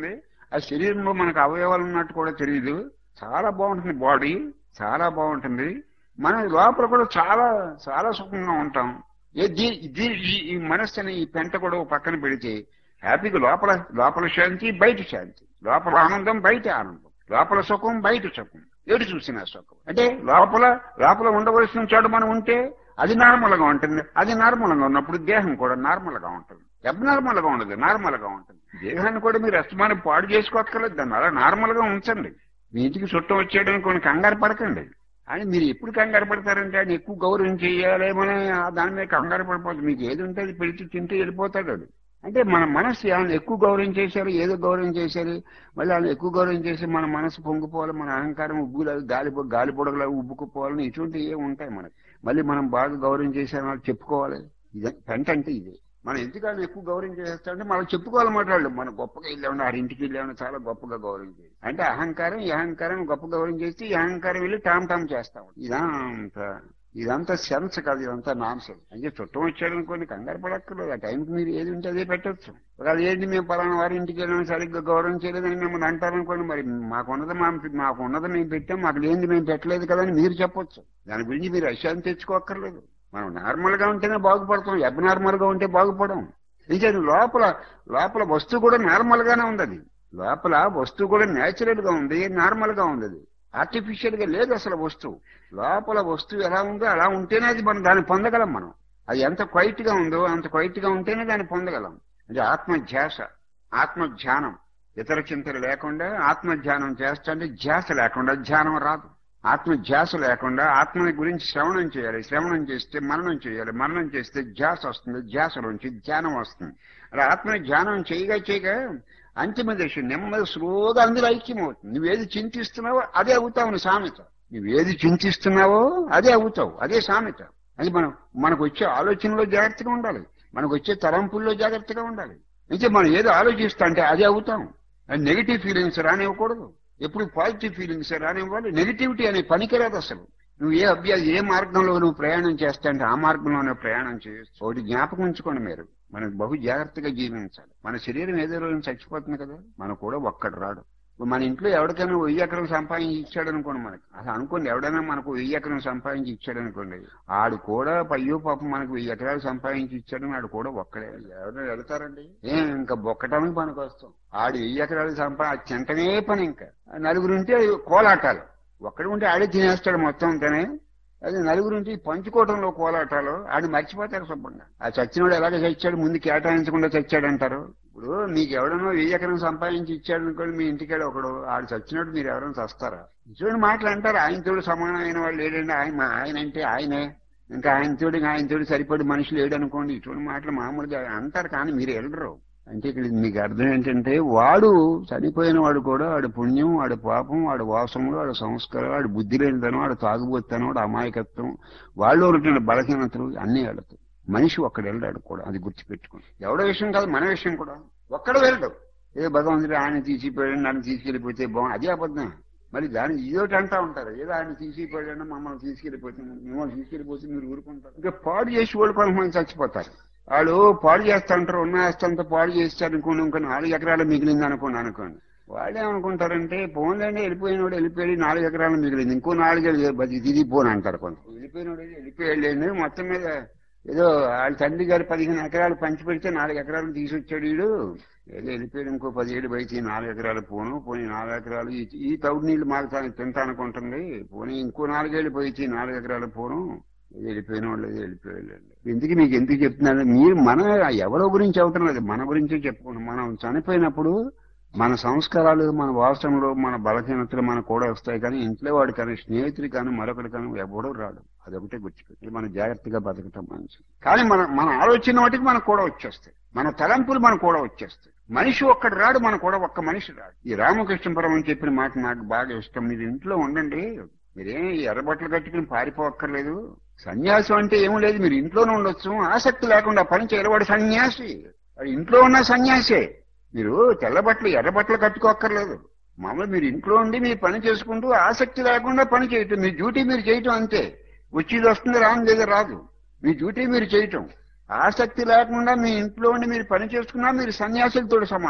ఆ శరీరంలో మనకు అవయవాలు ఉన్నట్టు కూడా తెలియదు చాలా బాగుంటుంది బాడీ చాలా బాగుంటుంది మన లోపల కూడా చాలా చాలా సుఖంగా ఉంటాం ఏ దీ- దీ- ఈ- ఈ మనస్సుని ఈ పెంట కూడా ఓ పక్కన పెడితే హ్యాపీగా లోపల లోపల శాంతి బయట శాంతి లోపల ఆనందం బయట ఆనందం లోపల సుఖం బయట సుఖం ఎటు చూసిన సుఖం అంటే లోపల లోపల ఉండవలసిన చోట మనం ఉంటే అది నార్మల్ గా ఉంటుంది అది నార్మల్ గా ఉన్నప్పుడు దేహం కూడా నార్మల్ గా ఉంటుంది అబ్నార్మల్ గా ఉండదు నార్మల్ గా ఉంటుంది దేహాన్ని కూడా మీరు అస్తమానం పాడు చేసుకోక్కర్లేదు దాన్ని అలా నార్మల్ గా ఉంచండి మీ ఇంటికి చుట్టం వచ్చేయడానికి కొన్ని కంగారు పడకండి అని మీరు ఎప్పుడు కంగారు పడతారంటే ఆయన ఎక్కువ గౌరవం చేయాలేమని ఆ దాని మీద కంగారు పడిపోతుంది మీకు ఏది ఉంటే అది పెడితే తింటూ వెళ్ళిపోతాడు అది అంటే మన మనసు ఆయన ఎక్కువ గౌరవం చేశారు ఏదో గౌరవం చేశారు మళ్ళీ ఆయన ఎక్కువ గౌరవం చేసి మన మనసు పొంగిపోవాలి మన అహంకారం ఉబ్బులాగా గాలి గాలి పొడగలా ఉబ్బుకుపోవాలని ఇటువంటివి ఏమి ఉంటాయి మనకి మళ్ళీ మనం బాగా గౌరవం చేశామని చెప్పుకోవాలి ఇదే పెంట అంటే ఇదే మనం ఎందుకని ఎక్కువ గౌరవం చేస్తామంటే మనం చెప్పుకోవాలన్నమాట వాళ్ళు మనం గొప్పగా వెళ్ళామని ఆ ఇంటికి వెళ్ళామని చాలా గొప్పగా గౌరవం చేయాలి అంటే అహంకారం ఈ అహంకారం గొప్ప గౌరవం చేస్తే ఈ అహంకారం వెళ్ళి టామ్ టామ్ చేస్తాం ఇదంతా ఇదంతా సెన్స్ కాదు ఇదంతా నాన్సెన్స్ అంటే చుట్టం వచ్చాడు అనుకోండి కంగారు పడక్కర్లేదు ఆ టైంకి మీరు ఏది ఉంటే అదే పెట్టచ్చు ఒకవేళ ఏంటి మేము పలానా వారి ఇంటికి వెళ్ళాము సరిగ్గా గౌరవం చేయలేదని మిమ్మల్ని అంటారనుకోండి మరి మాకున్నది మా మాకున్నది మేము పెట్టాం మాకు లేనిది మేము పెట్టలేదు కదా అని మీరు చెప్పొచ్చు దాని గురించి మీరు అశాంతి తెచ్చుకోక్కర్లేదు మనం నార్మల్ గా ఉంటేనే బాగుపడతాం అబ్నార్మల్ గా ఉంటే బాగుపడం నిజం లోపల లోపల వస్తువు కూడా నార్మల్ గానే ఉంది అది లోపల వస్తువు కూడా న్యాచురల్ గా ఉంది నార్మల్ గా ఉంది అది ఆర్టిఫిషియల్ గా లేదు అసలు వస్తువు లోపల వస్తువు ఎలా ఉందో అలా ఉంటేనే అది మనం దాన్ని పొందగలం మనం అది ఎంత క్వైట్ గా ఉందో అంత క్వైట్ గా ఉంటేనే దాన్ని పొందగలం అంటే ఆత్మ ధ్యాస ఆత్మ ధ్యానం ఇతర చింతలు లేకుండా ఆత్మ ధ్యానం చేస్తుంటే ధ్యాస లేకుండా ధ్యానం రాదు ఆత్మ ధ్యాస లేకుండా ఆత్మని గురించి శ్రవణం చేయాలి శ్రవణం చేస్తే మననం చేయాలి మననం చేస్తే ధ్యాస వస్తుంది ధ్యాసలోంచి ధ్యానం వస్తుంది అలా ఆత్మని ధ్యానం చేయగా చేయగా అంతిమ దశ నెమ్మది స్లోగా అందులో ఐక్యమవుతుంది నువ్వేది చింతిస్తున్నావో అదే అవుతావు నువ్వు సామెత నువ్వేది చింతిస్తున్నావో అదే అవుతావు అదే సామెత అది మనం మనకు వచ్చే ఆలోచనలో జాగ్రత్తగా ఉండాలి మనకు వచ్చే తలంపుల్లో జాగ్రత్తగా ఉండాలి అయితే మనం ఏదో ఆలోచిస్తా అంటే అదే అవుతాం అది నెగిటివ్ ఫీలింగ్స్ రానివ్వకూడదు ఎప్పుడు పాజిటివ్ ఫీలింగ్స్ రానివ్వాలి నెగిటివిటీ అనే పనికిరాదు అసలు నువ్వు ఏ అభ్యాసం ఏ మార్గంలో నువ్వు ప్రయాణం చేస్తా అంటే ఆ మార్గంలోనే ప్రయాణం చేయొచ్చు ఒకటి జ్ఞాపకం ఉంచుకోండి మీరు మనం బహు జాగ్రత్తగా జీవించాలి మన శరీరం ఏదో రోజు చచ్చిపోతుంది కదా మనం కూడా ఒక్కడు రాడు ఇప్పుడు మన ఇంట్లో ఎవరికైనా వెయ్యి ఎకరం సంపాదించి ఇచ్చాడు అనుకోండి మనకి అసలు అనుకోండి ఎవడైనా మనకు వెయ్యి ఎకరం సంపాదించి ఇచ్చాడు అనుకోండి ఆడు కూడా పయ్యో పాపం మనకు వెయ్యి ఎకరాలు సంపాదించి ఇచ్చాడు ఆడు కూడా ఒక్కడే ఎవరైనా వెళ్తారండి ఏం ఇంకా బొక్కటానికి పనికి వస్తాం ఆడు వెయ్యి ఎకరాలు సంపా అది తింటనే పని ఇంకా నలుగురు ఉంటే కోలాటాలు ఒక్కడు ఉంటే ఆడే తినేస్తాడు మొత్తం అంతనే అది నలుగురు ఉంటే ఈ పంచుకోవటంలో కోలాటాలు ఆడు మర్చిపోతారు శుభ్రంగా ఆ చచ్చినోడు ఎలాగ చచ్చాడు ముందు కేటాయించకుండా చచ్చాడంటారు ఇప్పుడు మీకు ఎవడనో వెయ్యి ఎకరం సంపాదించి ఇచ్చాడు అనుకోండి మీ ఇంటికాడ ఒకడు ఆడు చచ్చినట్టు మీరు ఎవరైనా చస్తారా చూడండి మాటలు అంటారు ఆయనతోడు సమానమైన వాళ్ళు లేడండి ఆయన మా ఆయన అంటే ఆయనే ఇంకా ఆయనతోడు ఆయనతోడు సరిపడి మనుషులు లేడు అనుకోండి ఇటువంటి మాటలు మామూలుగా అంటారు కానీ మీరు వెళ్ళరు అంటే ఇక్కడ మీకు అర్థం ఏంటంటే వాడు చనిపోయిన వాడు కూడా వాడు పుణ్యం వాడు పాపం వాడు వాసములు వాడు సంస్కారం వాడు బుద్ధి లేనితనం వాడు తాగుబోతాను వాడు అమాయకత్వం వాళ్ళు ఉన్నటువంటి బలహీనతలు అన్నీ వెళ్తాయి మనిషి ఒక్కడు వెళ్ళాడు కూడా అది గుర్తుపెట్టుకుని ఎవడో విషయం కాదు మన విషయం కూడా ఒక్కడు వెళ్ళడు ఏ భగవంతుడు ఆయన తీసిపోయాడు నన్ను తీసుకెళ్లిపోతే బాగుంది అదే అబద్ధం మరి దాని ఇదోటి అంటా ఉంటారు ఏదో ఆయన తీసిపోయాడని మమ్మల్ని తీసుకెళ్లిపోతే మిమ్మల్ని తీసుకెళ్లిపోతే మీరు ఊరుకుంటారు ఇంకా పాడు చేసి వాళ్ళు కొంతమంది చచ్చిపోతారు వాళ్ళు పాడు చేస్తా ఉంటారు ఉన్న ఆస్తంతా పాడు చేస్తారు అనుకోండి ఇంకా నాలుగు ఎకరాలు మిగిలింది అనుకోండి అనుకోండి వాళ్ళు ఏమనుకుంటారంటే పోన్లేండి వెళ్ళిపోయినోడు వెళ్ళిపోయి నాలుగు ఎకరాలు మిగిలింది ఇంకో నాలుగు ఇది పోను అంటారు కొంత వెళ్ళిపోయినోడు వెళ్ళిపోయాడు మొత్తం మీద ఏదో వాళ్ళ తండ్రి గారు పదిహేను ఎకరాలు పంచి పెడితే నాలుగు ఎకరాలు తీసుకొచ్చాడు వీడు ఏదో వెళ్ళిపోయాడు ఇంకో పదిహేడు బయట ఈ నాలుగు ఎకరాలు పోను పోనీ నాలుగు ఎకరాలు ఈ- ఈ తౌడు నీళ్లు మాకు తాను తింటానుకుంటుంది పోనీ ఇంకో నాలుగేళ్ళు పోయి నాలుగు ఎకరాలు పోను ఇది వెళ్ళిపోయిన వాళ్ళు ఇది వెళ్ళిపోయాడు ఎందుకు మీకు ఎందుకు చెప్తున్నాను మీరు మన ఎవరో గురించి అవటం లేదు మన గురించే చెప్పుకుంటాం మనం చనిపోయినప్పుడు మన సంస్కారాలు మన వాసనలు మన బలహీనతలు మన కూడా వస్తాయి కానీ ఇంట్లో వాడు కానీ స్నేహితుడు కానీ మరొకటి కానీ ఎవడో రాడు అదొకటే గుర్తుపెట్టి మనం జాగ్రత్తగా బతకటం మంచిది కానీ మన మన ఆలోచన వాటికి మనకు కూడా వచ్చేస్తాయి మన తలంపులు మనకు కూడా వచ్చేస్తాయి మనిషి ఒక్కడు రాడు మన కూడా ఒక్క మనిషి రాడు ఈ రామకృష్ణ పరమని చెప్పిన మాట నాకు బాగా ఇష్టం మీరు ఇంట్లో ఉండండి మీరేం ఈ ఎర్రబట్టలు కట్టుకుని పారిపోక్కర్లేదు సన్యాసం అంటే ఏం లేదు మీరు ఇంట్లోనే ఉండొచ్చు ఆసక్తి లేకుండా పని చేయలేవాడు సన్యాసి వాడు ఇంట్లో ఉన్న సన్యాసే మీరు తెల్లబట్టలు ఎర్రబట్టలు కట్టుకోక్కర్లేదు మామూలు మీరు ఇంట్లో ఉండి మీ పని చేసుకుంటూ ఆసక్తి లేకుండా పని చేయటం మీ డ్యూటీ మీరు చేయటం అంతే వచ్చేది వస్తుంది రాని లేదా రాదు మీ డ్యూటీ మీరు చేయటం ఆసక్తి లేకుండా మీ ఇంట్లో ఉండి మీరు పని చేసుకున్నా మీరు సన్యాసులతో సమానం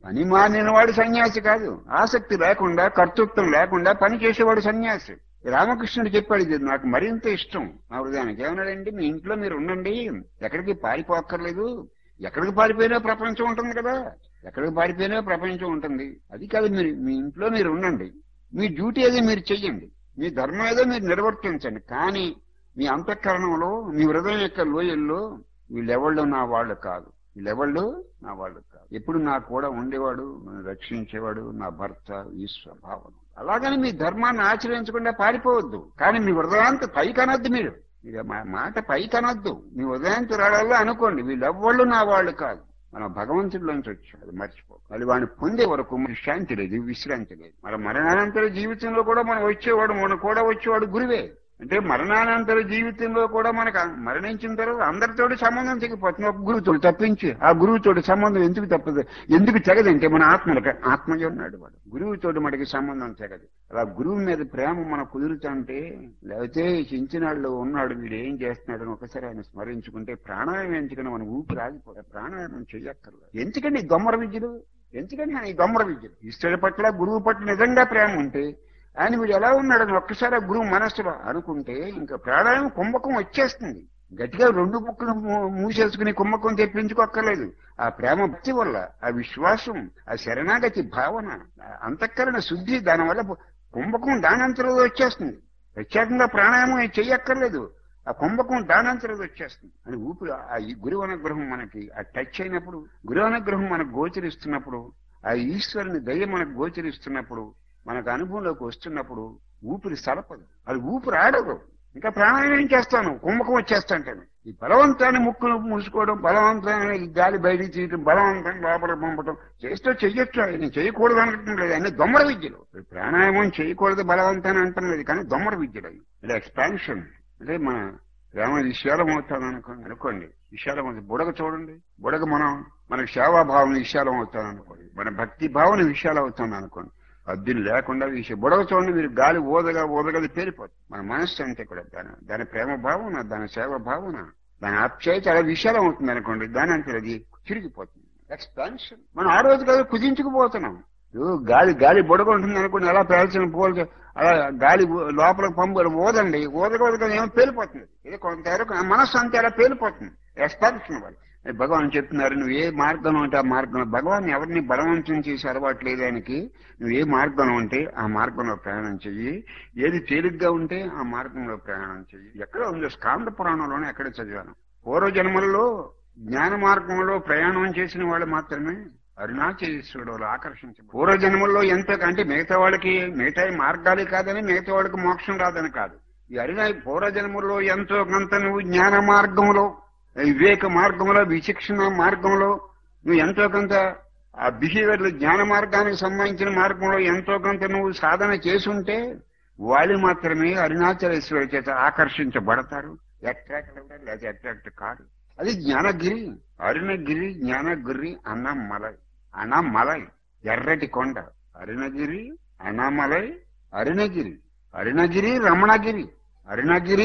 పని మానిన వాడు సన్యాసి కాదు ఆసక్తి లేకుండా కర్తృత్వం లేకుండా పని చేసేవాడు సన్యాసి రామకృష్ణుడు చెప్పాడు ఇది నాకు మరింత ఇష్టం నా హృదయానికి ఏమన్నాడంటే మీ ఇంట్లో మీరు ఉండండి ఎక్కడికి పారిపోక్కర్లేదు ఎక్కడికి పారిపోయినా ప్రపంచం ఉంటుంది కదా ఎక్కడికి పారిపోయినా ప్రపంచం ఉంటుంది అది కాదు మీరు మీ ఇంట్లో మీరు ఉండండి మీ డ్యూటీ ఏదో మీరు చెయ్యండి మీ ధర్మం ఏదో మీరు నిర్వర్తించండి కానీ మీ అంతఃకరణంలో మీ హృదయం యొక్క లోయల్లో వీళ్ళెవళ్ళు నా వాళ్ళు కాదు వీళ్ళెవళ్ళు నా వాళ్ళు కాదు ఎప్పుడు నా కూడా ఉండేవాడు నన్ను రక్షించేవాడు నా భర్త ఈశ్వర భావన అలాగని మీ ధర్మాన్ని ఆచరించకుండా పారిపోవద్దు కానీ మీ హృదయాంత పైకి అనొద్దు మీరు మీరు మా మాట పైకి అనొద్దు మీ హృదయాంతరాలలో అనుకోండి వీళ్ళెవ్వళ్ళు నా వాళ్ళు కాదు మన భగవంతుడిలోంచి వచ్చాడు అది మర్చిపో అది వాడిని పొందే వరకు మనకి శాంతి లేదు విశ్రాంతి లేదు మన మరణానంతర జీవితంలో కూడా మనం వచ్చేవాడు మన కూడా వచ్చేవాడు గురువే అంటే మరణానంతర జీవితంలో కూడా మనకు అ- మరణించిన తర్వాత అందరితోటి సంబంధం తెగిపోతుంది ఒక గురువుతోడు తప్పించి ఆ గురువుతోటి సంబంధం ఎందుకు తప్పదు ఎందుకు తెగదంటే మన ఆత్మలకు ఆత్మయ్య ఉన్నాడు వాడు గురువుతోటి మనకి సంబంధం తెగదు అలా గురువు మీద ప్రేమ మన కుదురుతుంటే లేకపోతే చించినాడులో ఉన్నాడు వీడు ఏం చేస్తున్నాడు అని ఒకసారి ఆయన స్మరించుకుంటే ప్రాణాయామం ఎంచుకుని మన ఊపిరి ఆగిపోతుంది ప్రాణాయామం చెయ్యక్కర్లేదు ఎందుకండి ఈ దొమ్మర విద్యలు ఎందుకని ఆయన ఈ దొమ్మర విద్యలు ఈశ్వరుడి పట్ల గురువు పట్ల నిజంగా ప్రేమ ఉంటే ఆయన వీడు ఎలా ఉన్నాడని ఒక్కసారి ఆ గురువు మనస్సులో అనుకుంటే ఇంకా ప్రాణాయామం కుంభకం వచ్చేస్తుంది గట్టిగా రెండు ముక్కలు మూ- మూసేసుకుని కుంభకం తెప్పించుకోక్కర్లేదు ఆ ప్రేమ భక్తి వల్ల ఆ విశ్వాసం ఆ శరణాగతి భావన ఆ అంతఃకరణ శుద్ధి దానివల్ల కుంభకం దానంతరంలో వచ్చేస్తుంది ప్రత్యేకంగా ప్రాణాయామం చెయ్యక్కర్లేదు ఆ కుంభకం దానంతరంలో వచ్చేస్తుంది అని ఊపిరి ఆ ఈ గురువు అనుగ్రహం మనకి ఆ టచ్ అయినప్పుడు గురువు అనుగ్రహం మనకు గోచరిస్తున్నప్పుడు ఆ ఈశ్వరుని దయ మనకు గోచరిస్తున్నప్పుడు మనకు అనుభవంలోకి వస్తున్నప్పుడు ఊపిరి సలపదు అది ఊపిరి ఆడదు ఇంకా ప్రాణాయామం చేస్తాను కుంభకం వచ్చేస్తాంటాను ఈ బలవంతాన్ని ముక్కును మూసుకోవడం బలవంతాన్ని ఈ గాలి బయటికి తీయడం బలవంతాన్ని లోపల పంపడం చేస్తూ చెయ్యొచ్చు ఆయన చేయకూడదు అనటం లేదు అన్ని దొమ్మర విద్యలు ఇప్పుడు ప్రాణాయామం చేయకూడదు బలవంతాన్ని అంటం లేదు కానీ దొమ్మర విద్యలు అవి ఇది ఎక్స్పాన్షన్ అంటే మన ప్రేమ విశాలం అవుతాను అనుకోండి అనుకోండి విశాలం అవుతుంది బుడగ చూడండి బుడగ మనం మనకు సేవాభావం విశాలం అవుతాను అనుకోండి మన భక్తి భావన విశాలం అవుతాను అనుకోండి అద్దెలు లేకుండా విషయం బుడగ చూడండి మీరు గాలి ఓదగా ఓదగా అది పేలిపోతుంది మన మనస్సు అంతే కూడా దాని దాని ప్రేమ భావన దాని సేవ భావన దాని ఆప్యాయత అలా విశాలం అవుతుంది అనుకోండి దాని అంతే అది చిరిగిపోతుంది ఎక్స్పాన్షన్ మనం ఆ రోజు కదా కుదించుకుపోతున్నాం ఇప్పుడు గాలి గాలి బుడగ ఉంటుంది అనుకోండి ఎలా పేల్చిన పోల్ అలా గాలి ఊ- లోపల పంపు ఓదండి ఓదక ఓదక ఏమో పేలిపోతుంది ఇది కొంతవరకు ఆ మనస్సు అంతే అలా పేలిపోతుంది ఎక్స్పాన్షన్ వాళ్ళు అది భగవాన్ చెప్తున్నారు నువ్వు ఏ మార్గం ఉంటే ఆ మార్గం భగవాన్ ఎవరిని బలవంతం చేసి అలవాటు లేదు ఆయనకి నువ్వు ఏ మార్గం ఉంటే ఆ మార్గంలో ప్రయాణం చెయ్యి ఏది తేలిగ్గా ఉంటే ఆ మార్గంలో ప్రయాణం చెయ్యి ఎక్కడ ఉంది స్కాంద పురాణంలోనే ఎక్కడ చదివాను పూర్వ జన్మల్లో జ్ఞాన మార్గంలో ప్రయాణం చేసిన వాళ్ళు మాత్రమే అరుణాచలేశ్వరుడు వాళ్ళు ఆకర్షించ పూర్వ జన్మల్లో ఎంతో అంటే మిగతా వాళ్ళకి మిగతా మార్గాలే కాదని మిగతా వాళ్ళకి మోక్షం రాదని కాదు ఈ అరుణ పూర్వ జన్మల్లో ఎంతో కొంత నువ్వు జ్ఞాన మార్గంలో వివేక మార్గంలో విచక్షణ మార్గంలో నువ్వు ఎంతో కొంత ఆ బిహేవియర్ జ్ఞాన మార్గానికి సంబంధించిన మార్గంలో ఎంతో కొంత నువ్వు సాధన చేసుంటే వాళ్ళు మాత్రమే అరుణాచలేశ్వరి చేత ఆకర్షించబడతారు అట్రాక్ట్ అవుతారు లేదా అట్రాక్ట్ కాదు అది జ్ఞానగిరి అరుణగిరి జ్ఞానగిరి అన్నమలై అన్నమలై ఎర్రటి కొండ అరుణగిరి అన్నమలై అరుణగిరి అరుణగిరి రమణగిరి అరుణగిరి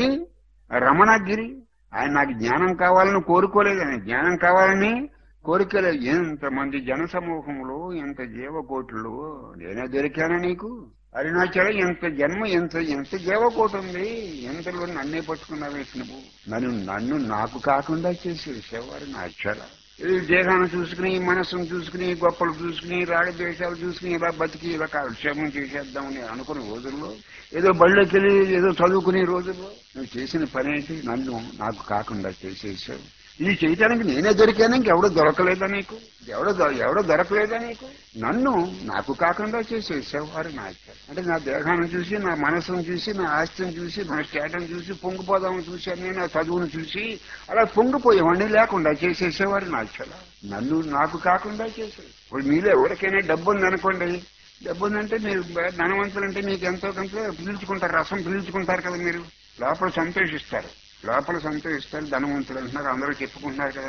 రమణగిరి ఆయన నాకు జ్ఞానం కావాలని కోరుకోలేదు ఆయన జ్ఞానం కావాలని కోరికలేదు ఎంతమంది జన సమూహంలో ఎంత జీవకోట్లు నేనే దొరికానా నీకు అరుణాచల ఎంత జన్మ ఎంత ఎంత జీవకోటి ఉంది ఎంతలో నన్నే పట్టుకున్నావే నువ్వు నన్ను నన్ను నాకు కాకుండా చేసేసేవారు అరుణాచల ఈ దేహాన్ని చూసుకుని మనస్సును చూసుకుని గొప్పలు చూసుకుని రాగద్వేషాలు చూసుకుని ఇలా బతికి ఇలా కాలక్షేమం చేసేద్దామని అనుకునే రోజుల్లో ఏదో బళ్ళకి వెళ్ళి ఏదో చదువుకునే రోజుల్లో నువ్వు చేసిన పని ఏంటి నన్ను నాకు కాకుండా చేసేసావు ఇది చేయటానికి నేనే దొరికాను ఇంకెవడో దొరకలేదా నీకు ఎవడో దొ- ఎవడో దొరకలేదా నీకు నన్ను నాకు కాకుండా చేసేసావు వారు నా ఇష్టం. అంటే నా దేహాన్ని చూసి నా మనసును చూసి నా ఆస్తిని చూసి నా స్టేటను చూసి పొంగిపోదామని చూశాను నా చదువును చూసి అలా పొంగిపోయేవాడిని లేకుండా చేసేసేవారు నా ఇష్టం. నన్ను నాకు కాకుండా చేసేది ఇప్పుడు మీలో ఎవరికైనా డబ్బు ఉందనుకోండి డబ్బు ఉందంటే మీరు ధనవంతులంటే మీకు ఎంతో కొంత పీల్చుకుంటారు రసం పీల్చుకుంటారు కదా మీరు లోపల సంతోషిస్తారు లోపల సంతోషిస్తారు ధనవంతులు అంటున్నారు అందరూ చెప్పుకుంటున్నారు కదండి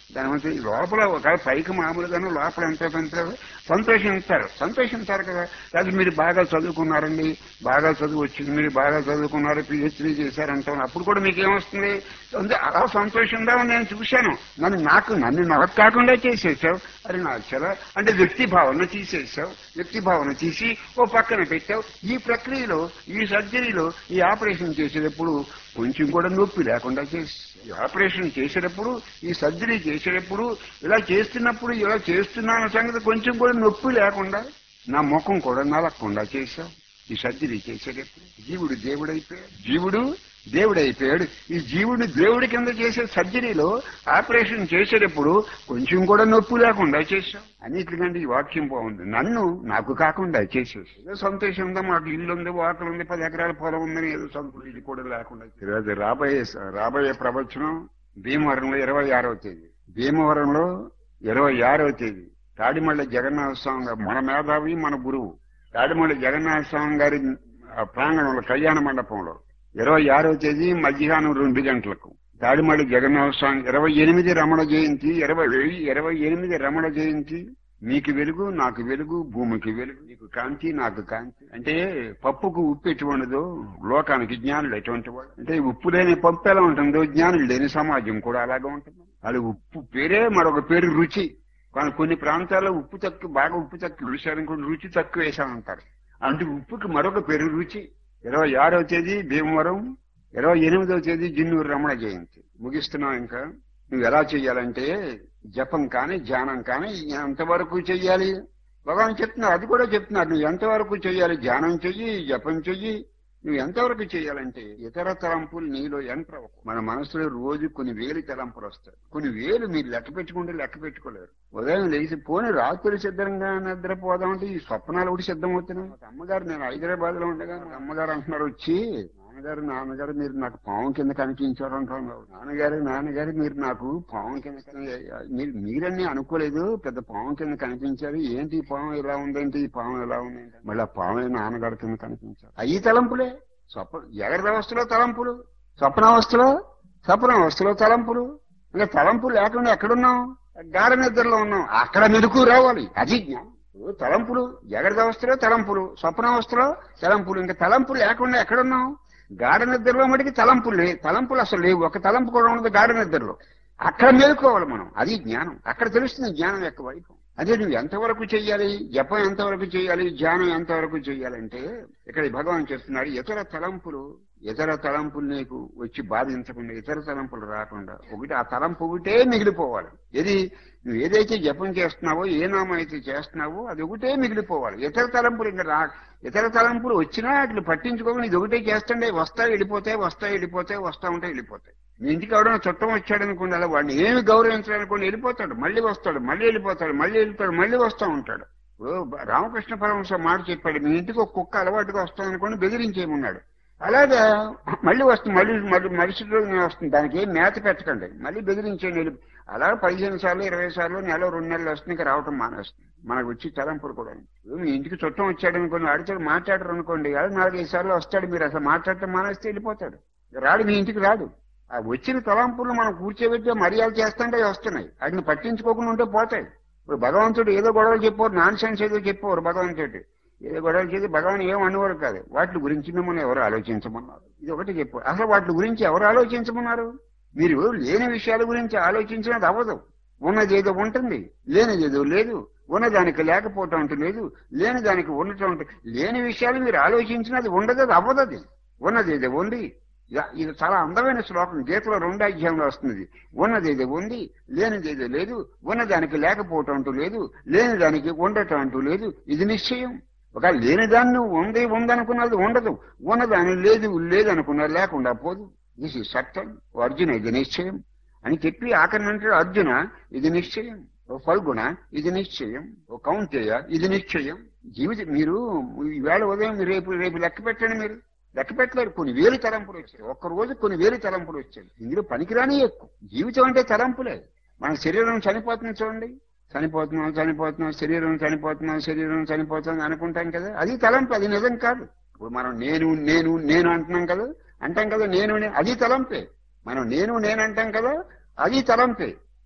దాని మంచి లోపల ఒక పైకి మామూలుగానే లోపల ఎంత ఎంత సంతోషిస్తారు సంతోషిస్తారు కదా అది మీరు బాగా చదువుకున్నారండి బాగా చదువు వచ్చింది మీరు బాగా చదువుకున్నారు పిహెచ్డీ చేశారంటాం అప్పుడు కూడా మీకు ఏమొస్తుంది అంటే అలా సంతోషంగా నేను చూశాను నన్ను నాకు నన్ను నాకు కాకుండా చేసేసావు అది నాకు చాలా అంటే వ్యక్తి భావన తీసేసావు వ్యక్తి భావన తీసి ఓ పక్కన పెట్టావు ఈ ప్రక్రియలో ఈ సర్జరీలో ఈ ఆపరేషన్ చేసేటప్పుడు కొంచెం కూడా నొప్పి లేకుండా చేసి ఈ ఆపరేషన్ చేసేటప్పుడు ఈ సర్జరీ చేసేటప్పుడు ఇలా చేస్తున్నప్పుడు ఇలా చేస్తున్నాన సంగతి కొంచెం కూడా నొప్పి లేకుండా నా ముఖం కూడా నలగకుండా చేశావు ఈ సర్జరీ చేసేటప్పుడు జీవుడు దేవుడైపోయాడు జీవుడు దేవుడైపోయాడు ఈ జీవుడు దేవుడి కింద చేసే సర్జరీలో ఆపరేషన్ చేసేటప్పుడు కొంచెం కూడా నొప్పి లేకుండా చేశాం అన్నిటికంటే ఈ వాక్యం బాగుంది నన్ను నాకు కాకుండా చేసేసి ఏదో సంతోషం ఉందా మాకు ఇల్లు ఉంది వాకలు ఉంది పది ఎకరాల పొలం ఉందని ఏదో సంతోషం ఇది కూడా లేకుండా ఈరోజు రాబోయే రాబోయే ప్రవచనం భీమవరంలో ఇరవై ఆరవ తేదీ భీమవరంలో ఇరవై ఆరవ తేదీ తాడిమళ్ళ జగన్నాథ స్వామి గారు మన మేధావి మన గురువు తాడిమళ్ళ జగన్నాథ స్వామి గారి ఆ, ప్రాంగణంలో కళ్యాణ మండపంలో ఇరవై ఆరవ తేదీ మధ్యాహ్నం రెండు గంటలకు తాడిమళ్ళ జగన్నాథ స్వామి ఇరవై ఎనిమిది రమణ జయంతి ఇరవై ఇరవై ఎనిమిది రమణ జయంతి మీకు వెలుగు నాకు వెలుగు భూమికి వెలుగు నీకు కాంతి నాకు కాంతి అంటే పప్పుకు ఉప్పు ఎటువంటిదో లోకానికి జ్ఞానులు ఎటువంటి వాడు అంటే ఉప్పు లేని పప్పు ఎలా ఉంటుందో జ్ఞానులు లేని సమాజం కూడా అలాగే ఉంటుంది అది ఉప్పు పేరే మరొక పేరు రుచి కానీ కొన్ని ప్రాంతాల్లో ఉప్పు తక్కువ బాగా ఉప్పు తక్కువ రుచి రుచి తక్కువ వేసామంటారు అంటే ఉప్పుకి మరొక పేరు రుచి ఇరవై ఆరవ తేదీ భీమవరం ఇరవై ఎనిమిదవ తేదీ జిన్నూరు రమణ జయంతి ముగిస్తున్నాం ఇంకా నువ్వు ఎలా చెయ్యాలంటే జపం కానీ ధ్యానం కానీ ఎంతవరకు చెయ్యాలి భగవాన్ చెప్తున్నారు అది కూడా చెప్తున్నారు నువ్వు ఎంతవరకు చెయ్యాలి ధ్యానం చెయ్యి జపం చెయ్యి నువ్వు ఎంతవరకు చేయాలంటే ఇతర తలంపులు నీలో ఎంటర్ అవ్వకు మన మనసులో రోజు కొన్ని వేలు తలంపులు వస్తాయి కొన్ని వేలు మీరు లెక్క పెట్టుకుంటే లెక్క పెట్టుకోలేరు ఉదయం లేచి పోని రాత్రి సిద్ధంగా నిద్రపోదామంటే ఈ స్వప్నాలు ఒకటి సిద్ధం అవుతున్నాయి మా అమ్మగారు నేను హైదరాబాద్ లో ఉండగా మా అమ్మగారు అంటున్నారు వచ్చి నాన్నగారు నాన్నగారు మీరు నాకు పావం కింద కనిపించారు అంటున్నారు నాన్నగారు నాన్నగారు మీరు నాకు పావం కింద కని- మీరు మీరన్నీ అనుకోలేదు పెద్ద పావం కింద కనిపించారు ఏంటి ఈ పావం ఇలా ఉందేంటి ఈ పావం ఇలా ఉందేంటి మళ్ళీ ఆ పావే నాన్నగారి కింద కనిపించారు అయ్యి తలంపులే స్వప్న ఎగర అవస్థలో తలంపులు స్వప్నావస్థలో స్వప్నావస్థలో తలంపులు ఇంకా తలంపులు లేకుండా ఎక్కడున్నాం గాఢ నిద్రలో ఉన్నాం అక్కడ మెరుకు రావాలి అది జ్ఞానం ఇప్పుడు తలంపులు జాగ్రత్త అవస్థలో తలంపులు స్వప్నావస్థలో తలంపులు ఇంకా తలంపులు లేకుండా ఎక్కడున్నాం గాఢ నిద్రలో మటుకి తలంపులు లే తలంపులు అసలు లేవు ఒక తలంపు కూడా ఉండదు గాఢ నిద్రలో అక్కడ మేలుకోవాలి మనం అది జ్ఞానం అక్కడ తెలుస్తుంది జ్ఞానం యొక్క వైపు అదే నువ్వు ఎంతవరకు చెయ్యాలి జపం ఎంతవరకు చేయాలి ధ్యానం ఎంతవరకు చేయాలంటే ఇక్కడ భగవాన్ చెప్తున్నాడు ఇతర తలంపులు ఇతర తలంపులు నీకు వచ్చి బాధించకుండా ఇతర తలంపులు రాకుండా ఒకటి ఆ తలంపు ఒకటే మిగిలిపోవాలి ఏది నువ్వు ఏదైతే జపం చేస్తున్నావో ఏ నామం అయితే చేస్తున్నావో అది ఒకటే మిగిలిపోవాలి ఇతర తలంపులు ఇంకా రా ఇతర తలంపులు వచ్చినా అట్లా పట్టించుకోకుండా ఇది ఒకటే చేస్తుండే వస్తాయి వెళ్ళిపోతాయి వస్తాయి వెళ్ళిపోతాయి వస్తా ఉంటాయి వెళ్ళిపోతాయి మీ ఇంటికి ఎవడైనా చుట్టం వచ్చాడు అనుకోండి అలా వాడిని ఏమి గౌరవించాలనుకోండి వెళ్ళిపోతాడు మళ్ళీ వస్తాడు మళ్ళీ వెళ్ళిపోతాడు మళ్ళీ వెళ్తాడు మళ్ళీ వస్తూ ఉంటాడు ఓ రామకృష్ణ పరమహంస మాట చెప్పాడు మీ ఇంటికి ఒక కుక్క అలవాటుగా వస్తాం అనుకోండి బెదిరించేయమన్నాడు అలాగా మళ్ళీ వస్తుంది మళ్ళీ మళ్ళీ మరుసటి రోజు వస్తుంది దానికి ఏం మేత పెట్టకండి మళ్ళీ బెదిరించేయండి వెళ్ళి అలా పదిహేను సార్లు ఇరవై సార్లు నెల రెండు నెలలు వస్తుంది ఇంకా రావటం మానేస్తుంది మనకు వచ్చి తలంపులు కూడా ఇప్పుడు మీ ఇంటికి చుట్టం వచ్చాడు అనుకోండి ఆడితో మాట్లాడరు అనుకోండి అలా నాలుగైదు సార్లు వస్తాడు మీరు అసలు మాట్లాడటం మానేస్తే వెళ్ళిపోతాడు రాడు మీ ఇంటికి రాడు ఆ వచ్చిన తలంపులు మనం కూర్చోబెట్టి మర్యాద చేస్తుంటే వస్తున్నాయి వాటిని పట్టించుకోకుండా ఉంటే పోతాయి ఇప్పుడు భగవంతుడు ఏదో గొడవలు చెప్పారు నాన్ సెన్స్ ఏదో చెప్పారు భగవంతుడు ఏదో గొడవలు చేసి భగవాన్ ఏం అనేవారు కాదు వాటి గురించి మిమ్మల్ని ఎవరు ఆలోచించమన్నారు ఇది ఒకటి చెప్పు అసలు వాటి గురించి ఎవరు ఆలోచించమన్నారు మీరు లేని విషయాల గురించి ఆలోచించినది అవ్వదు ఉన్నది ఏదో ఉంటుంది లేనిది ఏదో లేదు ఉన్నదానికి లేకపోవటం అంటూ లేదు లేని దానికి ఉండటం అంటూ లేని విషయాలు మీరు ఆలోచించినది ఉండదు అది అవ్వదు అది ఉన్నది ఏదో ఉంది ఇద- ఇది చాలా అందమైన శ్లోకం గీతలో రెండో అధ్యాయంలో వస్తుంది ఉన్నది ఏదో ఉంది లేనిది ఏదో లేదు ఉన్నదానికి లేకపోవటం అంటూ లేదు లేని దానికి ఉండటం అంటూ లేదు ఇది నిశ్చయం ఒక లేని దాన్ని ఉంది ఉందనుకున్నది ఉండదు ఉన్నదాని లేదు లేదనుకున్నది లేకుండా పోదు దిస్ ఇస్ సత్యం ఓ అర్జున ఇది నిశ్చయం అని చెప్పి ఆఖరి అంటాడు అర్జున ఇది నిశ్చయం ఓ ఫల్గుణ ఇది నిశ్చయం ఓ కౌంటేయ ఇది నిశ్చయం జీవితం మీరు ఈవేళ ఉదయం రేపు రేపు లెక్క పెట్టండి మీరు లెక్క పెట్టలేరు కొన్ని వేలు తలంపులు వచ్చాయి ఒక్క రోజు కొన్ని వేలు తలంపులు వచ్చాయి ఇందులో పనికిరాని ఎక్కువ జీవితం అంటే తలంపులే మన శరీరం చనిపోతుంది చూడండి చనిపోతున్నాం చనిపోతున్నాం శరీరం చనిపోతున్నాం శరీరం చనిపోతుంది అనుకుంటాం కదా అది తలంపు అది నిజం కాదు ఇప్పుడు మనం నేను నేను నేను అంటున్నాం కదా అంటాం కదా నేను నే- అది తలంపే మనం నేను నేను అంటాం కదా అది తలంపే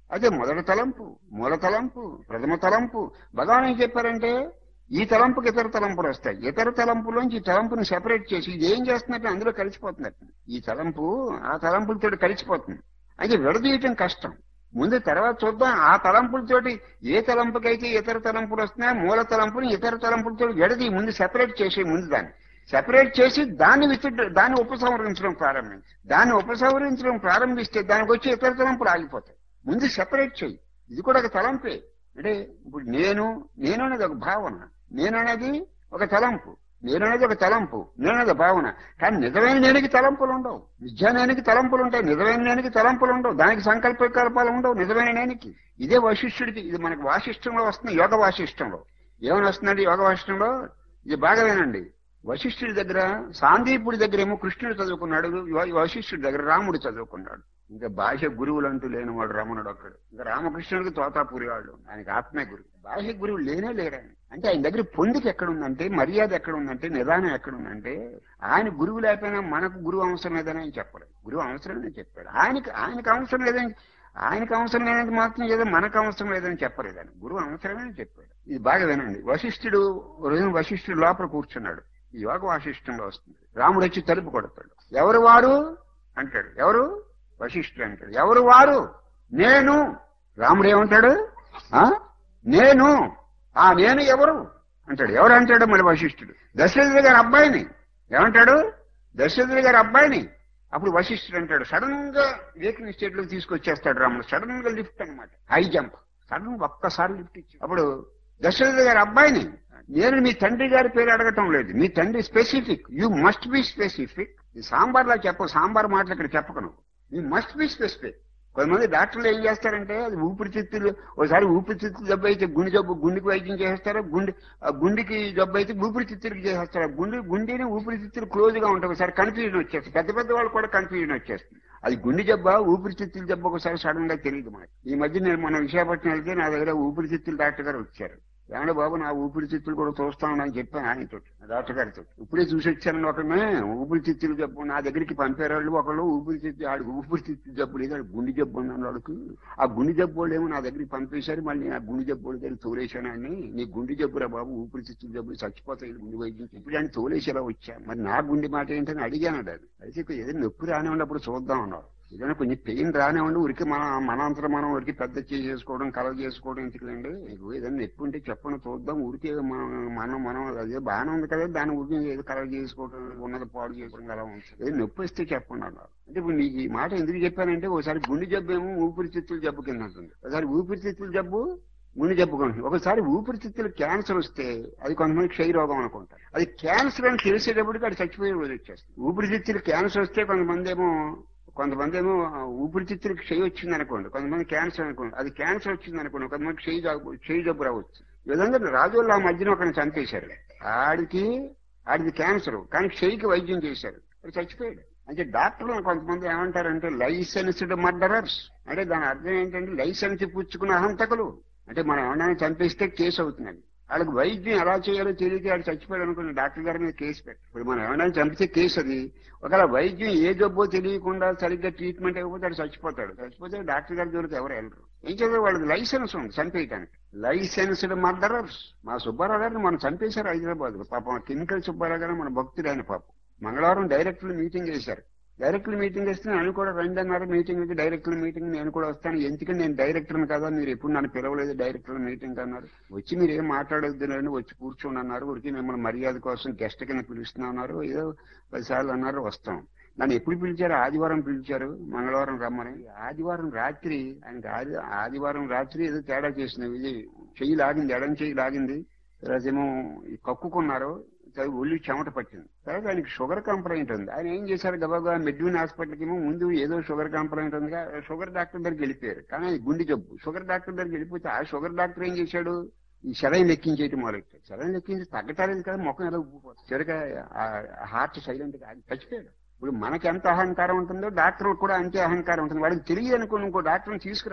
అదే మొదటి తలంపు మూల తలంపు ప్రథమ తలంపు భగవాన్ ఏం చెప్పారంటే ఈ తలంపుకి ఇతర తలంపులు వస్తాయి ఇతర తలంపులోంచి ఈ తలంపుని సెపరేట్ చేసి ఇది ఏం చేస్తున్నట్టు అందులో కలిసిపోతున్నట్టు ఈ తలంపు ఆ తలంపులతో కలిసిపోతుంది అయితే విడదీయటం కష్టం ముందు తర్వాత చూద్దాం ఆ తలంపులతోటి ఏ తలంపుకైతే ఇతర తలంపులు వస్తున్నాయో మూల తలంపుని ఇతర తలంపులతో విడది ముందు సెపరేట్ చేసే ముందు దాన్ని సెపరేట్ చేసి దాన్ని విత్డ్రా దాన్ని ఉపసంహరించడం ప్రారంభించి దాన్ని ఉపసంహరించడం ప్రారంభిస్తే దానికి వచ్చి ఇతర తలంపులు ఆగిపోతాయి ముందు సెపరేట్ చేయి ఇది కూడా ఒక తలంపే అంటే ఇప్పుడు నేను నేను అనేది ఒక భావన నేను అనేది ఒక తలంపు నేను అనేది ఒక తలంపు నేను అనేది భావన కానీ నిజమైన నేనికి తలంపులు ఉండవు నిజ నేనికి తలంపులు ఉంటాయి నిజమైన నేనికి తలంపులు ఉండవు దానికి సంకల్ప వికల్పాలు ఉండవు నిజమైన నేనికి ఇదే వశిష్ఠుడికి ఇది మనకి వాసిష్టంలో వస్తుంది యోగ వాసిష్టంలో ఏమని వస్తుందండి యోగ వాసిష్టంలో ఇది బాగా వినండి వశిష్ఠుడి దగ్గర సాందీపుడి దగ్గర ఏమో కృష్ణుడు చదువుకున్నాడు వ- వశిష్ఠుడి దగ్గర రాముడు చదువుకున్నాడు ఇంకా బాహ్య గురువులు అంటూ లేనివాడు రమణుడు ఒక్కడు ఇంకా రామకృష్ణుడికి తోతాపూరి వాళ్ళు ఆయనకి ఆత్మే గురువు బాహ్య గురువు లేనే లేడని అంటే ఆయన దగ్గర పొందిక ఎక్కడుందంటే మర్యాద ఎక్కడుందంటే నిదానం ఎక్కడుందంటే ఆయన గురువు లేకపోయినా మనకు గురువు అవసరం లేదని ఆయన చెప్పలేదు గురువు అవసరం లేదని చెప్పాడు ఆయనకి ఆయనకు అవసరం లేదని ఆయనకు అవసరం లేదని మాత్రం ఏదో మనకు అవసరం లేదని చెప్పలేదని గురువు అవసరమని చెప్పాడు ఇది బాగా వినండి వశిష్ఠుడు ఒక రోజున వశిష్ఠుడు లోపల కూర్చున్నాడు ఈ యోగ వాసిష్టంలో వస్తుంది రాముడు వచ్చి తలుపు కొడతాడు ఎవరు వారు అంటాడు ఎవరు వశిష్ఠుడు అంటాడు ఎవరు వారు నేను రాముడు ఏమంటాడు ఆ నేను ఆ నేను ఎవరు అంటాడు ఎవరు అంటాడు మళ్ళీ వశిష్ఠుడు దశరథుడి గారి అబ్బాయిని ఏమంటాడు దశరథుడి గారి అబ్బాయిని అప్పుడు వశిష్ఠుడు అంటాడు సడన్ గా వేకింగ్ స్టేట్ లోకి తీసుకొచ్చేస్తాడు రాముడు సడన్ గా లిఫ్ట్ అన్నమాట హై జంప్ సడన్ ఒక్కసారి లిఫ్ట్ ఇచ్చి అప్పుడు దశరథ గారి అబ్బాయిని నేను మీ తండ్రి గారి పేరు అడగటం లేదు మీ తండ్రి specific you must be specific ఈ సాంబార్ లా చెప్పు సాంబార్ మాటలు ఇక్కడ చెప్పకు నువ్వు యూ మస్ట్ బి స్పెసిఫిక్ కొంతమంది డాక్టర్లు ఏం చేస్తారంటే అది ఊపిరితిత్తులు ఒకసారి ఊపిరితిత్తులు జబ్బు అయితే గుండె జబ్బు గుండెకి వైద్యం చేస్తారు గుండె ఆ గుండెకి జబ్బు అయితే ఊపిరితిత్తులకి చేసేస్తారు గుండె గుండెని ఊపిరితిత్తులు క్లోజ్ గా ఉంటాయి ఒకసారి కన్ఫ్యూజన్ వచ్చేస్తుంది పెద్ద పెద్ద వాళ్ళు కూడా కన్ఫ్యూజన్ వచ్చేస్తుంది అది గుండె జబ్బ ఊపిరితిత్తుల జబ్బు ఒకసారి సడన్ గా తెలియదు మనకి ఈ మధ్య నేను మన విశాఖపట్నం వెళ్తే నా దగ్గర ఊపిరితిత్తుల డాక్టర్ గారు వచ్చారు ఏమంటే బాబు నా ఊపిరితిత్తులు కూడా చూస్తానని చెప్పాను ఆయనతో డాక్టర్ గారితో ఇప్పుడే చూసి వచ్చాను ఒకనే ఊపిరితిత్తులు జబ్బు నా దగ్గరికి పంపారు వాళ్ళు ఒకళ్ళు ఊపిరితిత్తు ఆడికి ఊపిరితిత్తులు జబ్బు లేదు ఆడికి గుండె జబ్బు ఉన్నాడు వాడికి ఆ గుండె జబ్బు వాళ్ళు ఏమో నా దగ్గరికి పంపేశారు మళ్ళీ ఆ గుండె జబ్బు వాళ్ళ దగ్గర తోలేశాను అని నీ గుండె జబ్బురా బాబు ఊపిరితిత్తులు జబ్బు చచ్చిపోతాయి గుండె వైద్యం ఇప్పుడు ఆయన తోలేసేలా వచ్చా మరి నా గుండె మాట ఏంటని అడిగాను అది అయితే ఏదైనా నొప్పి రానివ్వండి అప్పుడు చూద్దాం అన్నారు ఏదైనా కొంచెం పెయిన్ రానివ్వండి ఉరికి మన మనంతర మనం ఉరికి పెద్ద చేసుకోవడం కలవ చేసుకోవడం ఎందుకులేండి మీకు ఏదైనా నొప్పి ఉంటే చెప్పండి చూద్దాం ఊరికే మనం మనం మనం అదే బాగానే ఉంది కదా దాని ఊరికి ఏదో కలవ చేసుకోవడం ఉన్నది పాడు చేసుకోవడం అలా ఉంది ఏదో నొప్పి వస్తే చెప్పండి అన్నారు అంటే ఇప్పుడు నీకు ఈ మాట ఎందుకు చెప్పానంటే ఒకసారి గుండె జబ్బు ఏమో ఊపిరితిత్తుల జబ్బు కింద ఉంటుంది ఒకసారి ఊపిరితిత్తుల జబ్బు గుండె జబ్బుకుంటుంది ఒకసారి ఊపిరితిత్తులు క్యాన్సర్ వస్తే అది కొంతమంది క్షయ రోగం అనుకుంటారు అది క్యాన్సర్ అని తెలిసేటప్పటికి అది చచ్చిపోయే రోజు వచ్చేస్తుంది ఊపిరితిత్తులు క్యాన్సర్ వస్తే కొంతమంది ఏమో కొంతమంది ఏమో ఊపిరితిత్తులకు క్షయ వచ్చింది అనుకోండి కొంతమంది క్యాన్సర్ అనుకోండి అది క్యాన్సర్ వచ్చింది అనుకోండి కొంతమంది క్షయ జబ్బు క్షయ జబ్బు రావచ్చు ఈ విధంగా రాజుల్లో ఆ మధ్యన ఒకరిని చంపేశారు ఆడికి ఆడికి క్యాన్సర్ కానీ క్షయకి వైద్యం చేశారు అది చచ్చిపోయాడు అంటే డాక్టర్లు కొంతమంది ఏమంటారంటే లైసెన్స్డ్ మర్డరర్స్ అంటే దాని అర్థం ఏంటంటే లైసెన్స్ పుచ్చుకున్న అహంతకులు అంటే మనం ఏమన్నా చంపేస్తే కేసు అవుతుందండి వాళ్ళకి వైద్యం ఎలా చేయాలో తెలియక వాడు చచ్చిపోయాడు అనుకున్న డాక్టర్ గారి మీద కేసు పెట్టు ఇప్పుడు మనం ఏమైనా చంపితే కేసు అది ఒకవేళ వైద్యం ఏ జబ్బో తెలియకుండా సరిగ్గా ట్రీట్మెంట్ అయిపోతే వాడు చచ్చిపోతాడు చచ్చిపోతే డాక్టర్ గారి జోలికి ఎవరు వెళ్ళరు ఏం చేద్దాం వాళ్ళకి లైసెన్స్ ఉంది చంపేయటానికి లైసెన్స్డ్ మర్డరర్స్ మా సుబ్బారావు గారిని మనం చంపేశారు హైదరాబాద్ లో పాపం కెమికల్ సుబ్బారావు గారు మన భక్తుడైన పాపం మంగళవారం డైరెక్టర్లు మీటింగ్ చేశారు డైరెక్టర్ మీటింగ్ వేస్తే నేను కూడా రండి అన్నారు మీటింగ్ కి డైరెక్టర్ మీటింగ్ నేను కూడా వస్తాను ఎందుకంటే నేను డైరెక్టర్ని కదా మీరు ఎప్పుడు నన్ను పిలవలేదు డైరెక్టర్ మీటింగ్ అన్నారు వచ్చి మీరు ఏం మాట్లాడొద్దు లేండి వచ్చి కూర్చోండి అన్నారు ఉడికి మిమ్మల్ని మర్యాద కోసం గెస్ట్ కింద పిలుస్తున్నా అన్నారు ఏదో పదిసార్లు అన్నారు వస్తాం నన్ను ఎప్పుడు పిలిచారు ఆదివారం పిలిచారు మంగళవారం రమ్మని ఆదివారం రాత్రి ఆయనకి ఆది ఆదివారం రాత్రి ఏదో తేడా చేసింది ఇది చెయ్యి లాగింది ఎడం చెయ్యి లాగింది తర్వాత ఏమో ఈ కక్కుకున్నారు తర్వాత ఒళ్ళు చెమట పట్టింది తర్వాత ఆయనకి షుగర్ కంప్లైంట్ ఉంది ఆయన ఏం చేశారు గబాగా మెడ్విన్ హాస్పిటల్కి ఏమో ముందు ఏదో షుగర్ కంప్లైంట్ ఉంది షుగర్ డాక్టర్ దగ్గరికి వెళ్ళిపోయారు కానీ అది గుండె జబ్బు షుగర్ డాక్టర్ దగ్గరికి వెళ్ళిపోతే ఆ షుగర్ డాక్టర్ ఏం చేశాడు ఈ శరైన్ లెక్కించేయటం మొదలెట్టాడు శరైన్ లెక్కించి తగ్గటాలేదు కదా ముఖం ఎలా ఉబ్బిపోతుంది చివరిగా హార్ట్ సైలెంట్ గా ఆగి చచ్చిపోయాడు ఇప్పుడు మనకి ఎంత అహంకారం ఉంటుందో డాక్టర్ కూడా అంతే అహంకారం ఉంటుంది వాడికి తెలియదు అనుకో ఇంకో డాక్టర్ని తీసుకురావాలి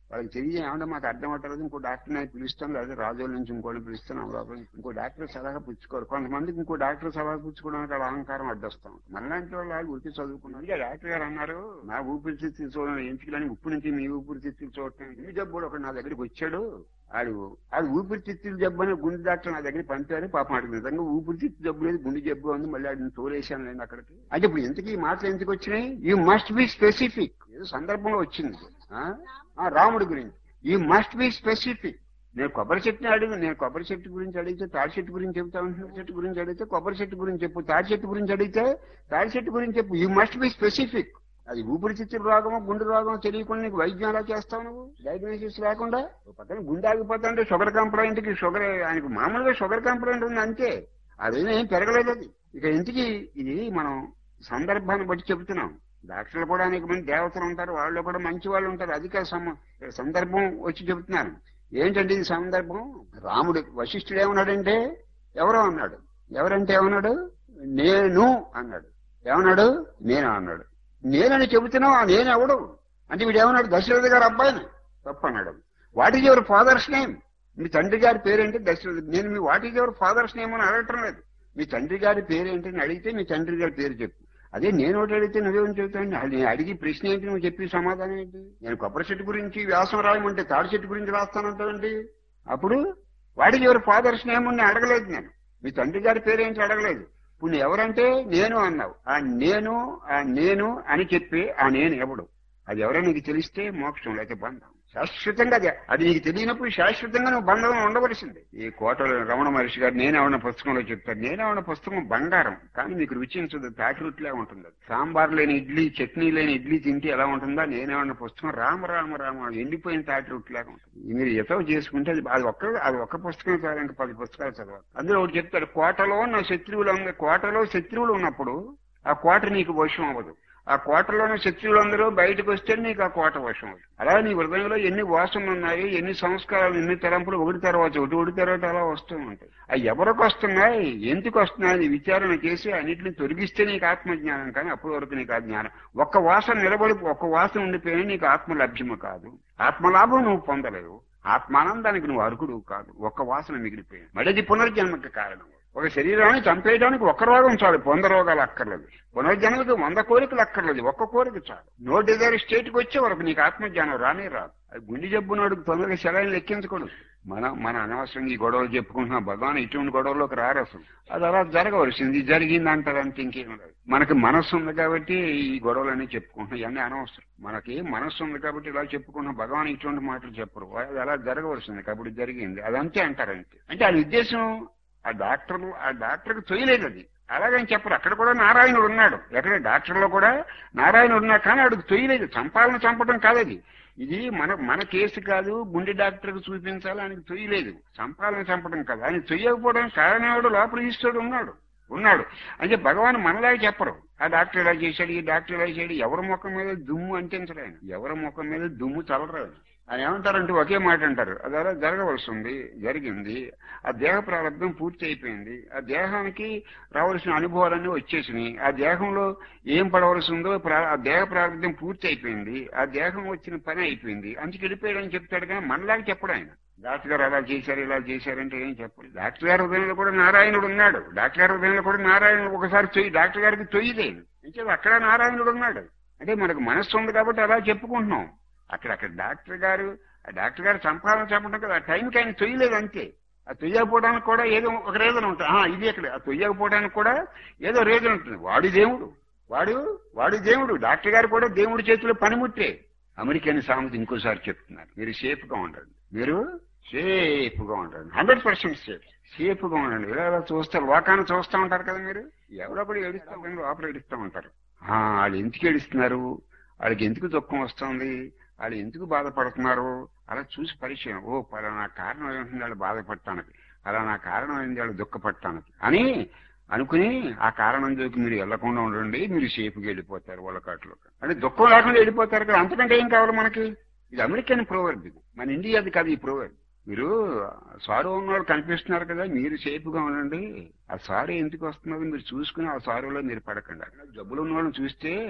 వాళ్ళకి తెలియ ఏమంటే మాకు అర్థం అవ్వట్లేదు ఇంకో డాక్టర్ నేను పిలుస్తాను లేదా రాజోల నుంచి ఇంకోటి పిలుస్తాను అమలాపురం ఇంకో డాక్టర్ సలహా పుచ్చుకోరు కొంతమందికి ఇంకో డాక్టర్ సలహా పుచ్చుకోవడానికి వాళ్ళ అహంకారం అడ్డొస్తాం మనలాంటి వాళ్ళు వాళ్ళు ఉరికి చదువుకున్నారు ఇక డాక్టర్ గారు అన్నారు నా ఊపిరితిత్తులు చూడడం ఎందుకులని ఉప్పు నుంచి మీ ఊపిరితిత్తులు చూడటం ఈ జబ్బు కూడా ఒకడు నా దగ్గరికి వచ్చాడు ఆడు ఆడు ఊపిరితిత్తులు జబ్బు అని గుండె డాక్టర్ నా దగ్గర పంపారు పాపం ఆడికి నిజంగా ఊపిరితిత్తు జబ్బు లేదు గుండె జబ్బు ఉంది మళ్ళీ ఆడిని తోలేశాను నేను అక్కడికి అంటే ఇప్పుడు ఇంతకీ ఈ మాటలు ఎందుకు వచ్చినాయి యూ మస్ట్ బి స్పెసిఫిక్ ఏదో సందర్భంలో వచ్చింది ఆ? ఆ, రాముడి గురించి ఈ మస్ట్ బి స్పెసిఫిక్ నేను కొబ్బరి చెట్టుని అడిగి నేను కొబ్బరి చెట్టు గురించి అడిగితే తాడి చెట్టు గురించి చెప్తా ఉంటున్నా చెట్టు గురించి అడిగితే కొబ్బరి చెట్టు గురించి చెప్పు తాడి చెట్టు గురించి అడిగితే తాడి చెట్టు గురించి చెప్పు యూ మస్ట్ బి స్పెసిఫిక్ అది ఊపిరితిత్తుల రోగమో గుండె రోగమో తెలియకుండా నీకు వైద్యం ఎలా చేస్తావు నువ్వు డయాగ్నోసిస్ లేకుండా ఓ పక్కన గుండె ఆగిపోతుంటే షుగర్ కంప్లైంట్ కి షుగర్ ఆయనకు మామూలుగా షుగర్ కంప్లైంట్ ఉంది అంతే అదేమీ ఏం పెరగలేదు అది ఇక ఇంటికి ఇది మనం సందర్భాన్ని బట్టి చెబుతున్నాం డాక్టర్లు కూడా అనేక మంది దేవతలు ఉంటారు వాళ్ళు కూడా మంచి వాళ్ళు ఉంటారు అది కాదు సమ- సందర్భం వచ్చి చెబుతున్నాను ఏంటంటే ఇది సందర్భం రాముడు వశిష్ఠుడు ఏమన్నాడంటే ఎవరో అన్నాడు ఎవరంటే ఏమన్నాడు నేను అన్నాడు ఏమన్నాడు నేను అన్నాడు నేనని చెబుతున్నావు ఆ నేను ఎవడు అంటే వీడు ఏమన్నాడు దశరథ గారు అబ్బాయిని తప్పు అన్నాడు what is your father's name మీ తండ్రి గారి పేరేంటి దశరథ నేను మీ what is your father's name అని అడగటం లేదు మీ తండ్రి గారి పేరేంటి అని అడిగితే మీ తండ్రి గారి పేరు చెప్పు అదే నేను ఒకటి అడిగితే నువ్వేం చెబుతావు అది నేను అడిగి ప్రశ్న ఏంటి నువ్వు చెప్పి సమాధానం ఏంటి నేను కొబ్బరి చెట్టు గురించి వ్యాసం రాయమంటే తాడి చెట్టు గురించి రాస్తానంటావేంటి అప్పుడు వాడి ఎవరు ఫాదర్స్ నేమ్ అని అడగలేదు నేను మీ తండ్రి గారి పేరేంటి అడగలేదు ఇప్పుడు నువ్వు ఎవరంటే నేను అన్నావు ఆ నేను ఆ నేను అని చెప్పి ఆ నేను ఎవడు అది ఎవరో నీకు తెలిస్తే మోక్షం లేకపోతే బంధం శాశ్వతంగా అది అది నీకు తెలియనప్పుడు శాశ్వతంగా నువ్వు బంధం ఉండవలసింది ఈ కోటలో రమణ మహర్షి గారు నేనేమన్న పుస్తకంలో చెప్తారు నేనేమన్న పుస్తకం బంగారం కానీ మీకు రుచించదు తాకిరుట్లే ఉంటుంది అది. సాంబార్ లేని ఇడ్లీ చట్నీ లేని ఇడ్లీ తింటే ఎలా ఉంటుందా నేనేమన్న పుస్తకం రామ రామ రామ ఎండిపోయిన తాకిరుట్లాగా ఉంటుంది మీరు ఎతో చేసుకుంటే అది అది ఒక్క అది ఒక్క పుస్తకం చాలు ఇంకా పది పుస్తకాలు చదవాలి అందులో ఒకటి చెప్తాడు కోటలో నా శత్రువులు ఉన్న కోటలో శత్రువులు ఉన్నప్పుడు ఆ కోట నీకు వశం అవ్వదు ఆ కోటలోని శత్రువులందరూ బయటకు వస్తే నీకు ఆ కోట వశం అవుతుంది అలా నీ హృదయంలో ఎన్ని వాసనలు ఉన్నాయి ఎన్ని సంస్కారాలు ఎన్ని తలంపులు ఒకటి తర్వాత ఒకటి ఒకటి తర్వాత అలా వస్తూ ఉంటాయి అవి ఎవరికి వస్తున్నాయి ఎందుకు వస్తున్నాయి అని విచారణ చేసి అన్నింటిని తొలగిస్తే నీకు ఆత్మజ్ఞానం కానీ అప్పటి వరకు నీకు ఆ జ్ఞానం ఒక్క వాసన నిలబడి ఒక్క వాసన ఉండిపోయినా నీకు ఆత్మ లభ్యము కాదు ఆత్మలాభం నువ్వు పొందలేవు ఆత్మానందానికి నువ్వు అర్హుడు కాదు ఒక్క వాసన మిగిలిపోయింది మళ్ళీ అది పునర్జన్మకి కారణం ఒక శరీరాన్ని చంపేయడానికి ఒక్క రోగం చాలు వంద రోగాలు అక్కర్లేదు పునర్జన్మకి వంద కోరికలు అక్కర్లేదు ఒక్క కోరిక చాలు నో డిజైర్ స్టేట్కి వచ్చే వరకు నీకు ఆత్మజ్ఞానం రానే రాదు అది గుండె జబ్బునాడు తొందరగా శరాన్ని లెక్కించకూడదు మనం మన అనవసరంగా ఈ గొడవలు చెప్పుకుంటున్నాం భగవాన్ ఇటువంటి గొడవలోకి రారు అసలు అది అలా జరగవలసింది జరిగింది అంటారు అంత ఇంకేం లేదు మనకి మనస్సు ఉంది కాబట్టి ఈ గొడవలన్నీ చెప్పుకుంటున్నాం ఇవన్నీ అనవసరం మనకి మనస్సు ఉంది కాబట్టి ఇలా చెప్పుకుంటున్నాం భగవాన్ ఇటువంటి మాటలు చెప్పరు అది అలా జరగవలసింది కాబట్టి జరిగింది అదంతే అంటారు అంతే అంటే ఆ ఉద్దేశం ఆ డాక్టర్ ఆ డాక్టర్కి తొయ్యలేదు అది అలాగని చెప్పరు అక్కడ కూడా నారాయణుడు ఉన్నాడు ఎక్కడ డాక్టర్లో కూడా నారాయణుడు ఉన్నాడు కానీ ఆడికి తొయ్యలేదు చంపాలని చంపడం కాదు అది ఇది మన మన కేసు కాదు గుండె డాక్టర్కి చూపించాలి ఆయనకి తొయ్యలేదు చంపాలని చంపడం కాదు ఆయన తొయ్యకపోవడం కారణాడు లోపల ఈశ్వరుడు ఉన్నాడు ఉన్నాడు అంటే భగవాన్ మనలాగా చెప్పరు ఆ డాక్టర్ ఇలా చేశాడు ఈ డాక్టర్ ఇలా చేశాడు ఎవరి ముఖం మీద దుమ్ము అంటించడు ఆయన ఎవరి ముఖం మీద దుమ్ము చల్లరాడు ఆయన ఏమంటారంటే ఒకే మాట అంటారు అది అలా జరగవలసి ఉంది జరిగింది ఆ దేహ ప్రారంభం పూర్తి అయిపోయింది ఆ దేహానికి రావాల్సిన అనుభవాలన్నీ వచ్చేసినాయి ఆ దేహంలో ఏం పడవలసి ఉందో ప్రా- ఆ దేహ ప్రారంభం పూర్తి అయిపోయింది ఆ దేహం వచ్చిన పని అయిపోయింది అందుకు వెళ్ళిపోయాడని చెప్తాడు కానీ మనలాగా చెప్పడు ఆయన డాక్టర్ గారు అలా చేశారు ఇలా చేశారంటే ఏం చెప్పలేదు డాక్టర్ గారి హృదయంలో కూడా నారాయణుడు ఉన్నాడు డాక్టర్ గారి హృదయంలో కూడా నారాయణుడు ఒకసారి తొయ్యి డాక్టర్ గారికి తొయ్యలేదు అంటే అక్కడ నారాయణుడు ఉన్నాడు అంటే మనకు మనస్సు ఉంది కాబట్టి అలా చెప్పుకుంటున్నాం అక్కడ అక్కడ డాక్టర్ గారు ఆ డాక్టర్ గారు చంపాలని చెప్పడం కదా ఆ టైంకి ఆయన తొయ్యలేదు అంతే ఆ తొయ్యకపోవడానికి కూడా ఏదో ఒక రీజన్ ఉంటుంది ఆ, ఇది అక్కడ ఆ తొయ్యకపోవడానికి కూడా ఏదో రీజన్ ఉంటుంది వాడి దేవుడు వాడు వాడి దేవుడు డాక్టర్ గారు కూడా దేవుడి చేతిలో పనిముట్టే అమెరికన్ సామెత ఇంకోసారి చెప్తున్నారు మీరు సేఫ్ గా ఉండండి మీరు సేఫ్ గా ఉండండి హండ్రెడ్ పర్సెంట్ సేఫ్ సేఫ్ గా ఉండండి ఇలా ఇలా చూస్తారు లోకాన్ని చూస్తూ ఉంటారు కదా మీరు ఎవరొకడు ఏడుస్తూ కానీ లోపల ఏడుస్తూ ఉంటారు ఆ, వాళ్ళు ఎందుకు ఏడుస్తున్నారు వాళ్ళకి ఎందుకు దుఃఖం వస్తుంది వాళ్ళు ఎందుకు బాధపడుతున్నారు అలా చూసి పరిచయం ఓ పలానా కారణం ఏమిటి వాళ్ళు బాధపడటానికి పలానా కారణం ఏంటి వాళ్ళు దుఃఖపడటానికి అని అనుకుని ఆ కారణం జోకి మీరు వెళ్లకుండా ఉండండి మీరు సేఫ్గా వెళ్ళిపోతారు వాళ్ళ కాట్లో అంటే దుఃఖం లేకుండా వెళ్ళిపోతారు కదా అంతకంటే ఏం కావాలి మనకి ఇది అమెరికన్ ప్రోవర్బ్ ఇది మన ఇండియాది కాదు ఈ ప్రోవర్బ్ మీరు సారు ఉన్నవాళ్ళు కనిపిస్తున్నారు కదా మీరు సేఫ్గా ఉండండి ఆ సారు ఎందుకు వస్తున్నది మీరు చూసుకుని ఆ సారులో మీరు పడకండి జబ్బులు ఉన్న వాళ్ళని చూస్తే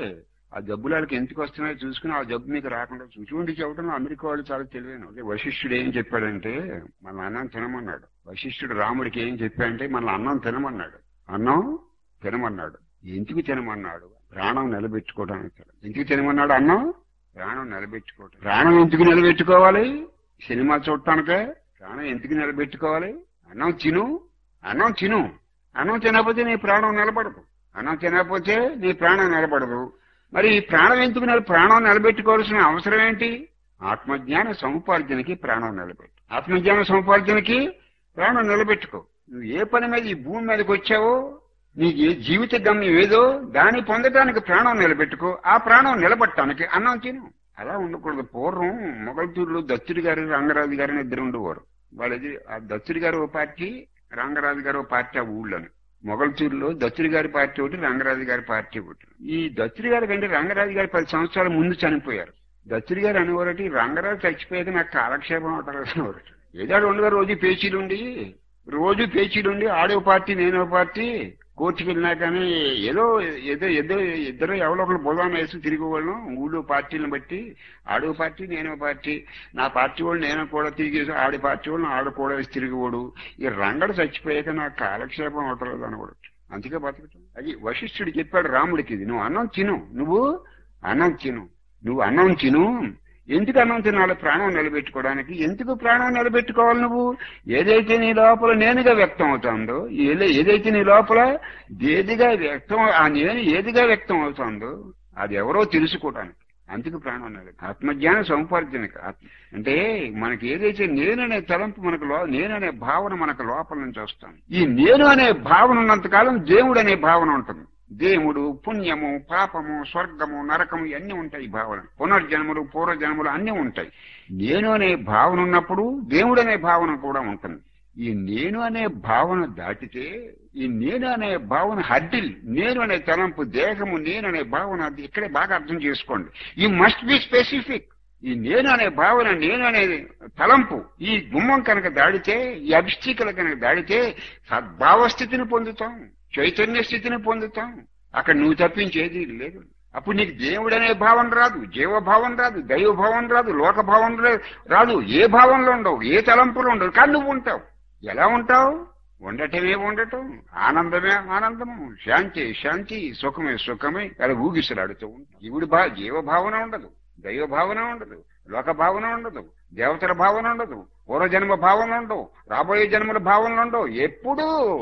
ఆ జబ్బులు వాళ్ళకి ఎందుకు వస్తున్నాయో చూసుకుని ఆ జబ్బు మీకు రాకుండా చూసుకుంటే చెప్పడం అమెరికా వాళ్ళు చాలా తెలివైన అదే వశిష్ఠుడు ఏం చెప్పాడంటే మన అన్నం తినమన్నాడు వశిష్ఠుడు రాముడికి ఏం చెప్పాడంటే మన అన్నం తినమన్నాడు అన్నం తినమన్నాడు ఎందుకు తినమన్నాడు ప్రాణం నిలబెట్టుకోవడానికి ఎందుకు తినమన్నాడు అన్నం ప్రాణం నిలబెట్టుకోవటం ప్రాణం ఎందుకు నిలబెట్టుకోవాలి సినిమా చూడటానికే ప్రాణం ఎందుకు నిలబెట్టుకోవాలి అన్నం తిను అన్నం తిను అన్నం తినకపోతే నీ ప్రాణం నిలబడదు అన్నం తినకపోతే నీ ప్రాణం నిలబడదు మరి ఈ ప్రాణం ఎందుకు నిల ప్రాణం నిలబెట్టుకోవాల్సిన అవసరం ఏంటి ఆత్మజ్ఞాన సముపార్జనకి ప్రాణం నిలబెట్టు ఆత్మజ్ఞాన సముపార్జనకి ప్రాణం నిలబెట్టుకో నువ్వు ఏ పని మీద ఈ భూమి మీదకి వచ్చావో నీకు ఏ జీవిత గమ్యం ఏదో దాన్ని పొందడానికి ప్రాణం నిలబెట్టుకో ఆ ప్రాణం నిలబట్టడానికి అన్నం తిను అలా ఉండకూడదు పూర్వం మొగల్తూరులో దత్తుడి గారు రంగరాజు గారు అని ఇద్దరు ఉండేవారు వాళ్ళది ఆ దత్తుడి గారు ఓ పార్టీ రంగరాజు గారు ఓ పార్టీ ఆ ఊళ్ళోని మొగల్తూరులో దత్తుడి గారి పార్టీ ఒకటి రంగరాజు గారి పార్టీ ఒకటి ఈ దత్తుడి గారి కంటే రంగరాజు గారు పది సంవత్సరాల ముందు చనిపోయారు దత్తుడి గారు అనేవారటి రంగరాజు చచ్చిపోయాక నాకు కాలక్షేపం అవుతారు అనేవారట ఏదో ఉండగా రోజు పేచీలుండి రోజు పేచీలుండి ఆడో పార్టీ నేనో పార్టీ కోర్టుకి వెళ్ళినా కానీ ఏదో ఏదో ఏదో ఇద్దరు ఎవరో ఒకరు బుధవారం వేసి తిరిగి వాళ్ళం ఊళ్ళో పార్టీలను బట్టి ఆడో పార్టీ నేనో పార్టీ నా పార్టీ వాళ్ళు నేను కూడా తిరిగి ఆడి పార్టీ వాళ్ళు ఆడు కూడా వేసి తిరిగివాడు ఈ రంగడు చచ్చిపోయాక నాకు కాలక్షేపం అవటలేదు అనకూడదు అందుకే బతకటం అది వశిష్ఠుడు చెప్పాడు రాముడికి ఇది నువ్వు అన్నం తిను నువ్వు అన్నం తిను నువ్వు అన్నం తిను ఎందుకు అన్నం తినాలి ప్రాణం నిలబెట్టుకోవడానికి ఎందుకు ప్రాణం నిలబెట్టుకోవాలి నువ్వు ఏదైతే నీ లోపల నేనుగా వ్యక్తం అవుతుందో ఏదే- ఏదైతే నీ లోపల ఏదిగా వ్యక్తం ఆ నేను ఏదిగా వ్యక్తం అవుతుందో అది ఎవరో తెలుసుకోవటానికి అందుకు ప్రాణం నిలబె ఆత్మజ్ఞాన సముపార్జనక ఆత్మ- అంటే మనకి ఏదైతే నేననే తలంపు మనకు లో నేననే భావన మనకు లోపల నుంచి వస్తాను ఈ నేను అనే భావన ఉన్నంతకాలం దేవుడు అనే భావన ఉంటుంది దేవుడు పుణ్యము పాపము స్వర్గము నరకము ఇవన్నీ ఉంటాయి ఈ భావన పునర్జన్మలు పూర్వజన్మలు అన్నీ ఉంటాయి నేను అనే భావన ఉన్నప్పుడు దేవుడు అనే భావన కూడా ఉంటుంది ఈ నేను అనే భావన దాటితే ఈ నేను అనే భావన హడ్డిల్ నేను అనే తలంపు దేహము నేను అనే భావన అది ఇక్కడే బాగా అర్థం చేసుకోండి ఈ మస్ట్ బి స్పెసిఫిక్ ఈ నేను అనే భావన నేను అనే తలంపు ఈ గుమ్మం కనుక దాడితే ఈ అభిష్టికలు కనుక దాడితే సద్భావ స్థితిని పొందుతాం చైతన్య స్థితిని పొందుతాం అక్కడ నువ్వు తప్పించేది లేదు అప్పుడు నీకు దేవుడు అనే భావన రాదు జీవభావం రాదు దైవభావం రాదు లోకభావం రా- రాదు ఏ భావంలో ఉండవు ఏ తలంపులు ఉండవు కానీ నువ్వు ఉంటావు ఎలా ఉంటావు ఉండటమే ఉండటం ఆనందమే ఆనందము శాంతి శాంతి సుఖమే సుఖమే అలా ఊగిసలాడుతూ ఉంటాం జీవుడి భా జీవభావన ఉండదు దైవ భావన ఉండదు లోక భావన ఉండదు దేవతల భావన ఉండదు పూర్వజన్మ భావన ఉండవు రాబోయే జన్మల భావనలు ఉండవు ఎప్పుడూ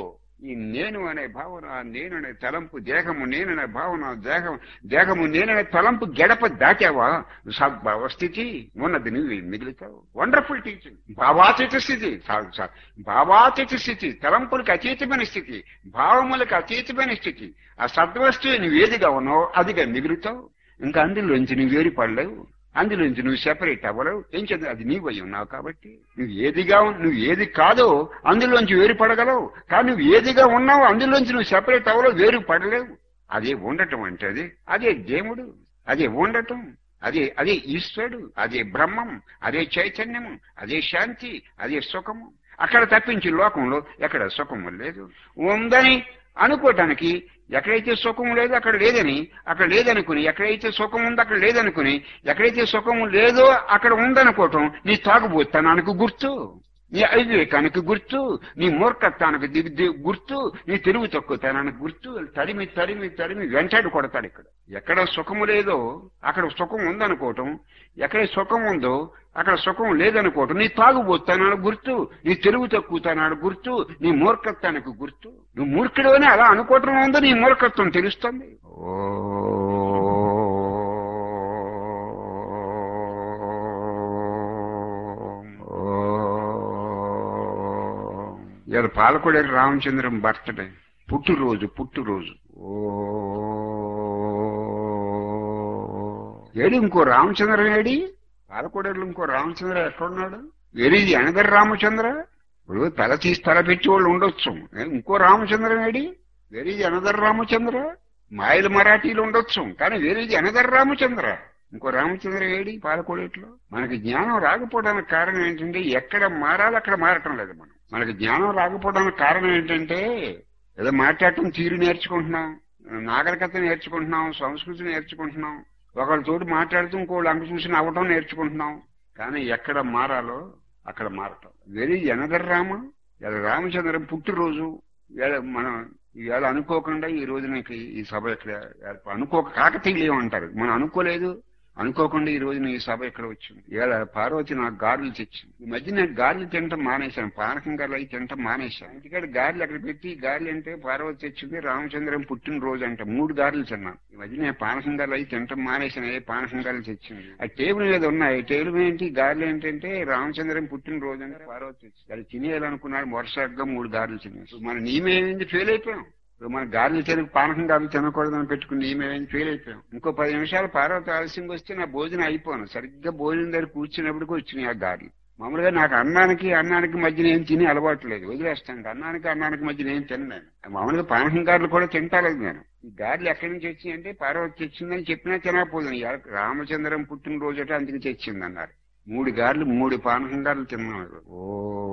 ఈ నేను అనే భావన నేను అనే తలంపు దేహము నేననే భావన దేహం దేహము నేననే తలంపు గడప దాటావా సద్భావ స్థితి ఉన్నది నువ్వు మిగులుతావు వండర్ఫుల్ టీచింగ్ భావాతీత స్థితి చాలు చాలు భావాతీత స్థితి తలంపులకు అతీతమైన స్థితి భావములకు అతీతమైన స్థితి ఆ సద్వస్తువు నువ్వు ఏదిగా ఉన్నావో అదిగా మిగులుతావు ఇంకా అందులోంచి నువ్వు వేరు పడలేవు అందులోంచి నువ్వు సెపరేట్ అవ్వలేవు ఏం చేద్దాం అది నీవు అయి ఉన్నావు కాబట్టి నువ్వు ఏదిగా ఉన్- నువ్వు ఏది కాదో అందులోంచి వేరు పడగలవు కానీ నువ్వు ఏదిగా ఉన్నావో అందులోంచి నువ్వు సెపరేట్ అవ్వలేవు వేరు పడలేవు అదే ఉండటం అంటే అది అదే దేవుడు అదే ఉండటం అదే అదే ఈశ్వరుడు అదే బ్రహ్మం అదే చైతన్యము అదే శాంతి అదే సుఖము అక్కడ తప్పించి లోకంలో ఎక్కడ సుఖము లేదు ఉందని అనుకోవటానికి ఎక్కడైతే సుఖం లేదు అక్కడ లేదని అక్కడ లేదనుకుని ఎక్కడైతే సుఖం ఉందో అక్కడ లేదనుకుని ఎక్కడైతే సుఖం లేదో అక్కడ ఉందనుకోవటం నీ తాగుబోతానానికి గుర్తు నీ అవివేకానికి గుర్తు నీ మూర్ఖత్వానికి ది- ది- గుర్తు నీ తెలుగు తక్కువతనానికి గుర్తు తరిమి తరిమి తరిమి వెంటాడు కొడతాడు ఇక్కడ ఎక్కడ సుఖము లేదో అక్కడ సుఖం ఉందనుకోవటం ఎక్కడ సుఖం ఉందో అక్కడ సుఖం లేదనుకోవటం నీ తాగుబోతానాడు గుర్తు నీ తెలుగు తక్కువతనాడు గుర్తు నీ మూర్ఖత్వానికి గుర్తు నువ్వు మూర్ఖుడు అని అలా అనుకోవటం ఉందో నీ మూర్ఖత్వం తెలుస్తుంది ఇలా పాలకొడేరు రామచంద్రం బర్త్డే పుట్టురోజు పుట్టురోజు ఏడి ఇంకో రామచంద్రం ఏడి పాలకొడేరులో ఇంకో రామచంద్ర ఎక్కడున్నాడు ఏది అనదర్ రామచంద్ర ఇప్పుడు తల తీసి తల పెట్టి వాళ్ళు ఉండొచ్చు ఏ, ఇంకో రామచంద్రం ఏడి వెరీది అనదర్ రామచంద్ర మాయల మరాఠీలు ఉండొచ్చు కానీ వెరీది అనదర్ రామచంద్ర ఇంకో రామచంద్ర ఏడి పాలకోడేట్లో మనకి జ్ఞానం రాకపోవడానికి కారణం ఏంటంటే ఎక్కడ మారాలి అక్కడ మారటం లేదు మనం మనకి జ్ఞానం రాకపోవడానికి కారణం ఏంటంటే ఏదో మాట్లాడటం తీరు నేర్చుకుంటున్నాం నాగరికత నేర్చుకుంటున్నాం సంస్కృతి నేర్చుకుంటున్నాం ఒకళ్ళతోటి మాట్లాడుతూ ఇంకోళ్ళు అంక చూసి నవ్వటం నేర్చుకుంటున్నాం కానీ ఎక్కడ మారాలో అక్కడ మారటం వెరీ ఎనదర్ రామ ఇలా రామచంద్రం పుట్టినరోజు ఇవాళ మనం ఇవాళ అనుకోకుండా ఈ రోజు నీకు ఈ సభ ఇక్కడ ఏర్ప- అనుకోక కాకతీయులు అంటారు మనం అనుకోలేదు అనుకోకుండా ఈ రోజు ఈ సభ ఇక్కడ వచ్చింది ఇవాళ పార్వతి నాకు గారెలు తెచ్చింది ఈ మధ్య నేను గారెలు తినటం మానేశాను పానకం గారెలు అయి తినటం మానేశాను ఎందుకంటే గారెలు అక్కడ పెట్టి గారెలు అంటే పార్వతి తెచ్చింది రామచంద్రం పుట్టినరోజు అంట మూడు గారెలు తిన్నాను ఈ మధ్య నేను పానకం గారెలు అయి తినటం మానేశాను ఏ పానకం గారెలు తెచ్చింది ఆ టేబుల్ మీద ఉన్నాయి టేబుల్ ఏంటి గారెలు ఏంటంటే రామచంద్రం పుట్టినరోజు అంటే పార్వతి తెచ్చింది అది తినేయాలనుకున్నాడు వరుసగా మూడు గారెలు తినేసి మన నీమేమైంది ఫెయిల్ అయిపోయాం ఇప్పుడు మన గాలిని తినక పానకం గాలి తినకూడదని పెట్టుకుని ఈమె ఫెయిల్ అయిపోయాం ఇంకో పది నిమిషాలు పార్వతి ఆలస్యంగా వస్తే నా భోజనం అయిపోను సరిగ్గా భోజనం దగ్గర కూర్చున్నప్పటికీ వచ్చినాయి ఆ గాలి మామూలుగా నాకు అన్నానికి అన్నానికి మధ్య నేను తిని అలవాటు లేదు వదిలేస్తాను అన్నానికి అన్నానికి మధ్య నేను తిన్నాను మామూలుగా పానకం గారెలు కూడా తింటాలేదు నేను ఈ గారెలు ఎక్కడి నుంచి వచ్చిందంటే పార్వతి తెచ్చిందని చెప్పినా తినకపోదు రామచంద్రం పుట్టినరోజు అంటే అందుకు తెచ్చింది అన్నారు మూడు గారెలు మూడు పానకం గారెలు తిన్నాను ఓ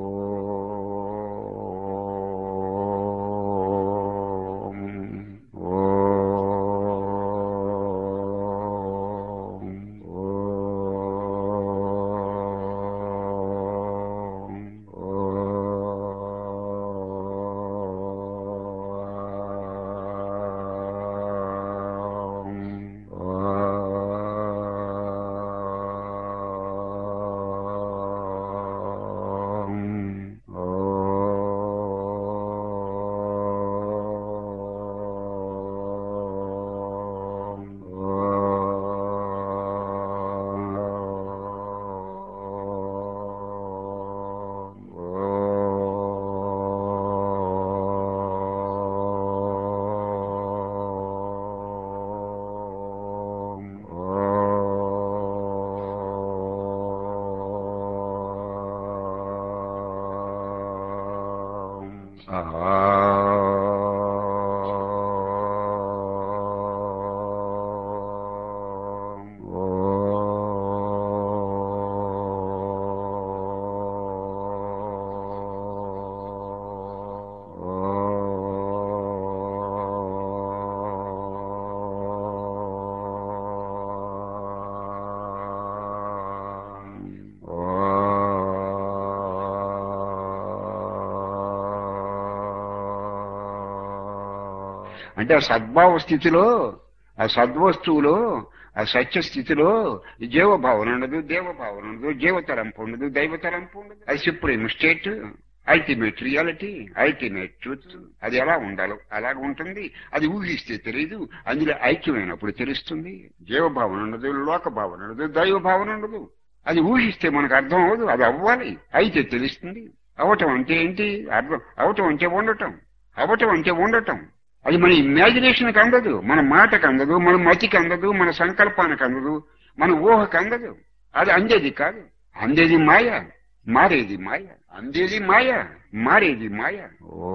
అంటే ఆ సద్భావ స్థితిలో ఆ సద్వస్తువులో ఆ సత్య స్థితిలో జీవభావన ఉండదు దేవభావన ఉండదు జీవతరంపు ఉండదు దైవతరంపు ఉండదు అది supreme state ultimate reality ultimate truth అది ఎలా ఉండాలో అలాగ ఉంటుంది అది ఊహిస్తే తెలియదు అందులో ఐక్యమైనప్పుడు తెలుస్తుంది జీవభావన ఉండదు లోక భావన ఉండదు దైవ భావన ఉండదు అది ఊహిస్తే మనకు అర్థం అవ్వదు అది అవ్వాలి అయితే తెలుస్తుంది అవటం అంటే ఏంటి అర్థం అవటం అంటే ఉండటం అవటం అంటే ఉండటం అది మన ఇమాజినేషన్కి అందదు మన మాటకు అందదు మన మతికి అందదు మన సంకల్పానికి అందదు మన ఊహకు అందదు అది అందేది కాదు అందేది మాయ మారేది మాయ అందేది మాయ మారేది మాయ ఓ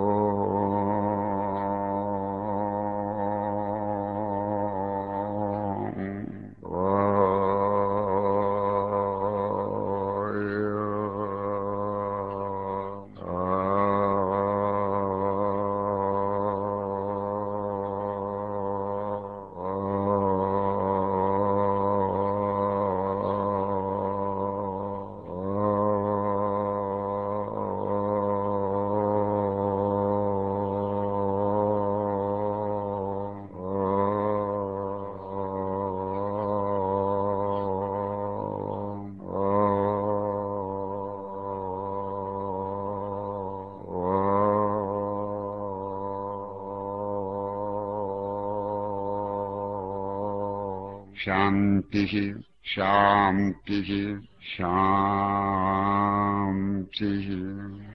శాంతి శాంతి శాంతి